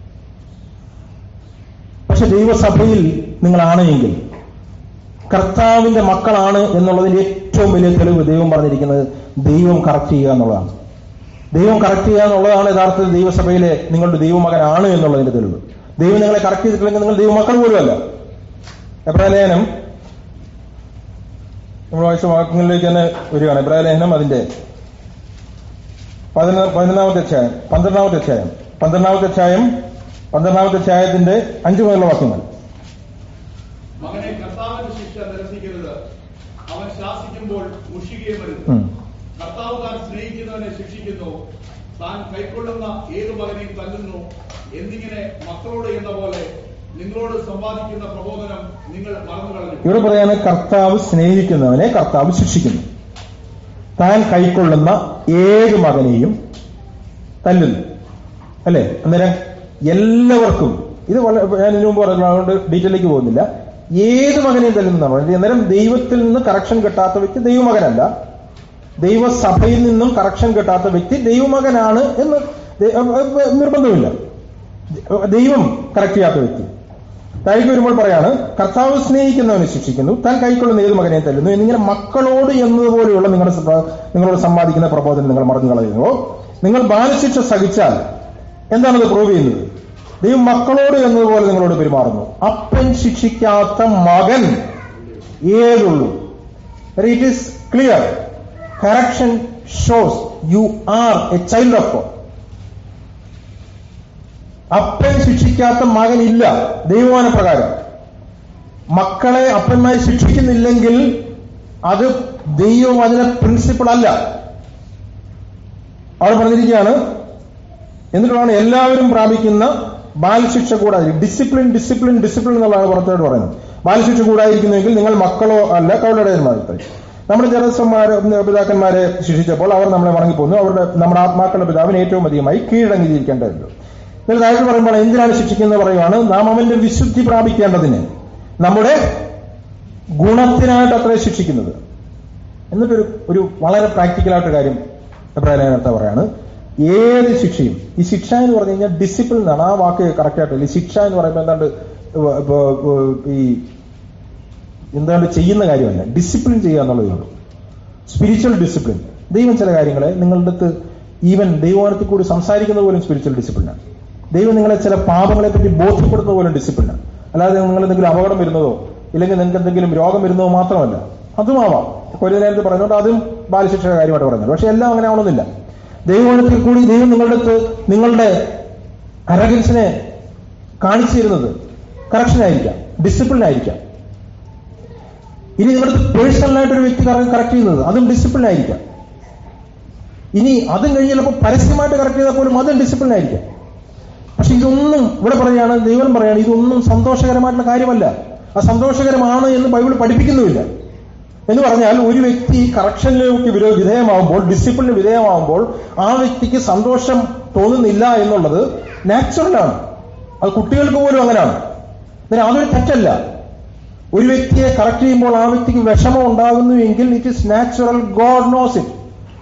പക്ഷെ ദൈവസഭയിൽ നിങ്ങളാണ് എങ്കിൽ കർത്താവിന്റെ മക്കളാണ് എന്നുള്ളതിന്റെ ഏറ്റവും വലിയ തെളിവ് ദൈവം പറഞ്ഞിരിക്കുന്നത് ദൈവം കറക്റ്റ് ചെയ്യുക എന്നുള്ളതാണ് ദൈവം കറക്റ്റ് ചെയ്യുക എന്നുള്ളതാണ് യഥാർത്ഥത്തിൽ ദൈവസഭയിലെ നിങ്ങളുടെ ദൈവമകനാണ് എന്നുള്ളതിന്റെ തെളിവ് ദൈവം നിങ്ങളെ കറക്റ്റ് ചെയ്തിട്ടില്ലെങ്കിൽ നിങ്ങൾ ദൈവമക്കൾ പോലുമല്ല എബ്രാലേഖനം നമ്മൾ വായിച്ച വാക്യങ്ങളിലേക്ക് തന്നെ വരികയാണ് എബ്രാലേഖനം അതിന്റെ പതിനൊന്ന് പതിനൊന്നാമത്തെ അധ്യായം പന്ത്രണ്ടാമത്തെ അധ്യായം പന്ത്രണ്ടാമത്തെ അധ്യായം പന്ത്രണ്ടാമത്തെ അധ്യായത്തിന്റെ അഞ്ചു മുതലുള്ള വാക്യങ്ങൾ
മകനെ കർത്താവിന്റെ ശിക്ഷ നിരസിക്കരുത് അവൻ ശാസിക്കുമ്പോൾ മുഷികയും വരുന്നു
ഉം.
കർത്താവ് താൻ സ്നേഹിക്കുന്നവനെ ശിക്ഷിക്കുന്നു താൻ കൈക്കൊള്ളുന്ന ഏതു മകനെയും തല്ലുന്നു എന്നിങ്ങനെ മക്കളോട് എന്ന പോലെ നിങ്ങളോട് സമ്പാദിക്കുന്ന പ്രബോധനം നിങ്ങൾ മറന്നു കളഞ്ഞു
ഇവിടെ പറയാണ് കർത്താവ് സ്നേഹിക്കുന്നവനെ കർത്താവ് ശിക്ഷിക്കുന്നു താൻ കൈക്കൊള്ളുന്ന ഏത് മകനെയും തല്ലുന്നു അല്ലേ അന്നേരം എല്ലാവർക്കും ഇത് വളരെ ഞാൻ ഇതിനു മുമ്പ് പറഞ്ഞു അതുകൊണ്ട് ഡീറ്റെയിലേക്ക് പോകുന്നില്ല ഏത് മകനെയും തല്ലുന്നതാണ് പറഞ്ഞത് അന്നേരം ദൈവത്തിൽ നിന്ന് കറക്ഷൻ കിട്ടാത്ത വ്യക്തി ദൈവമകനല്ല ദൈവസഭയിൽ നിന്നും കറക്ഷൻ കിട്ടാത്ത വ്യക്തി ദൈവമകനാണ് എന്ന് ദൈ- അഹ് അഹ് നിർബന്ധമില്ല ദൈവം കറക്റ്റ് ചെയ്യാത്ത വ്യക്തി താഴേക്ക് വരുമ്പോൾ പറയാണ് കർത്താവ് സ്നേഹിക്കുന്നവനെ ശിക്ഷിക്കുന്നു താൻ കൈക്കൊള്ളുന്ന ഏത് മകനെ തല്ലുന്നു എന്നിങ്ങനെ മക്കളോട് എന്നതുപോലെയുള്ള നിങ്ങളുടെ സ- നിങ്ങളോട് സമ്പാദിക്കുന്ന പ്രബോധനം നിങ്ങൾ മറന്നു കളയുന്നുവോ നിങ്ങൾ ബാലശിക്ഷ സഹിച്ചാൽ എന്താണത് പ്രൂവ് ചെയ്യുന്നത് ദൈവം മക്കളോട് എന്നതുപോലെ നിങ്ങളോട് പെരുമാറുന്നു അപ്പൻ ശിക്ഷിക്കാത്ത മകൻ ഏതുള്ളൂ it is clear correction shows you are a child of God അപ്പൻ ശിക്ഷിക്കാത്ത മകനില്ല ദൈവമാന പ്രകാരം മക്കളെ അപ്പന്മാർ ശിക്ഷിക്കുന്നില്ലെങ്കിൽ അത് ദൈവവചന പ്രിൻസിപ്പിൾ അല്ല അവിടെ പറഞ്ഞിരിക്കുകയാണ് എന്നിട്ടാണ് എല്ലാവരും പ്രാപിക്കുന്ന ബാലശിക്ഷ കൂടാതെ ഡിസിപ്ലിൻ ഡിസിപ്ലിൻ ഡിസിപ്ലിൻ എന്നുള്ളതാണ് പുറത്തോട്ട് പറയുന്നത് ബാലശിക്ഷ കൂടായിരിക്കുന്നുവെങ്കിൽ നിങ്ങൾ മക്കളോ അല്ല കൗലടയന്മാരെ നമ്മുടെ ജനസന്മാരെ പിതാക്കന്മാരെ ശിക്ഷിച്ചപ്പോൾ അവർ നമ്മളെ മടങ്ങിപ്പോന്നു അവരുടെ നമ്മുടെ ആത്മാക്കളുടെ പിതാവിന് ഏറ്റവും അധികമായി കീഴടങ്ങിയിരിക്കേണ്ടതുണ്ട് എന്നാൽ താഴെ പറയുമ്പോൾ എന്തിനാണ് ശിക്ഷിക്കുന്നത് പറയുവാണ് നാം അവന്റെ വിശുദ്ധി പ്രാപിക്കേണ്ടതിന് നമ്മുടെ ഗുണത്തിനായിട്ട് അത്രേ ശിക്ഷിക്കുന്നത് എന്നിട്ടൊരു ഒരു വളരെ പ്രാക്ടിക്കലായിട്ട് കാര്യം എബ്രാഹിം പറയാണ് ഏത് ശിക്ഷയും ഈ ശിക്ഷ എന്ന് പറഞ്ഞു കഴിഞ്ഞാൽ ഡിസിപ്ലിൻ എന്നാണ് ആ വാക്ക് കറക്റ്റ് ആയിട്ടില്ല ഈ ശിക്ഷ എന്ന് പറയുമ്പോൾ എന്താണ്ട് ഇവ- ഇവ- ഇവ- ഈ എന്താണ്ട് ചെയ്യുന്ന കാര്യമല്ല ഡിസിപ്ലിൻ ചെയ്യുക എന്നുള്ളതേ ഉള്ളൂ സ്പിരിച്വൽ ഡിസിപ്ലിൻ ദൈവം ചില കാര്യങ്ങളെ നിങ്ങളുടെ അടുത്ത് ഈവൻ ദൈവവാനത്തിൽ കൂടി സംസാരിക്കുന്ന പോലും സ്പിരിച്വൽ ഡിസിപ്ലിനാണ് ദൈവം നിങ്ങളെ ചില പാപങ്ങളെ പറ്റി ബോധ്യപ്പെടുന്ന പോലും ഡിസിപ്ലിനാണ് അല്ലാതെ നിങ്ങൾ എന്തെങ്കിലും അപകടം വരുന്നതോ ഇല്ലെങ്കിൽ നിങ്ങൾക്ക് എന്തെങ്കിലും രോഗം വരുന്നതോ മാത്രമല്ല അതുമാവാം ഒരു നേരത്തെ പറഞ്ഞുകൊണ്ട് അതും ബാലശിക്ഷയുടെ കാര്യമായിട്ട് പറയുന്നത് പക്ഷെ എല്ലാം അങ്ങനെ ആവണമെന്നില്ല ദൈവവാനത്തിൽ കൂടി ദൈവം നിങ്ങളുടെ അടുത്ത് നിങ്ങളുടെ അരഗൻസിനെ കാണിച്ചു തരുന്നത് കറക്ഷനായിരിക്കാം ഡിസിപ്ലിനായിരിക്കാം ഇനി നിങ്ങളുടെ പേഴ്സണലായിട്ട് ഒരു വ്യക്തി കറക്റ്റ് ചെയ്യുന്നത് അതും ഡിസിപ്ലിൻ ആയിരിക്കാം ഇനി അതും കഴിഞ്ഞ് ചിലപ്പോൾ പരസ്യമായിട്ട് കറക്റ്റ് ചെയ്താൽ പോലും അതും ഡിസിപ്ലിൻ ആയിരിക്കാം പക്ഷെ ഇതൊന്നും ഇവിടെ പറയാണ് ദൈവം പറയാണ് ഇതൊന്നും സന്തോഷകരമായിട്ടുള്ള കാര്യമല്ല ആ സന്തോഷകരമാണ് എന്ന് ബൈബിൾ പഠിപ്പിക്കുന്നുമില്ല എന്ന് പറഞ്ഞാൽ ഒരു വ്യക്തി കറക്ഷനിലേക്ക് വിരോ വിധേയമാവുമ്പോൾ ഡിസിപ്ലിന് വിധേയമാവുമ്പോൾ ആ വ്യക്തിക്ക് സന്തോഷം തോന്നുന്നില്ല എന്നുള്ളത് നാച്ചുറലാണ് അത് കുട്ടികൾക്ക് പോലും അങ്ങനെയാണ് എന്നാൽ അതൊരു തെറ്റല്ല ഒരു വ്യക്തിയെ കറക്റ്റ് ചെയ്യുമ്പോൾ ആ വ്യക്തിക്ക് വിഷമം ഉണ്ടാകുന്നുവെങ്കിൽ it is natural God knows it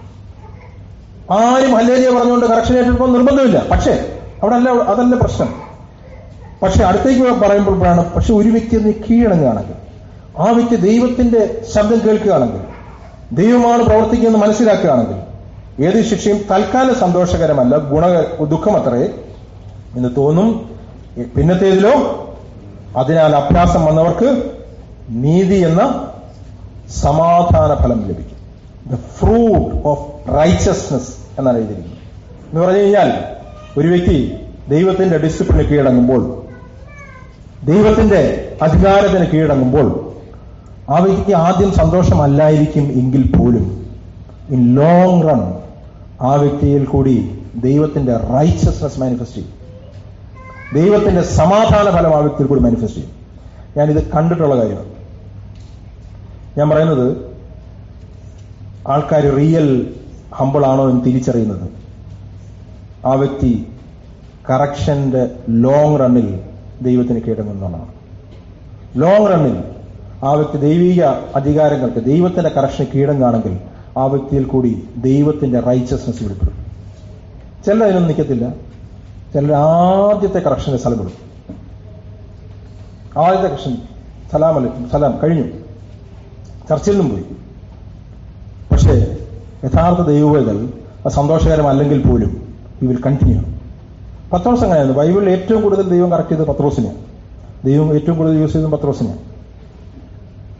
ആരും ഹല്ലേലിയ പറഞ്ഞുകൊണ്ട് കറക്ഷൻ ഏറ്റെടുക്കാൻ നിർബന്ധമില്ല പക്ഷേ അവിടെ അല്ല അതല്ല പ്രശ്നം പക്ഷെ അടുത്തേക്ക് പറയുമ്പോഴാണ് പക്ഷെ ഒരു വ്യക്തി അതിന് കീഴടങ്ങുകയാണെങ്കിൽ ആ വ്യക്തി ദൈവത്തിന്റെ ശബ്ദം കേൾക്കുകയാണെങ്കിൽ ദൈവമാണ് പ്രവർത്തിക്കുന്നത് മനസ്സിലാക്കുകയാണെങ്കിൽ ഏത് ശിക്ഷയും തൽക്കാലം സന്തോഷകരമല്ല ഗുണ ദുഃഖമത്രേ എന്ന് തോന്നും പിന്നത്തേതിലോ അതിനാൽ അഭ്യാസം വന്നവർക്ക് നീതി എന്ന സമാധാന ഫലം ലഭിക്കും ദ ഫ്രൂട്ട് ഓഫ് റൈച്ചസ്നെസ് എന്നാണ് എഴുതിയിരിക്കുന്നത് എന്ന് പറഞ്ഞു കഴിഞ്ഞാൽ ഒരു വ്യക്തി ദൈവത്തിന്റെ ഡിസിപ്ലിന് കീഴടങ്ങുമ്പോൾ ദൈവത്തിന്റെ അധികാരത്തിന് കീഴടങ്ങുമ്പോൾ ആ വ്യക്തിക്ക് ആദ്യം സന്തോഷമല്ലായിരിക്കും എങ്കിൽ പോലും ഇൻ ലോങ് റൺ ആ വ്യക്തിയിൽ കൂടി ദൈവത്തിന്റെ റൈച്ചസ്നെസ് മാനിഫെസ്റ്റ് ചെയ്യും ദൈവത്തിന്റെ സമാധാന ഫലം ആ വ്യക്തിയിൽ കൂടി മാനിഫെസ്റ്റ് ചെയ്യും ഞാനിത് കണ്ടിട്ടുള്ള കാര്യമാണ് ഞാൻ പറയുന്നത് ആൾക്കാർ റിയൽ ഹമ്പിൾ ആണോ എന്ന് തിരിച്ചറിയുന്നത് ആ വ്യക്തി കറക്ഷന്റെ ലോങ് റണ്ണിൽ ദൈവത്തിന് കീഴടങ്ങുന്നതാണ് ലോങ് റണ്ണിൽ ആ വ്യക്തി ദൈവിക അധികാരങ്ങൾക്ക് ദൈവത്തിന്റെ കറക്ഷന് കീഴടങ്ങാണെങ്കിൽ ആ വ്യക്തിയിൽ കൂടി ദൈവത്തിന്റെ റൈച്ചസ്നെസ് വെളിപ്പെടും ചിലർ അതിനൊന്നും നിൽക്കത്തില്ല ചിലർ ആദ്യത്തെ കറക്ഷന് സ്ഥലപ്പെടും ആദ്യത്തെ കറക്ഷൻ സലാം അലൈക്കും സലാം കഴിഞ്ഞു ചർച്ചയിൽ നിന്നും പോയി പക്ഷേ യഥാർത്ഥ ദൈവവേദൽ അത് സന്തോഷകരമല്ലെങ്കിൽ പോലും ഈ വിൽ കണ്ടിന്യൂ പത്രോസ് അങ്ങനെയായിരുന്നു ബൈബിളിൽ ഏറ്റവും കൂടുതൽ ദൈവം കറക്റ്റ് ചെയ്തത് പത്രോസിനെയാണ് ദൈവം ഏറ്റവും കൂടുതൽ യൂസ് ചെയ്തത് പത്രോസിനെയാണ്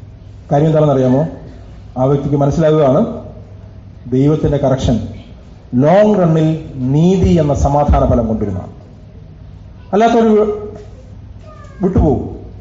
കാര്യം എന്താണെന്ന് അറിയാമോ ആ വ്യക്തിക്ക് മനസ്സിലാകുകയാണ് ദൈവത്തിന്റെ കറക്ഷൻ ലോങ് റണ്ണിൽ നീതി എന്ന സമാധാന ഫലം കൊണ്ടുവരുന്നതാണ് അല്ലാത്തൊരു വിട്ടുപോകും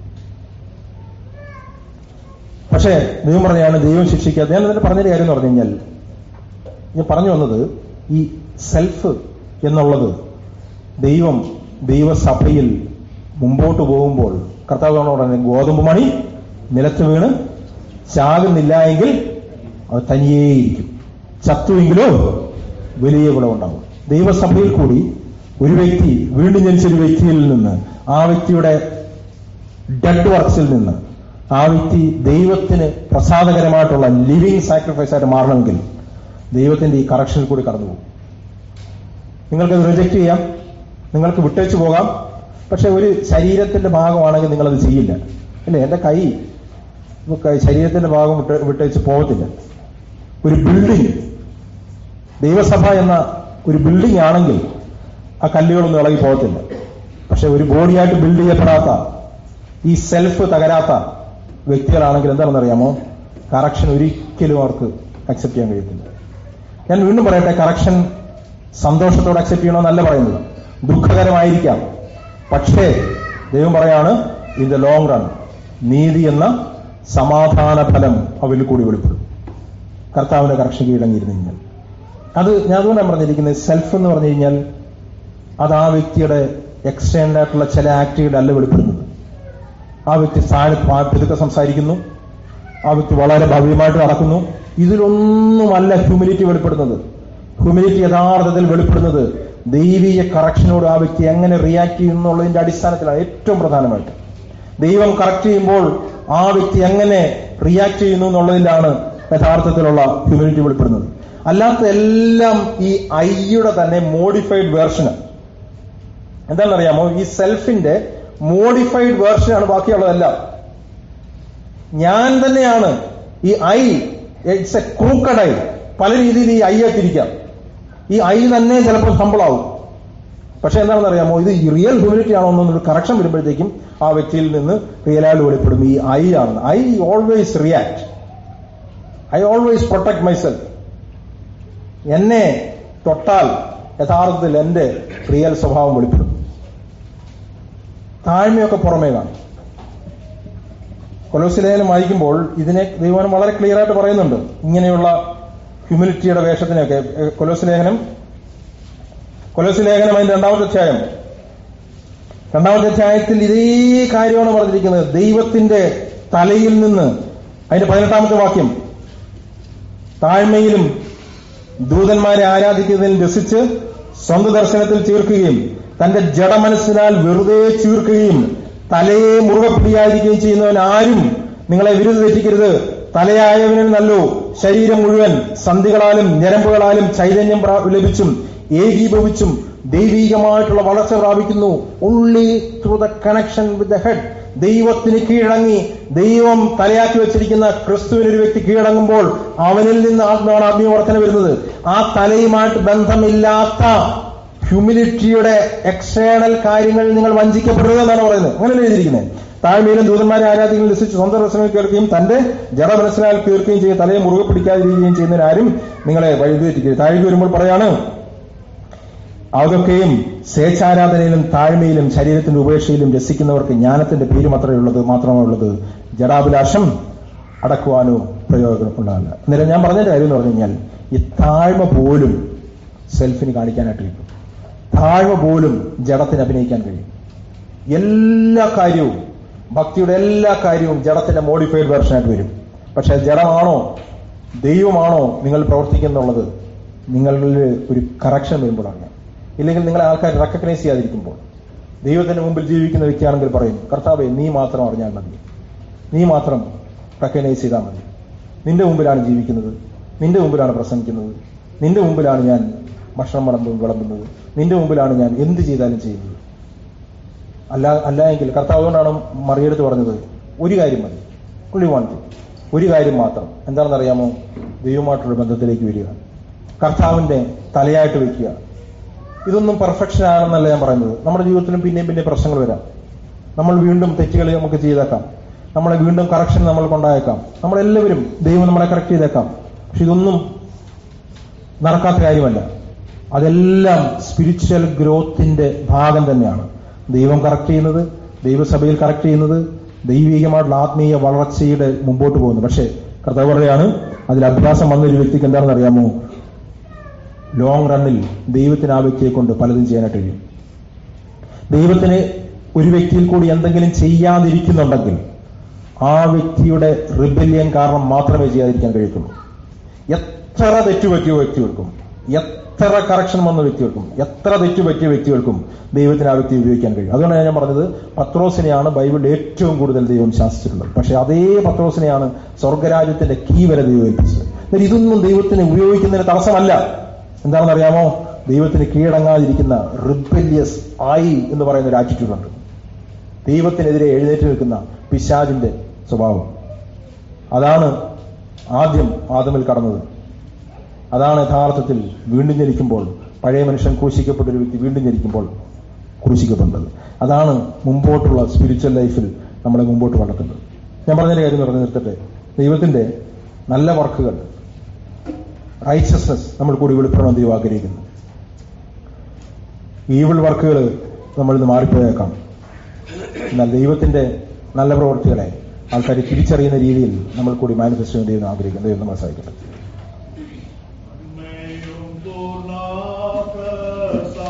പക്ഷേ ദൈവം പറഞ്ഞാണ് ദൈവം ശിക്ഷിക്കാതെ ഞാൻ ഇതിന്റെ പറഞ്ഞൊരു കാര്യം എന്ന് പറഞ്ഞു കഴിഞ്ഞാൽ ഞാൻ പറഞ്ഞു വന്നത് ഈ സെൽഫ് എന്നുള്ളത് ദൈവം ദൈവസഭയിൽ മുമ്പോട്ട് പോകുമ്പോൾ കർത്താവ് പറഞ്ഞ ഗോതമ്പ് മണി നിലത്ത് വീണ് ചാകുന്നില്ല എങ്കിൽ അത് തനിയേയിരിക്കും ചത്തുവെങ്കിലോ വലിയ ഗുണമുണ്ടാകും ദൈവസഭയിൽ കൂടി ഒരു വ്യക്തി വീണ്ടും ജനിച്ചൊരു വ്യക്തിയിൽ നിന്ന് ആ വ്യക്തിയുടെ ഡെഡ് വർക്ക്സിൽ നിന്ന് ആ വ്യക്തി ദൈവത്തിന് പ്രസാദകരമായിട്ടുള്ള ലിവിങ് സാക്രിഫൈസ് ആയിട്ട് മാറണമെങ്കിൽ ദൈവത്തിന്റെ ഈ കറക്ഷനിൽ കൂടി കടന്നുപോകും നിങ്ങൾക്കത് റിജക്ട് ചെയ്യാം നിങ്ങൾക്ക് വിട്ടേച്ചു പോകാം പക്ഷെ ഒരു ശരീരത്തിന്റെ ഭാഗമാണെങ്കിൽ നിങ്ങളത് ചെയ്യില്ല അല്ലേ എന്റെ കൈ നമുക്ക് ശരീരത്തിന്റെ ഭാഗം വിട്ട് വിട്ടേച്ച് പോകത്തില്ല ഒരു ബിൽഡിംഗ് ദൈവസഭ എന്ന ഒരു ബിൽഡിംഗ് ആണെങ്കിൽ ആ കല്ലുകളൊന്നും ഇളകി പോകത്തില്ല പക്ഷെ ഒരു ബോഡിയായിട്ട് ബിൽഡ് ചെയ്യപ്പെടാത്ത ഈ സെൽഫ് തകരാത്ത വ്യക്തികളാണെങ്കിൽ എന്താണെന്നറിയാമോ കറക്ഷൻ ഒരിക്കലും അവർക്ക് അക്സെപ്റ്റ് ചെയ്യാൻ കഴിയത്തില്ല ഞാൻ വീണ്ടും പറയട്ടെ കറക്ഷൻ സന്തോഷത്തോടെ അക്സെപ്റ്റ് ചെയ്യണമെന്നല്ല പറയുന്നത് ദുഃഖകരമായിരിക്കാം പക്ഷേ ദൈവം പറയാണ് ഇൻ ദ ലോങ് റൺ നീതി എന്ന സമാധാന ഫലം അവരിൽ കൂടി വെളിപ്പെടും കർത്താവിന്റെ കറക്ഷൻ കീഴടങ്ങിയിരുന്നു കഴിഞ്ഞാൽ അത് ഞാൻ അതുകൊണ്ടാണ് പറഞ്ഞിരിക്കുന്നത് സെൽഫ് എന്ന് പറഞ്ഞു കഴിഞ്ഞാൽ അത് ആ വ്യക്തിയുടെ എക്സ്റ്റേണൽ ആയിട്ടുള്ള ചില ആക്ടിവിറ്റി അല്ല വെളിപ്പെടുന്നത് ആ വ്യക്തി താഴെ പെതുക്കെ സംസാരിക്കുന്നു ആ വ്യക്തി വളരെ ഭവ്യമായിട്ട് നടക്കുന്നു ഇതിലൊന്നുമല്ല ഹ്യൂമിലിറ്റി വെളിപ്പെടുന്നത് ഹ്യൂമിലിറ്റി യഥാർത്ഥത്തിൽ വെളിപ്പെടുന്നത് ദൈവീയ കറക്ഷനോട് ആ വ്യക്തി എങ്ങനെ റിയാക്ട് ചെയ്യുന്നു എന്നുള്ളതിന്റെ അടിസ്ഥാനത്തിലാണ് ഏറ്റവും പ്രധാനമായിട്ട് ദൈവം കറക്റ്റ് ചെയ്യുമ്പോൾ ആ വ്യക്തി എങ്ങനെ റിയാക്ട് ചെയ്യുന്നു എന്നുള്ളതിലാണ് യഥാർത്ഥത്തിലുള്ള ഹ്യൂമിലിറ്റി വെളിപ്പെടുന്നത് അല്ലാത്ത എല്ലാം ഈ ഐയുടെ തന്നെ മോഡിഫൈഡ് വേർഷന് എന്താണെന്നറിയാമോ ഈ സെൽഫിന്റെ മോഡിഫൈഡ് വേർഷനാണ് ബാക്കിയുള്ളതെല്ലാം ഞാൻ തന്നെയാണ് ഈ I it's a crooked I പല രീതിയിൽ ഈ ഐ തിരിക്കാം ഈ ഐ തന്നെ ചിലപ്പോൾ സമ്പിളാവും പക്ഷെ എന്താണെന്ന് അറിയാമോ ഇത് റിയൽ ഹ്യൂമിലിറ്റി ആണോ എന്നൊരു കറക്ഷൻ വരുമ്പോഴത്തേക്കും ആ വ്യക്തിയിൽ നിന്ന് റിയലായിട്ട് വെളിപ്പെടും ഈ ഐ ആണ് I always react I always protect myself എന്നെ തൊട്ടാൽ യഥാർത്ഥത്തിൽ എന്റെ റിയൽ സ്വഭാവം വെളിപ്പെടും താഴ്മയൊക്കെ പുറമേ കാണും കൊലോസിലേഖനം വായിക്കുമ്പോൾ ഇതിനെ ദൈവം വളരെ ക്ലിയർ ആയിട്ട് പറയുന്നുണ്ട് ഇങ്ങനെയുള്ള ഹ്യൂമിലിറ്റിയുടെ വേഷത്തിനൊക്കെ കൊലോസിലേഖനം കൊലോസിലേഖനം അതിന്റെ രണ്ടാമത്തെ അധ്യായം രണ്ടാമത്തെ അധ്യായത്തിൽ ഇതേ കാര്യമാണ് പറഞ്ഞിരിക്കുന്നത് ദൈവത്തിന്റെ തലയിൽ നിന്ന് അതിന്റെ പതിനെട്ടാമത്തെ വാക്യം താഴ്മയിലും ദൂതന്മാരെ ആരാധിക്കുന്നതിൽ രസിച്ച് സ്വന്തം ദർശനത്തിൽ ചീർക്കുകയും തന്റെ ജഡമനസ്സിനാൽ വെറുതെ ചീർക്കുകയും തലയെ മുറുകെ പിടിയായിരിക്കുകയും ചെയ്യുന്നവൻ ആരും നിങ്ങളെ വിരുദ്ധ തെറ്റിക്കരുത് തലയായവനിൽ നല്ലോ ശരീരം മുഴുവൻ സന്ധികളാലും ഞരമ്പുകളാലും ചൈതന്യം പ്രാ- ലഭിച്ചും ഏകീഭവിച്ചും ദൈവീകമായിട്ടുള്ള വളർച്ച പ്രാപിക്കുന്നു only through the connection with the head ദൈവത്തിന് കീഴടങ്ങി ദൈവം തലയാക്കി വെച്ചിരിക്കുന്ന ക്രിസ്തുവിന് ഒരു വ്യക്തി കീഴടങ്ങുമ്പോൾ അവനിൽ നിന്ന് ആത്മാവാണ് ആത്മീയ വർധന വരുന്നത് ആ തലയുമായിട്ട് ബന്ധമില്ലാത്ത ഹ്യൂമിലിറ്റിയുടെ എക്സ്റ്റേണൽ കാര്യങ്ങൾ നിങ്ങൾ വഞ്ചിക്കപ്പെടരുത് എന്നാണ് പറയുന്നത് അങ്ങനെയല്ലേ എഴുതിയിരിക്കുന്നത് താഴ്മയിലും ദൂതന്മാരെ ആരാധികൾ രസിച്ച് സ്വന്തം രസങ്ങൾ കേൾക്കുകയും തന്റെ ജഡ മനസ്സിനാൽ തീർക്കുകയും ചെയ്യും തലയെ മുറുകെ പിടിക്കാതിരിക്കുകയും ചെയ്യുന്നതിനാരും നിങ്ങളെ വഴിതെറ്റിക്കരുത് താഴേക്ക് വരുമ്പോൾ പറയാണ് അതൊക്കെയും സ്വേച്ഛാരാധനയിലും താഴ്മയിലും ശരീരത്തിന്റെ ഉപേക്ഷയിലും രസിക്കുന്നവർക്ക് ജ്ഞാനത്തിന്റെ പേര് മാത്രമേ ഉള്ളത് മാത്രമേ ഉള്ളത് ജഡാഭിലാഷം അടക്കുവാനോ പ്രയോജനമുള്ളതല്ല അന്നേരം ഞാൻ പറഞ്ഞ കാര്യം എന്ന് പറഞ്ഞു കഴിഞ്ഞാൽ ഈ താഴ്മ പോലും സെൽഫിന് കാണിക്കാനായിട്ട് കിട്ടും താഴ്മ പോലും ജഡത്തിന് അഭിനയിക്കാൻ കഴിയും എല്ലാ കാര്യവും ഭക്തിയുടെ എല്ലാ കാര്യവും ജഡത്തിന്റെ മോഡിഫൈഡ് വെർഷനായിട്ട് വരും പക്ഷെ ജഡമാണോ ദൈവമാണോ നിങ്ങൾ പ്രവർത്തിക്കുന്നുള്ളത് നിങ്ങളിൽ ഒരു കറക്ഷൻ വരുമ്പോഴാണ് ഇല്ലെങ്കിൽ നിങ്ങളെ ആൾക്കാർ റെക്കഗ്നൈസ് ചെയ്യാതിരിക്കുമ്പോൾ ദൈവത്തിന്റെ മുമ്പിൽ ജീവിക്കുന്ന വ്യക്തിയാണെങ്കിൽ പറയും കർത്താവെ നീ മാത്രം അറിഞ്ഞാൽ മതി നീ മാത്രം റെക്കഗ്നൈസ് ചെയ്താൽ മതി നിന്റെ മുമ്പിലാണ് ജീവിക്കുന്നത് നിന്റെ മുമ്പിലാണ് പ്രസംഗിക്കുന്നത് നിന്റെ മുമ്പിലാണ് ഞാൻ ഭക്ഷണം വിളമ്പും വിളമ്പുന്നത് നിന്റെ മുമ്പിലാണ് ഞാൻ എന്ത് ചെയ്താലും ചെയ്യുന്നത് അല്ല അല്ല എങ്കിൽ കർത്താവ് കൊണ്ടാണ് മറിയെടുത്ത് പറഞ്ഞത് ഒരു കാര്യം മതി പുള്ളി വാണ്ടി ഒരു കാര്യം മാത്രം എന്താണെന്ന് അറിയാമോ ദൈവമായിട്ടുള്ള ബന്ധത്തിലേക്ക് വരിക കർത്താവിന്റെ തലയായിട്ട് വെക്കുക ഇതൊന്നും പെർഫെക്ഷൻ ആണെന്നല്ല ഞാൻ പറയുന്നത് നമ്മുടെ ജീവിതത്തിലും പിന്നെയും പിന്നെ പ്രശ്നങ്ങൾ വരാം നമ്മൾ വീണ്ടും തെറ്റുകൾ നമുക്ക് ചെയ്തേക്കാം നമ്മളെ വീണ്ടും കറക്ഷൻ നമ്മൾ കൊണ്ടായേക്കാം നമ്മളെല്ലാവരും ദൈവം നമ്മളെ കറക്റ്റ് ചെയ്തേക്കാം പക്ഷെ ഇതൊന്നും നടക്കാത്ത കാര്യമല്ല അതെല്ലാം സ്പിരിച്വൽ ഗ്രോത്തിന്റെ ഭാഗം തന്നെയാണ് ദൈവം കറക്റ്റ് ചെയ്യുന്നത് ദൈവസഭയിൽ കറക്റ്റ് ചെയ്യുന്നത് ദൈവികമായിട്ടുള്ള ആത്മീയ വളർച്ചയുടെ മുമ്പോട്ട് പോകുന്നു പക്ഷേ കർത്താവ് പറയാണ് അതിൽ അഭ്യാസം വന്ന ഒരു വ്യക്തിക്ക് എന്താണെന്ന് അറിയാമോ ലോങ് റണ്ണിൽ ദൈവത്തിന് ആ വ്യക്തിയെ കൊണ്ട് പലതും ചെയ്യാനായിട്ട് കഴിയും ദൈവത്തിന് ഒരു വ്യക്തിയിൽ കൂടി എന്തെങ്കിലും ചെയ്യാതിരിക്കുന്നുണ്ടെങ്കിൽ ആ വ്യക്തിയുടെ റിബല്യൻ കാരണം മാത്രമേ ചെയ്യാതിരിക്കാൻ കഴിയത്തുള്ളൂ എത്ര തെറ്റുപറ്റിയ വ്യക്തികൾക്കും എത്ര കറക്ഷൻ വന്ന വ്യക്തികൾക്കും എത്ര തെറ്റുപറ്റിയ വ്യക്തികൾക്കും ദൈവത്തിന് ആ വ്യക്തി ഉപയോഗിക്കാൻ കഴിയും അതുകൊണ്ടാണ് ഞാൻ പറഞ്ഞത് പത്രോസിനെയാണ് ബൈബിളിൽ ഏറ്റവും കൂടുതൽ ദൈവം ശാസിച്ചിട്ടുള്ളത് പക്ഷെ അതേ പത്രോസിനെയാണ് സ്വർഗരാജ്യത്തിന്റെ കീ വരെ ദൈവം ഏൽപ്പിച്ചത് എന്നാൽ ഇതൊന്നും ദൈവത്തിന് ഉപയോഗിക്കുന്നതിന് തടസ്സമല്ല എന്താണെന്ന് അറിയാമോ ദൈവത്തിന് കീഴടങ്ങാതിരിക്കുന്ന റിബല്യസ് ആയി എന്ന് പറയുന്ന ഒരു ആറ്റിറ്റ്യൂഡ് ഉണ്ട് ദൈവത്തിനെതിരെ എഴുന്നേറ്റ് നിൽക്കുന്ന പിശാജിന്റെ സ്വഭാവം അതാണ് ആദ്യം ആദമിൽ കടന്നത് അതാണ് യഥാർത്ഥത്തിൽ വീണ്ടും ജനിക്കുമ്പോൾ പഴയ മനുഷ്യൻ ക്രൂശിക്കപ്പെട്ട ഒരു വ്യക്തി വീണ്ടും ജനിക്കുമ്പോൾ ക്രൂശിക്കപ്പെട്ടത് അതാണ് മുമ്പോട്ടുള്ള സ്പിരിച്വൽ ലൈഫിൽ നമ്മളെ മുമ്പോട്ട് വളർത്തുന്നത് ഞാൻ പറഞ്ഞൊരു കാര്യം പറഞ്ഞു നിർത്തട്ടെ ദൈവത്തിന്റെ നല്ല വർക്കുകൾ റൈച്ചസ്നസ് നമ്മൾ കൂടി വെളിപ്പെടണം ദൈവം ആഗ്രഹിക്കുന്നു ഈവിൾ വർക്കുകൾ നമ്മൾ ഇന്ന് മാറിപ്പോയേക്കാം എന്നാൽ ദൈവത്തിന്റെ നല്ല പ്രവൃത്തികളെ ആൾക്കാർ തിരിച്ചറിയുന്ന രീതിയിൽ നമ്മൾ കൂടി മാനിഫെസ്റ്റ് ചെയ്യാൻ ദൈവം ആഗ്രഹിക്കുന്നു ദൈവം നമ്മളെ സഹായിക്കട്ടെ
നന്മയും പൂർണ്ണ പ്രസാദവും